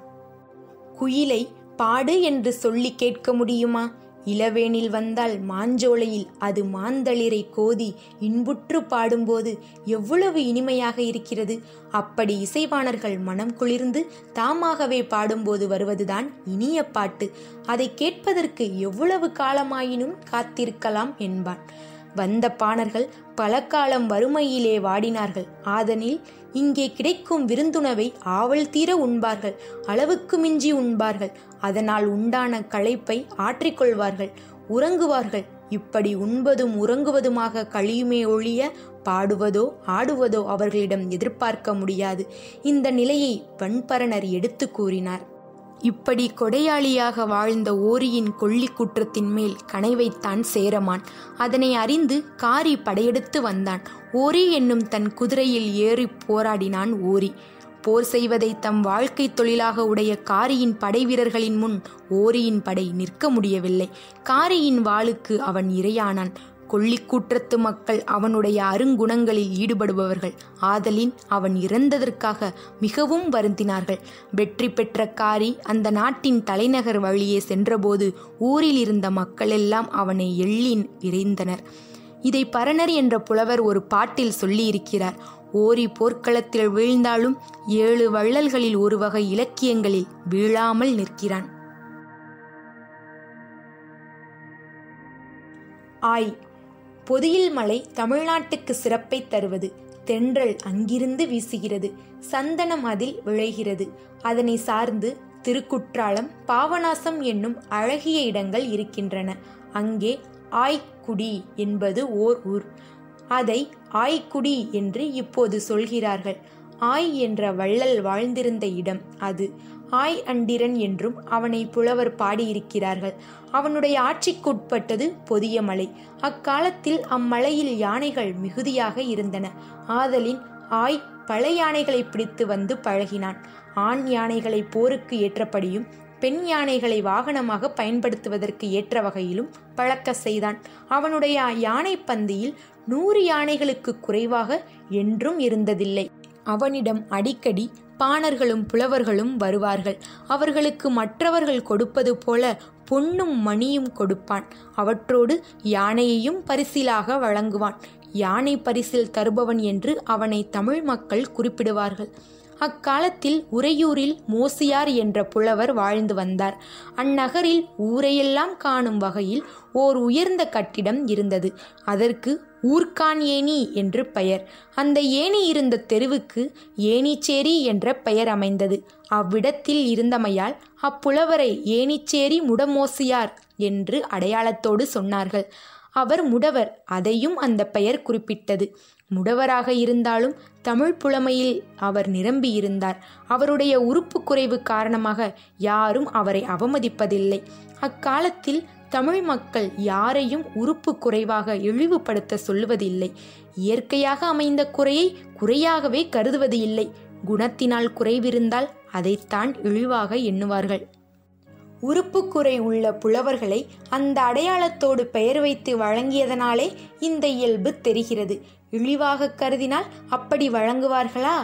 குயிலை பாடு என்று சொல்லி கேட்க முடியுமா இளவேனில் வந்தால் மாஞ்சோலையில் அது மாந்தளிரை கோதி இன்புற்று பாடும்போது எவ்வளவு இனிமையாக இருக்கிறது அப்படி இசைவாணர்கள் மனம் குளிர்ந்து தாமாகவே பாடும்போது வருவதுதான் இனிய பாட்டு அதை கேட்பதற்கு எவ்வளவு காலமாயினும் காத்திருக்கலாம் என்பான் வந்த பாணர்கள் பல காலம் வறுமையிலே வாடினார்கள் ஆதனில் இங்கே கிடைக்கும் விருந்துணவை ஆவல் தீர உண்பார்கள் அளவுக்கு மிஞ்சி உண்பார்கள் அதனால் உண்டான களைப்பை ஆற்றிக்கொள்வார்கள் உறங்குவார்கள் இப்படி உண்பதும் உறங்குவதுமாக கழியுமே ஒழிய பாடுவதோ ஆடுவதோ அவர்களிடம் எதிர்பார்க்க முடியாது இந்த நிலையை வன்பரணர் எடுத்து கூறினார் இப்படி கொடையாளியாக வாழ்ந்த ஓரியின் கொள்ளி குற்றத்தின் மேல் கனை வைத்தான் சேரமான் அதனை அறிந்து காரி படையெடுத்து வந்தான் ஓரி என்னும் தன் குதிரையில் ஏறி போராடினான் ஓரி போர் செய்வதை தம் வாழ்க்கை தொழிலாக உடைய காரியின் படை வீரர்களின் முன் ஓரியின் படை நிற்க முடியவில்லை காரியின் வாளுக்கு அவன் இரையானான் கொள்ளிக்கூற்றத்து மக்கள் அவனுடைய அருங்குணங்களில் ஈடுபடுபவர்கள் ஆதலின் அவன் இறந்ததற்காக மிகவும் வருந்தினார்கள் வெற்றி பெற்ற காரி அந்த நாட்டின் தலைநகர் வழியே சென்றபோது ஊரில் இருந்த மக்களெல்லாம் அவனை எள்ளி இறைந்தனர் இதை பரணர் என்ற புலவர் ஒரு பாட்டில் சொல்லியிருக்கிறார் ஓரி போர்க்களத்தில் வீழ்ந்தாலும் ஏழு வள்ளல்களில் ஒரு வகை இலக்கியங்களில் வீழாமல் நிற்கிறான் ஆய் பொதியில் மலை தமிழ்நாட்டுக்கு சிறப்பை தருவது தென்றல் அங்கிருந்து வீசுகிறது சந்தனம் அதில் விளைகிறது அதனை சார்ந்து திருக்குற்றாலம் பாவநாசம் என்னும் அழகிய இடங்கள் இருக்கின்றன அங்கே ஆய்க்குடி என்பது ஓர் ஊர் அதை ஆய்க்குடி என்று இப்போது சொல்கிறார்கள் ஆய் என்ற வள்ளல் வாழ்ந்திருந்த இடம் அது ஆய் அண்டிரன் என்றும் அவனை புலவர் பாடியிருக்கிறார்கள் அவனுடைய ஆட்சிக்குட்பட்டது பொதிய மலை அக்காலத்தில் அம்மலையில் யானைகள் மிகுதியாக இருந்தன ஆதலின் ஆய் பல யானைகளை பிடித்து வந்து பழகினான் ஆண் யானைகளை போருக்கு ஏற்றபடியும் பெண் யானைகளை வாகனமாக பயன்படுத்துவதற்கு ஏற்ற வகையிலும் பழக்க செய்தான் அவனுடைய யானை பந்தியில் நூறு யானைகளுக்கு குறைவாக என்றும் இருந்ததில்லை அவனிடம் அடிக்கடி பாணர்களும் புலவர்களும் வருவார்கள் அவர்களுக்கு மற்றவர்கள் கொடுப்பது போல பொன்னும் மணியும் கொடுப்பான் அவற்றோடு யானையையும் பரிசிலாக வழங்குவான் யானை பரிசில் தருபவன் என்று அவனை தமிழ் மக்கள் குறிப்பிடுவார்கள் அக்காலத்தில் உறையூரில் மோசியார் என்ற புலவர் வாழ்ந்து வந்தார் அந்நகரில் ஊரையெல்லாம் காணும் வகையில் ஓர் உயர்ந்த கட்டிடம் இருந்தது அதற்கு ஊர்கான் ஏணி என்று பெயர் அந்த ஏணி இருந்த தெருவுக்கு ஏணிச்சேரி என்ற பெயர் அமைந்தது அவ்விடத்தில் இருந்தமையால் அப்புலவரை ஏணிச்சேரி முடமோசியார் என்று அடையாளத்தோடு சொன்னார்கள் அவர் முடவர் அதையும் அந்த பெயர் குறிப்பிட்டது முடவராக இருந்தாலும் தமிழ் புலமையில் அவர் நிரம்பியிருந்தார் அவருடைய உறுப்பு குறைவு காரணமாக யாரும் அவரை அவமதிப்பதில்லை அக்காலத்தில் தமிழ் மக்கள் யாரையும் உறுப்பு குறைவாக இழிவுபடுத்த சொல்லுவதில்லை இயற்கையாக அமைந்த குறையை குறையாகவே கருதுவது இல்லை குணத்தினால் குறைவிருந்தால் அதைத்தான் இழிவாக எண்ணுவார்கள் உறுப்புக்குறை உள்ள புலவர்களை அந்த அடையாளத்தோடு பெயர் வைத்து வழங்கியதனாலே இந்த இயல்பு தெரிகிறது இழிவாக கருதினால் அப்படி வழங்குவார்களா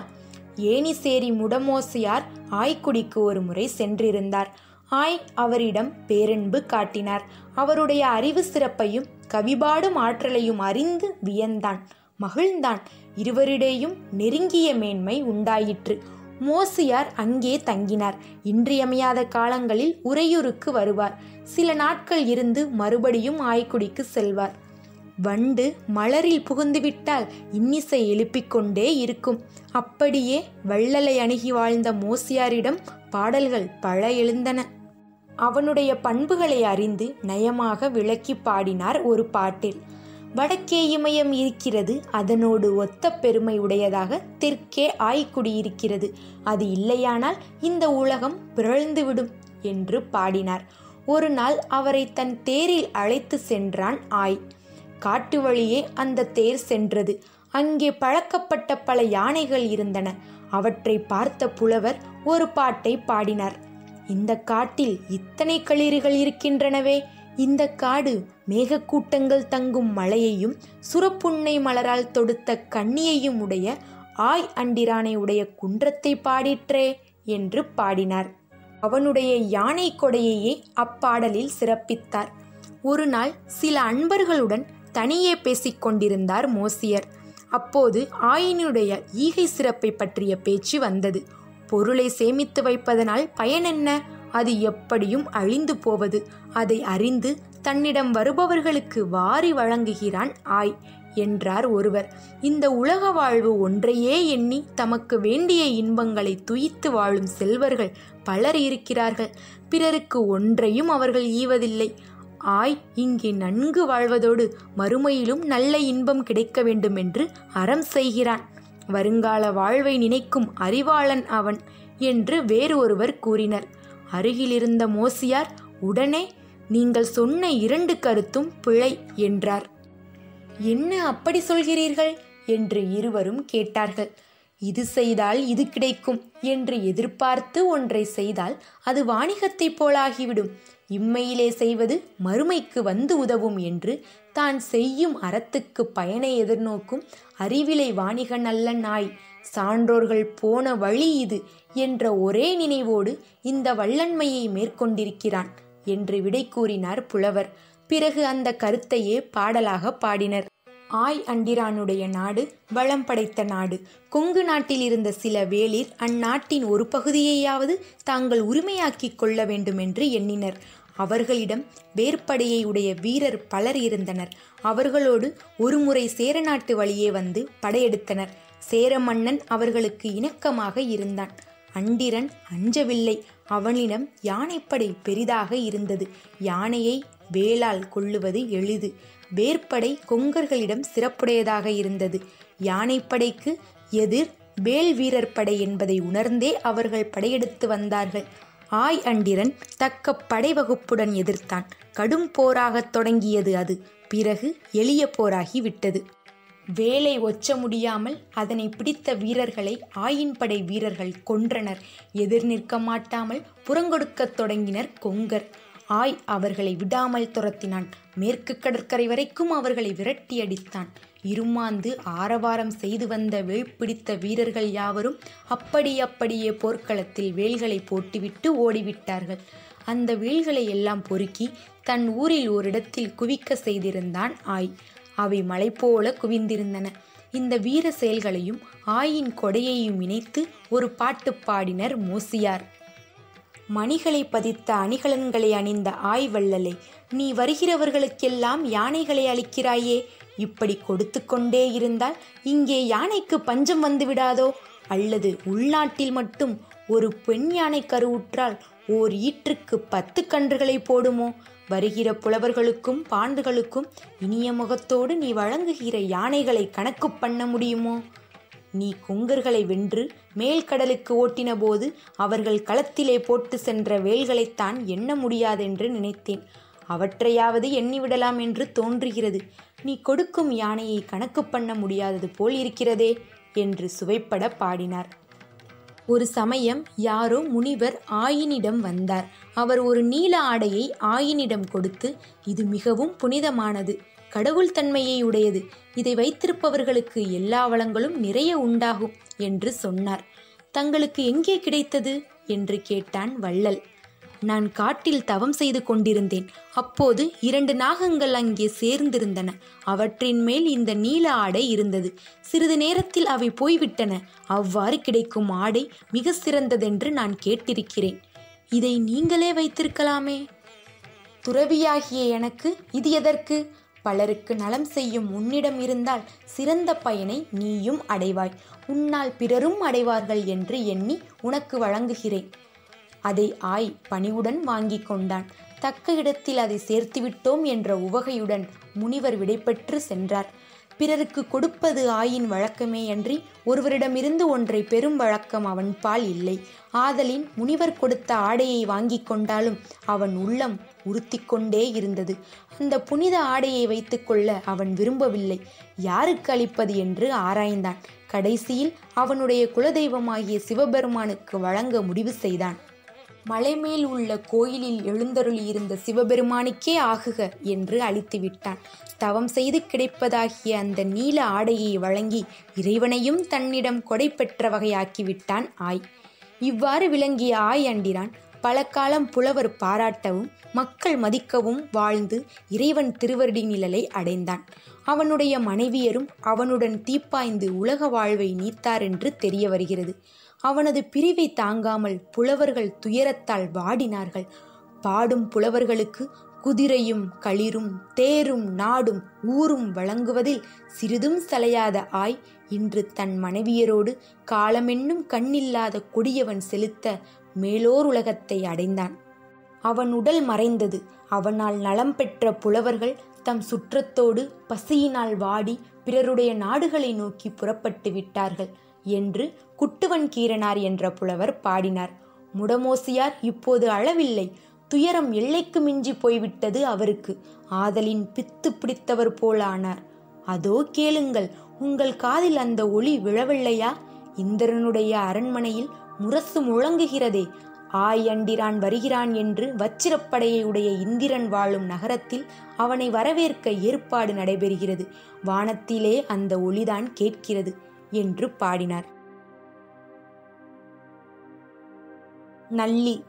ஏனிசேரி முடமோசியார் ஆய்க்குடிக்கு ஒரு முறை சென்றிருந்தார் ஆய் அவரிடம் பேரன்பு காட்டினார் அவருடைய அறிவு சிறப்பையும் கவிபாடும் ஆற்றலையும் அறிந்து வியந்தான் மகிழ்ந்தான் இருவரிடையும் நெருங்கிய மேன்மை உண்டாயிற்று மோசியார் அங்கே தங்கினார் இன்றியமையாத காலங்களில் உறையூருக்கு வருவார் சில நாட்கள் இருந்து மறுபடியும் ஆய்க்குடிக்கு செல்வார் வண்டு மலரில் புகுந்துவிட்டால் இன்னிசை எழுப்பிக் கொண்டே இருக்கும் அப்படியே வள்ளலை அணுகி வாழ்ந்த மோசியாரிடம் பாடல்கள் பல எழுந்தன அவனுடைய பண்புகளை அறிந்து நயமாக விளக்கி பாடினார் ஒரு பாட்டில் வடக்கே இமயம் இருக்கிறது அதனோடு ஒத்த பெருமை உடையதாக தெற்கே ஆய்க்குடி இருக்கிறது அது இல்லையானால் இந்த உலகம் பிறழ்ந்துவிடும் என்று பாடினார் ஒரு நாள் அவரை தன் தேரில் அழைத்து சென்றான் ஆய் காட்டு வழியே அந்த தேர் சென்றது அங்கே பழக்கப்பட்ட பல யானைகள் இருந்தன அவற்றை பார்த்த புலவர் ஒரு பாட்டை பாடினார் இந்த காட்டில் இத்தனை களிறுகள் இருக்கின்றனவே இந்த காடு மேகக்கூட்டங்கள் தங்கும் மலையையும் சுரப்புன்னை மலரால் தொடுத்த கண்ணியையும் உடைய ஆய் அண்டிரானை உடைய குன்றத்தை பாடிற்றே என்று பாடினார் அவனுடைய யானை கொடையையே அப்பாடலில் சிறப்பித்தார் ஒரு நாள் சில அன்பர்களுடன் தனியே பேசிக் கொண்டிருந்தார் மோசியர் அப்போது ஆயினுடைய ஈகை சிறப்பை பற்றிய பேச்சு வந்தது பொருளை சேமித்து வைப்பதனால் பயனென்ன அது எப்படியும் அழிந்து போவது அதை அறிந்து தன்னிடம் வருபவர்களுக்கு வாரி வழங்குகிறான் ஆய் என்றார் ஒருவர் இந்த உலக வாழ்வு ஒன்றையே எண்ணி தமக்கு வேண்டிய இன்பங்களை துய்த்து வாழும் செல்வர்கள் பலர் இருக்கிறார்கள் பிறருக்கு ஒன்றையும் அவர்கள் ஈவதில்லை ஆய் இங்கே நன்கு வாழ்வதோடு மறுமையிலும் நல்ல இன்பம் கிடைக்க வேண்டும் என்று அறம் செய்கிறான் வருங்கால வாழ்வை நினைக்கும் அறிவாளன் அவன் என்று வேறு ஒருவர் கூறினர் அருகிலிருந்த மோசியார் உடனே நீங்கள் சொன்ன இரண்டு கருத்தும் பிழை என்றார் என்ன அப்படி சொல்கிறீர்கள் என்று இருவரும் கேட்டார்கள் இது செய்தால் இது கிடைக்கும் என்று எதிர்பார்த்து ஒன்றை செய்தால் அது வாணிகத்தைப் போலாகிவிடும் இம்மையிலே செய்வது மறுமைக்கு வந்து உதவும் என்று தான் செய்யும் அறத்துக்கு பயனை எதிர்நோக்கும் அறிவிலை வாணிகன் அல்ல நாய் சான்றோர்கள் போன வழி இது என்ற ஒரே நினைவோடு இந்த வல்லன்மையை மேற்கொண்டிருக்கிறான் என்று விடை கூறினார் புலவர் பிறகு அந்த கருத்தையே பாடலாக பாடினர் ஆய் அண்டிரானுடைய நாடு வளம் படைத்த நாடு கொங்கு நாட்டில் இருந்த சில வேளிர் அந்நாட்டின் ஒரு பகுதியையாவது தாங்கள் உரிமையாக்கிக் கொள்ள வேண்டுமென்று எண்ணினர் அவர்களிடம் வேற்படையை உடைய வீரர் பலர் இருந்தனர் அவர்களோடு ஒருமுறை சேரநாட்டு வழியே வந்து படையெடுத்தனர் சேர மன்னன் அவர்களுக்கு இணக்கமாக இருந்தான் அண்டிரன் அஞ்சவில்லை அவனிடம் யானைப்படை பெரிதாக இருந்தது யானையை வேளால் கொள்ளுவது எளிது வேற்படை கொங்கர்களிடம் சிறப்புடையதாக இருந்தது யானைப்படைக்கு எதிர் வேல் வீரர் படை என்பதை உணர்ந்தே அவர்கள் படையெடுத்து வந்தார்கள் ஆய் அண்டிரன் தக்க படை வகுப்புடன் எதிர்த்தான் கடும் போராகத் தொடங்கியது அது பிறகு எளிய போராகி விட்டது வேலை ஒச்ச முடியாமல் அதனை பிடித்த வீரர்களை ஆயின்படை வீரர்கள் கொன்றனர் எதிர் நிற்க மாட்டாமல் புறங்கொடுக்கத் தொடங்கினர் கொங்கர் ஆய் அவர்களை விடாமல் துரத்தினான் மேற்கு கடற்கரை வரைக்கும் அவர்களை விரட்டி அடித்தான் இருமாந்து ஆரவாரம் செய்து வந்த வேல் பிடித்த வீரர்கள் யாவரும் அப்படி அப்படியே போர்க்களத்தில் வேல்களை போட்டுவிட்டு ஓடிவிட்டார்கள் அந்த வேல்களை எல்லாம் பொறுக்கி தன் ஊரில் ஓரிடத்தில் குவிக்க செய்திருந்தான் ஆய் அவை மலை போல குவிந்திருந்தன இந்த வீர செயல்களையும் ஆயின் கொடையையும் இணைத்து ஒரு பாட்டு பாடினர் மோசியார் மணிகளை பதித்த அணிகலன்களை அணிந்த ஆய்வள்ளலே நீ வருகிறவர்களுக்கெல்லாம் யானைகளை அளிக்கிறாயே இப்படி கொடுத்து கொண்டே இருந்தால் இங்கே யானைக்கு பஞ்சம் வந்து விடாதோ அல்லது உள்நாட்டில் மட்டும் ஒரு பெண் யானை கருவுற்றால் ஓர் ஈற்றுக்கு பத்து கன்றுகளை போடுமோ வருகிற புலவர்களுக்கும் பாண்டுகளுக்கும் இனிய முகத்தோடு நீ வழங்குகிற யானைகளை கணக்கு பண்ண முடியுமோ நீ கொங்கர்களை வென்று மேல்கடலுக்கு ஓட்டின போது அவர்கள் களத்திலே போட்டு சென்ற வேல்களைத்தான் எண்ண முடியாதென்று நினைத்தேன் அவற்றையாவது எண்ணிவிடலாம் என்று தோன்றுகிறது நீ கொடுக்கும் யானையை கணக்கு பண்ண முடியாதது போல் இருக்கிறதே என்று சுவைப்பட பாடினார் ஒரு சமயம் யாரோ முனிவர் ஆயினிடம் வந்தார் அவர் ஒரு நீல ஆடையை ஆயினிடம் கொடுத்து இது மிகவும் புனிதமானது கடவுள் தன்மையை உடையது இதை வைத்திருப்பவர்களுக்கு எல்லா வளங்களும் நிறைய உண்டாகும் என்று சொன்னார் தங்களுக்கு எங்கே கிடைத்தது என்று கேட்டான் வள்ளல் நான் காட்டில் தவம் செய்து கொண்டிருந்தேன் அப்போது இரண்டு நாகங்கள் அங்கே சேர்ந்திருந்தன அவற்றின் மேல் இந்த நீல ஆடை இருந்தது சிறிது நேரத்தில் அவை போய்விட்டன அவ்வாறு கிடைக்கும் ஆடை மிக சிறந்ததென்று நான் கேட்டிருக்கிறேன் இதை நீங்களே வைத்திருக்கலாமே துறவியாகிய எனக்கு இது எதற்கு பலருக்கு நலம் செய்யும் உன்னிடம் இருந்தால் சிறந்த பயனை நீயும் அடைவாய் உன்னால் பிறரும் அடைவார்கள் என்று எண்ணி உனக்கு வழங்குகிறேன் அதை ஆய் பணிவுடன் வாங்கிக் கொண்டான் தக்க இடத்தில் அதை சேர்த்துவிட்டோம் என்ற உவகையுடன் முனிவர் விடைபெற்று சென்றார் பிறருக்கு கொடுப்பது ஆயின் வழக்கமே அன்றி ஒருவரிடமிருந்து ஒன்றை பெரும் வழக்கம் அவன் பால் இல்லை ஆதலின் முனிவர் கொடுத்த ஆடையை வாங்கி கொண்டாலும் அவன் உள்ளம் உறுத்திக்கொண்டே இருந்தது அந்த புனித ஆடையை வைத்துக்கொள்ள அவன் விரும்பவில்லை யாருக்கு அளிப்பது என்று ஆராய்ந்தான் கடைசியில் அவனுடைய குலதெய்வமாகிய சிவபெருமானுக்கு வழங்க முடிவு செய்தான் மலைமேல் உள்ள கோயிலில் எழுந்தருளியிருந்த சிவபெருமானுக்கே ஆகுக என்று அழித்து விட்டான் தவம் செய்து கிடைப்பதாகிய அந்த நீல ஆடையை வழங்கி இறைவனையும் தன்னிடம் கொடை பெற்ற வகையாக்கி விட்டான் ஆய் இவ்வாறு விளங்கிய ஆய் அண்டிரான் பல காலம் புலவர் பாராட்டவும் மக்கள் மதிக்கவும் வாழ்ந்து இறைவன் திருவருடி நிழலை அடைந்தான் அவனுடைய மனைவியரும் அவனுடன் தீப்பாய்ந்து உலக வாழ்வை நீத்தார் என்று தெரிய வருகிறது அவனது பிரிவை தாங்காமல் புலவர்கள் துயரத்தால் வாடினார்கள் பாடும் புலவர்களுக்கு குதிரையும் களிரும் தேரும் நாடும் ஊரும் வழங்குவதில் சிறிதும் சலையாத ஆய் இன்று தன் மனைவியரோடு காலமென்னும் கண்ணில்லாத கொடியவன் செலுத்த மேலோர் உலகத்தை அடைந்தான் அவன் உடல் மறைந்தது அவனால் நலம் பெற்ற புலவர்கள் தம் சுற்றத்தோடு பசியினால் வாடி பிறருடைய நாடுகளை நோக்கி புறப்பட்டு விட்டார்கள் என்று குட்டுவன் கீரனார் என்ற புலவர் பாடினார் முடமோசியார் இப்போது அளவில்லை துயரம் எல்லைக்கு மிஞ்சி போய்விட்டது அவருக்கு ஆதலின் பித்து பிடித்தவர் போலானார் அதோ கேளுங்கள் உங்கள் காதில் அந்த ஒளி விழவில்லையா இந்திரனுடைய அரண்மனையில் முரசு முழங்குகிறதே ஆய் அண்டிரான் வருகிறான் என்று வச்சிரப்படையை உடைய இந்திரன் வாழும் நகரத்தில் அவனை வரவேற்க ஏற்பாடு நடைபெறுகிறது வானத்திலே அந்த ஒளிதான் கேட்கிறது என்று பாடினார் நல்லி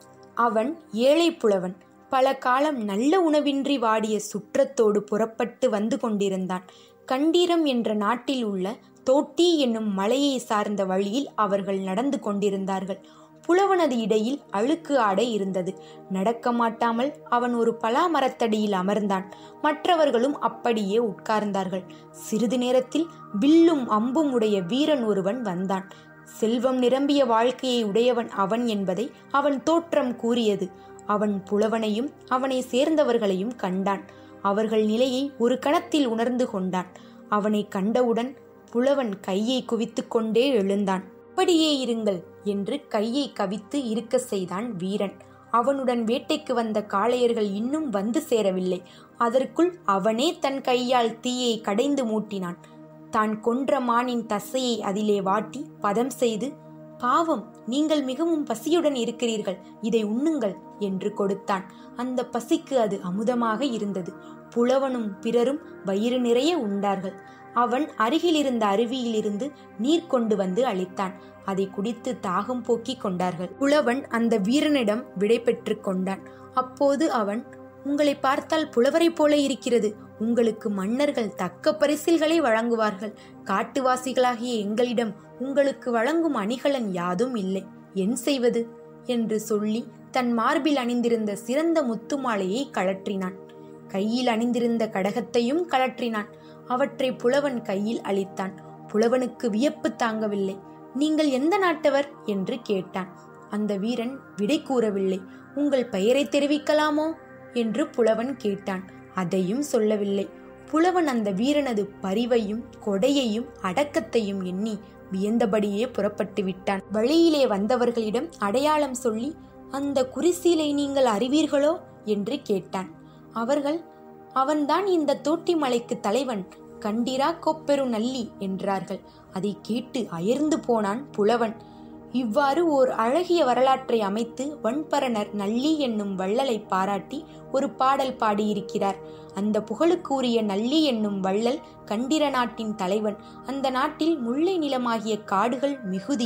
அவன் ஏழை புலவன் பல காலம் நல்ல உணவின்றி வாடிய சுற்றத்தோடு புறப்பட்டு வந்து கொண்டிருந்தான் கண்டீரம் என்ற நாட்டில் உள்ள தோட்டி என்னும் மலையை சார்ந்த வழியில் அவர்கள் நடந்து கொண்டிருந்தார்கள் புலவனது இடையில் அழுக்கு ஆடை இருந்தது நடக்க மாட்டாமல் அவன் ஒரு பலா மரத்தடியில் அமர்ந்தான் மற்றவர்களும் அப்படியே உட்கார்ந்தார்கள் சிறிது நேரத்தில் வில்லும் அம்பும் உடைய வீரன் ஒருவன் வந்தான் செல்வம் நிரம்பிய வாழ்க்கையை உடையவன் அவன் என்பதை அவன் தோற்றம் கூறியது அவன் புலவனையும் அவனை சேர்ந்தவர்களையும் கண்டான் அவர்கள் நிலையை ஒரு கணத்தில் உணர்ந்து கொண்டான் அவனை கண்டவுடன் புலவன் கையை குவித்து கொண்டே எழுந்தான் அப்படியே இருங்கள் என்று கையை கவித்து இருக்க செய்தான் வீரன் அவனுடன் வேட்டைக்கு வந்த காளையர்கள் இன்னும் வந்து சேரவில்லை அதற்குள் அவனே தன் கையால் தீயை கடைந்து மூட்டினான் தான் கொன்ற மானின் தசையை அதிலே வாட்டி பதம் செய்து பாவம் நீங்கள் மிகவும் பசியுடன் இருக்கிறீர்கள் இதை உண்ணுங்கள் என்று கொடுத்தான் அந்த பசிக்கு அது அமுதமாக இருந்தது புலவனும் பிறரும் வயிறு நிறைய உண்டார்கள் அவன் அருகிலிருந்த அருவியிலிருந்து நீர் கொண்டு வந்து அளித்தான் அதை குடித்து தாகம் போக்கிக் கொண்டார்கள் புலவன் அந்த வீரனிடம் விடை பெற்று கொண்டான் அப்போது அவன் உங்களை பார்த்தால் புலவரைப் போல இருக்கிறது உங்களுக்கு மன்னர்கள் தக்க பரிசில்களை வழங்குவார்கள் காட்டுவாசிகளாகிய எங்களிடம் உங்களுக்கு வழங்கும் அணிகலன் யாதும் இல்லை என் செய்வது என்று சொல்லி தன் மார்பில் அணிந்திருந்த சிறந்த முத்து மாலையை கழற்றினான் கையில் அணிந்திருந்த கடகத்தையும் கழற்றினான் அவற்றை புலவன் கையில் அளித்தான் புலவனுக்கு வியப்பு தாங்கவில்லை நீங்கள் எந்த நாட்டவர் என்று கேட்டான் அந்த வீரன் விடை கூறவில்லை உங்கள் பெயரை தெரிவிக்கலாமோ என்று புலவன் கேட்டான் அதையும் சொல்லவில்லை புலவன் அந்த வீரனது பரிவையும் கொடையையும் அடக்கத்தையும் எண்ணி வியந்தபடியே புறப்பட்டு விட்டான் வழியிலே வந்தவர்களிடம் அடையாளம் சொல்லி அந்த குறிசீலை நீங்கள் அறிவீர்களோ என்று கேட்டான் அவர்கள் அவன்தான் இந்த தோட்டி மலைக்கு தலைவன் கண்டிரா கொப்பெரு நல்லி என்றார்கள் அதை கேட்டு அயர்ந்து போனான் புலவன் இவ்வாறு ஓர் அழகிய வரலாற்றை அமைத்து வன்பரணர் நல்லி என்னும் வள்ளலை பாராட்டி ஒரு பாடல் பாடியிருக்கிறார் அந்த புகழுக்குரிய நல்லி என்னும் வள்ளல் கண்டிர நாட்டின் தலைவன் அந்த நாட்டில் முல்லை நிலமாகிய காடுகள் மிகுதி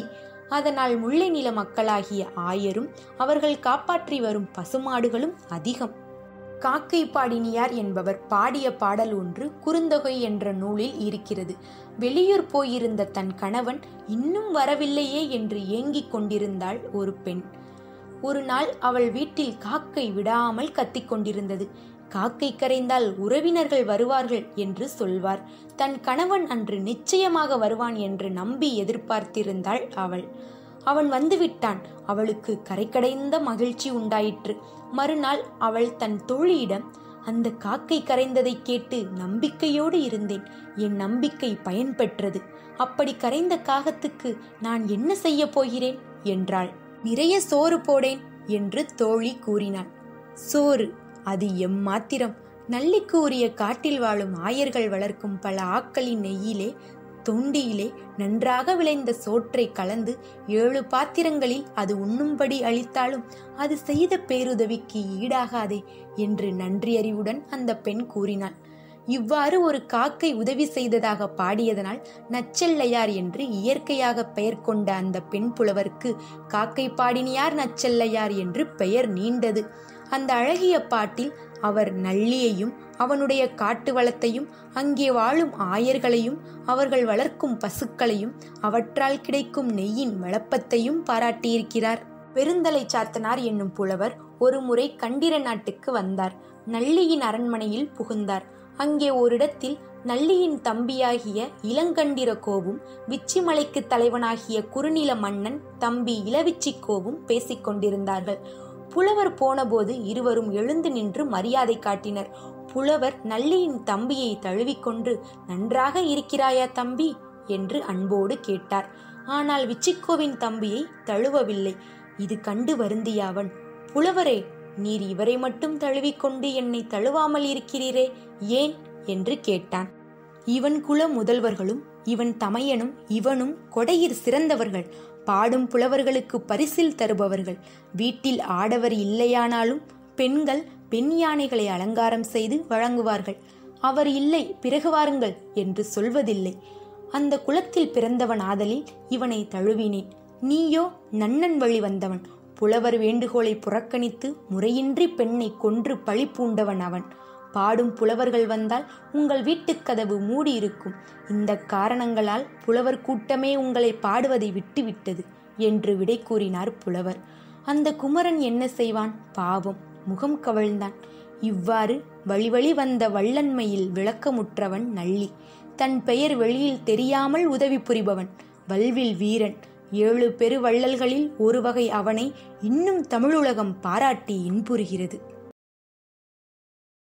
அதனால் முல்லை நில மக்களாகிய ஆயரும் அவர்கள் காப்பாற்றி வரும் பசுமாடுகளும் அதிகம் காக்கை பாடினியார் என்பவர் பாடிய பாடல் ஒன்று குறுந்தொகை என்ற நூலில் இருக்கிறது வெளியூர் போயிருந்த தன் கணவன் இன்னும் வரவில்லையே என்று ஏங்கிக் கொண்டிருந்தாள் ஒரு பெண் ஒரு நாள் அவள் வீட்டில் காக்கை விடாமல் கத்திக் கொண்டிருந்தது காக்கை கரைந்தால் உறவினர்கள் வருவார்கள் என்று சொல்வார் தன் கணவன் அன்று நிச்சயமாக வருவான் என்று நம்பி எதிர்பார்த்திருந்தாள் அவள் அவன் வந்துவிட்டான் அவளுக்கு கரைக்கடைந்த மகிழ்ச்சி உண்டாயிற்று மறுநாள் அவள் தன் தோழியிடம் அந்த காக்கை கரைந்ததை கேட்டு நம்பிக்கையோடு இருந்தேன் என் நம்பிக்கை பயன் பெற்றது அப்படி கரைந்த காகத்துக்கு நான் என்ன செய்ய போகிறேன் என்றாள் நிறைய சோறு போடேன் என்று தோழி கூறினாள் சோறு அது எம்மாத்திரம் நல்லிக்கு உரிய காட்டில் வாழும் ஆயர்கள் வளர்க்கும் பல ஆக்களின் நெய்யிலே தொண்டியிலே நன்றாக விளைந்த சோற்றை கலந்து ஏழு பாத்திரங்களில் அது உண்ணும்படி அளித்தாலும் அது செய்த பேருதவிக்கு ஈடாகாதே என்று நன்றியறிவுடன் அந்த பெண் கூறினாள் இவ்வாறு ஒரு காக்கை உதவி செய்ததாக பாடியதனால் நச்செல்லையார் என்று இயற்கையாக பெயர் கொண்ட அந்த பெண் புலவருக்கு காக்கை பாடினியார் நச்செல்லையார் என்று பெயர் நீண்டது அந்த அழகிய பாட்டில் அவர் நள்ளியையும் அவனுடைய காட்டு வளத்தையும் அங்கே வாழும் ஆயர்களையும் அவர்கள் வளர்க்கும் பசுக்களையும் அவற்றால் கிடைக்கும் நெய்யின் வளப்பத்தையும் பாராட்டியிருக்கிறார் பெருந்தலை சாத்தனார் என்னும் புலவர் ஒரு முறை கண்டிர நாட்டுக்கு வந்தார் நள்ளியின் அரண்மனையில் புகுந்தார் அங்கே ஓரிடத்தில் நள்ளியின் தம்பியாகிய இளங்கண்டிர கோவும் விச்சிமலைக்கு தலைவனாகிய குறுநில மன்னன் தம்பி இளவிச்சி கோவும் பேசிக் கொண்டிருந்தார்கள் புலவர் போனபோது இருவரும் எழுந்து நின்று மரியாதை காட்டினர் புலவர் நள்ளியின் தம்பியை தழுவிக்கொண்டு நன்றாக இருக்கிறாயா தம்பி என்று அன்போடு கேட்டார் ஆனால் விச்சிக்கோவின் தம்பியை தழுவவில்லை இது கண்டு வருந்திய அவன் புலவரே நீர் இவரை மட்டும் தழுவிக்கொண்டு என்னை தழுவாமல் இருக்கிறீரே ஏன் என்று கேட்டான் இவன் குல முதல்வர்களும் இவன் தமையனும் இவனும் கொடையிற் சிறந்தவர்கள் பாடும் புலவர்களுக்கு பரிசில் தருபவர்கள் வீட்டில் ஆடவர் இல்லையானாலும் பெண்கள் பெண் யானைகளை அலங்காரம் செய்து வழங்குவார்கள் அவர் இல்லை பிறகு வாருங்கள் என்று சொல்வதில்லை அந்த குலத்தில் பிறந்தவன் ஆதலில் இவனை தழுவினேன் நீயோ நன்னன் வழி வந்தவன் புலவர் வேண்டுகோளை புறக்கணித்து முறையின்றி பெண்ணை கொன்று பழி பூண்டவன் அவன் பாடும் புலவர்கள் வந்தால் உங்கள் வீட்டுக் கதவு மூடியிருக்கும் இந்த காரணங்களால் புலவர் கூட்டமே உங்களை பாடுவதை விட்டுவிட்டது என்று விடை கூறினார் புலவர் அந்த குமரன் என்ன செய்வான் பாவம் முகம் கவிழ்ந்தான் இவ்வாறு வழி வழி வந்த வள்ளன்மையில் விளக்கமுற்றவன் நள்ளி தன் பெயர் வெளியில் தெரியாமல் உதவி புரிபவன் வல்வில் வீரன் ஏழு பெரு வள்ளல்களில் ஒரு வகை அவனை இன்னும் தமிழுலகம் பாராட்டி இன்புறுகிறது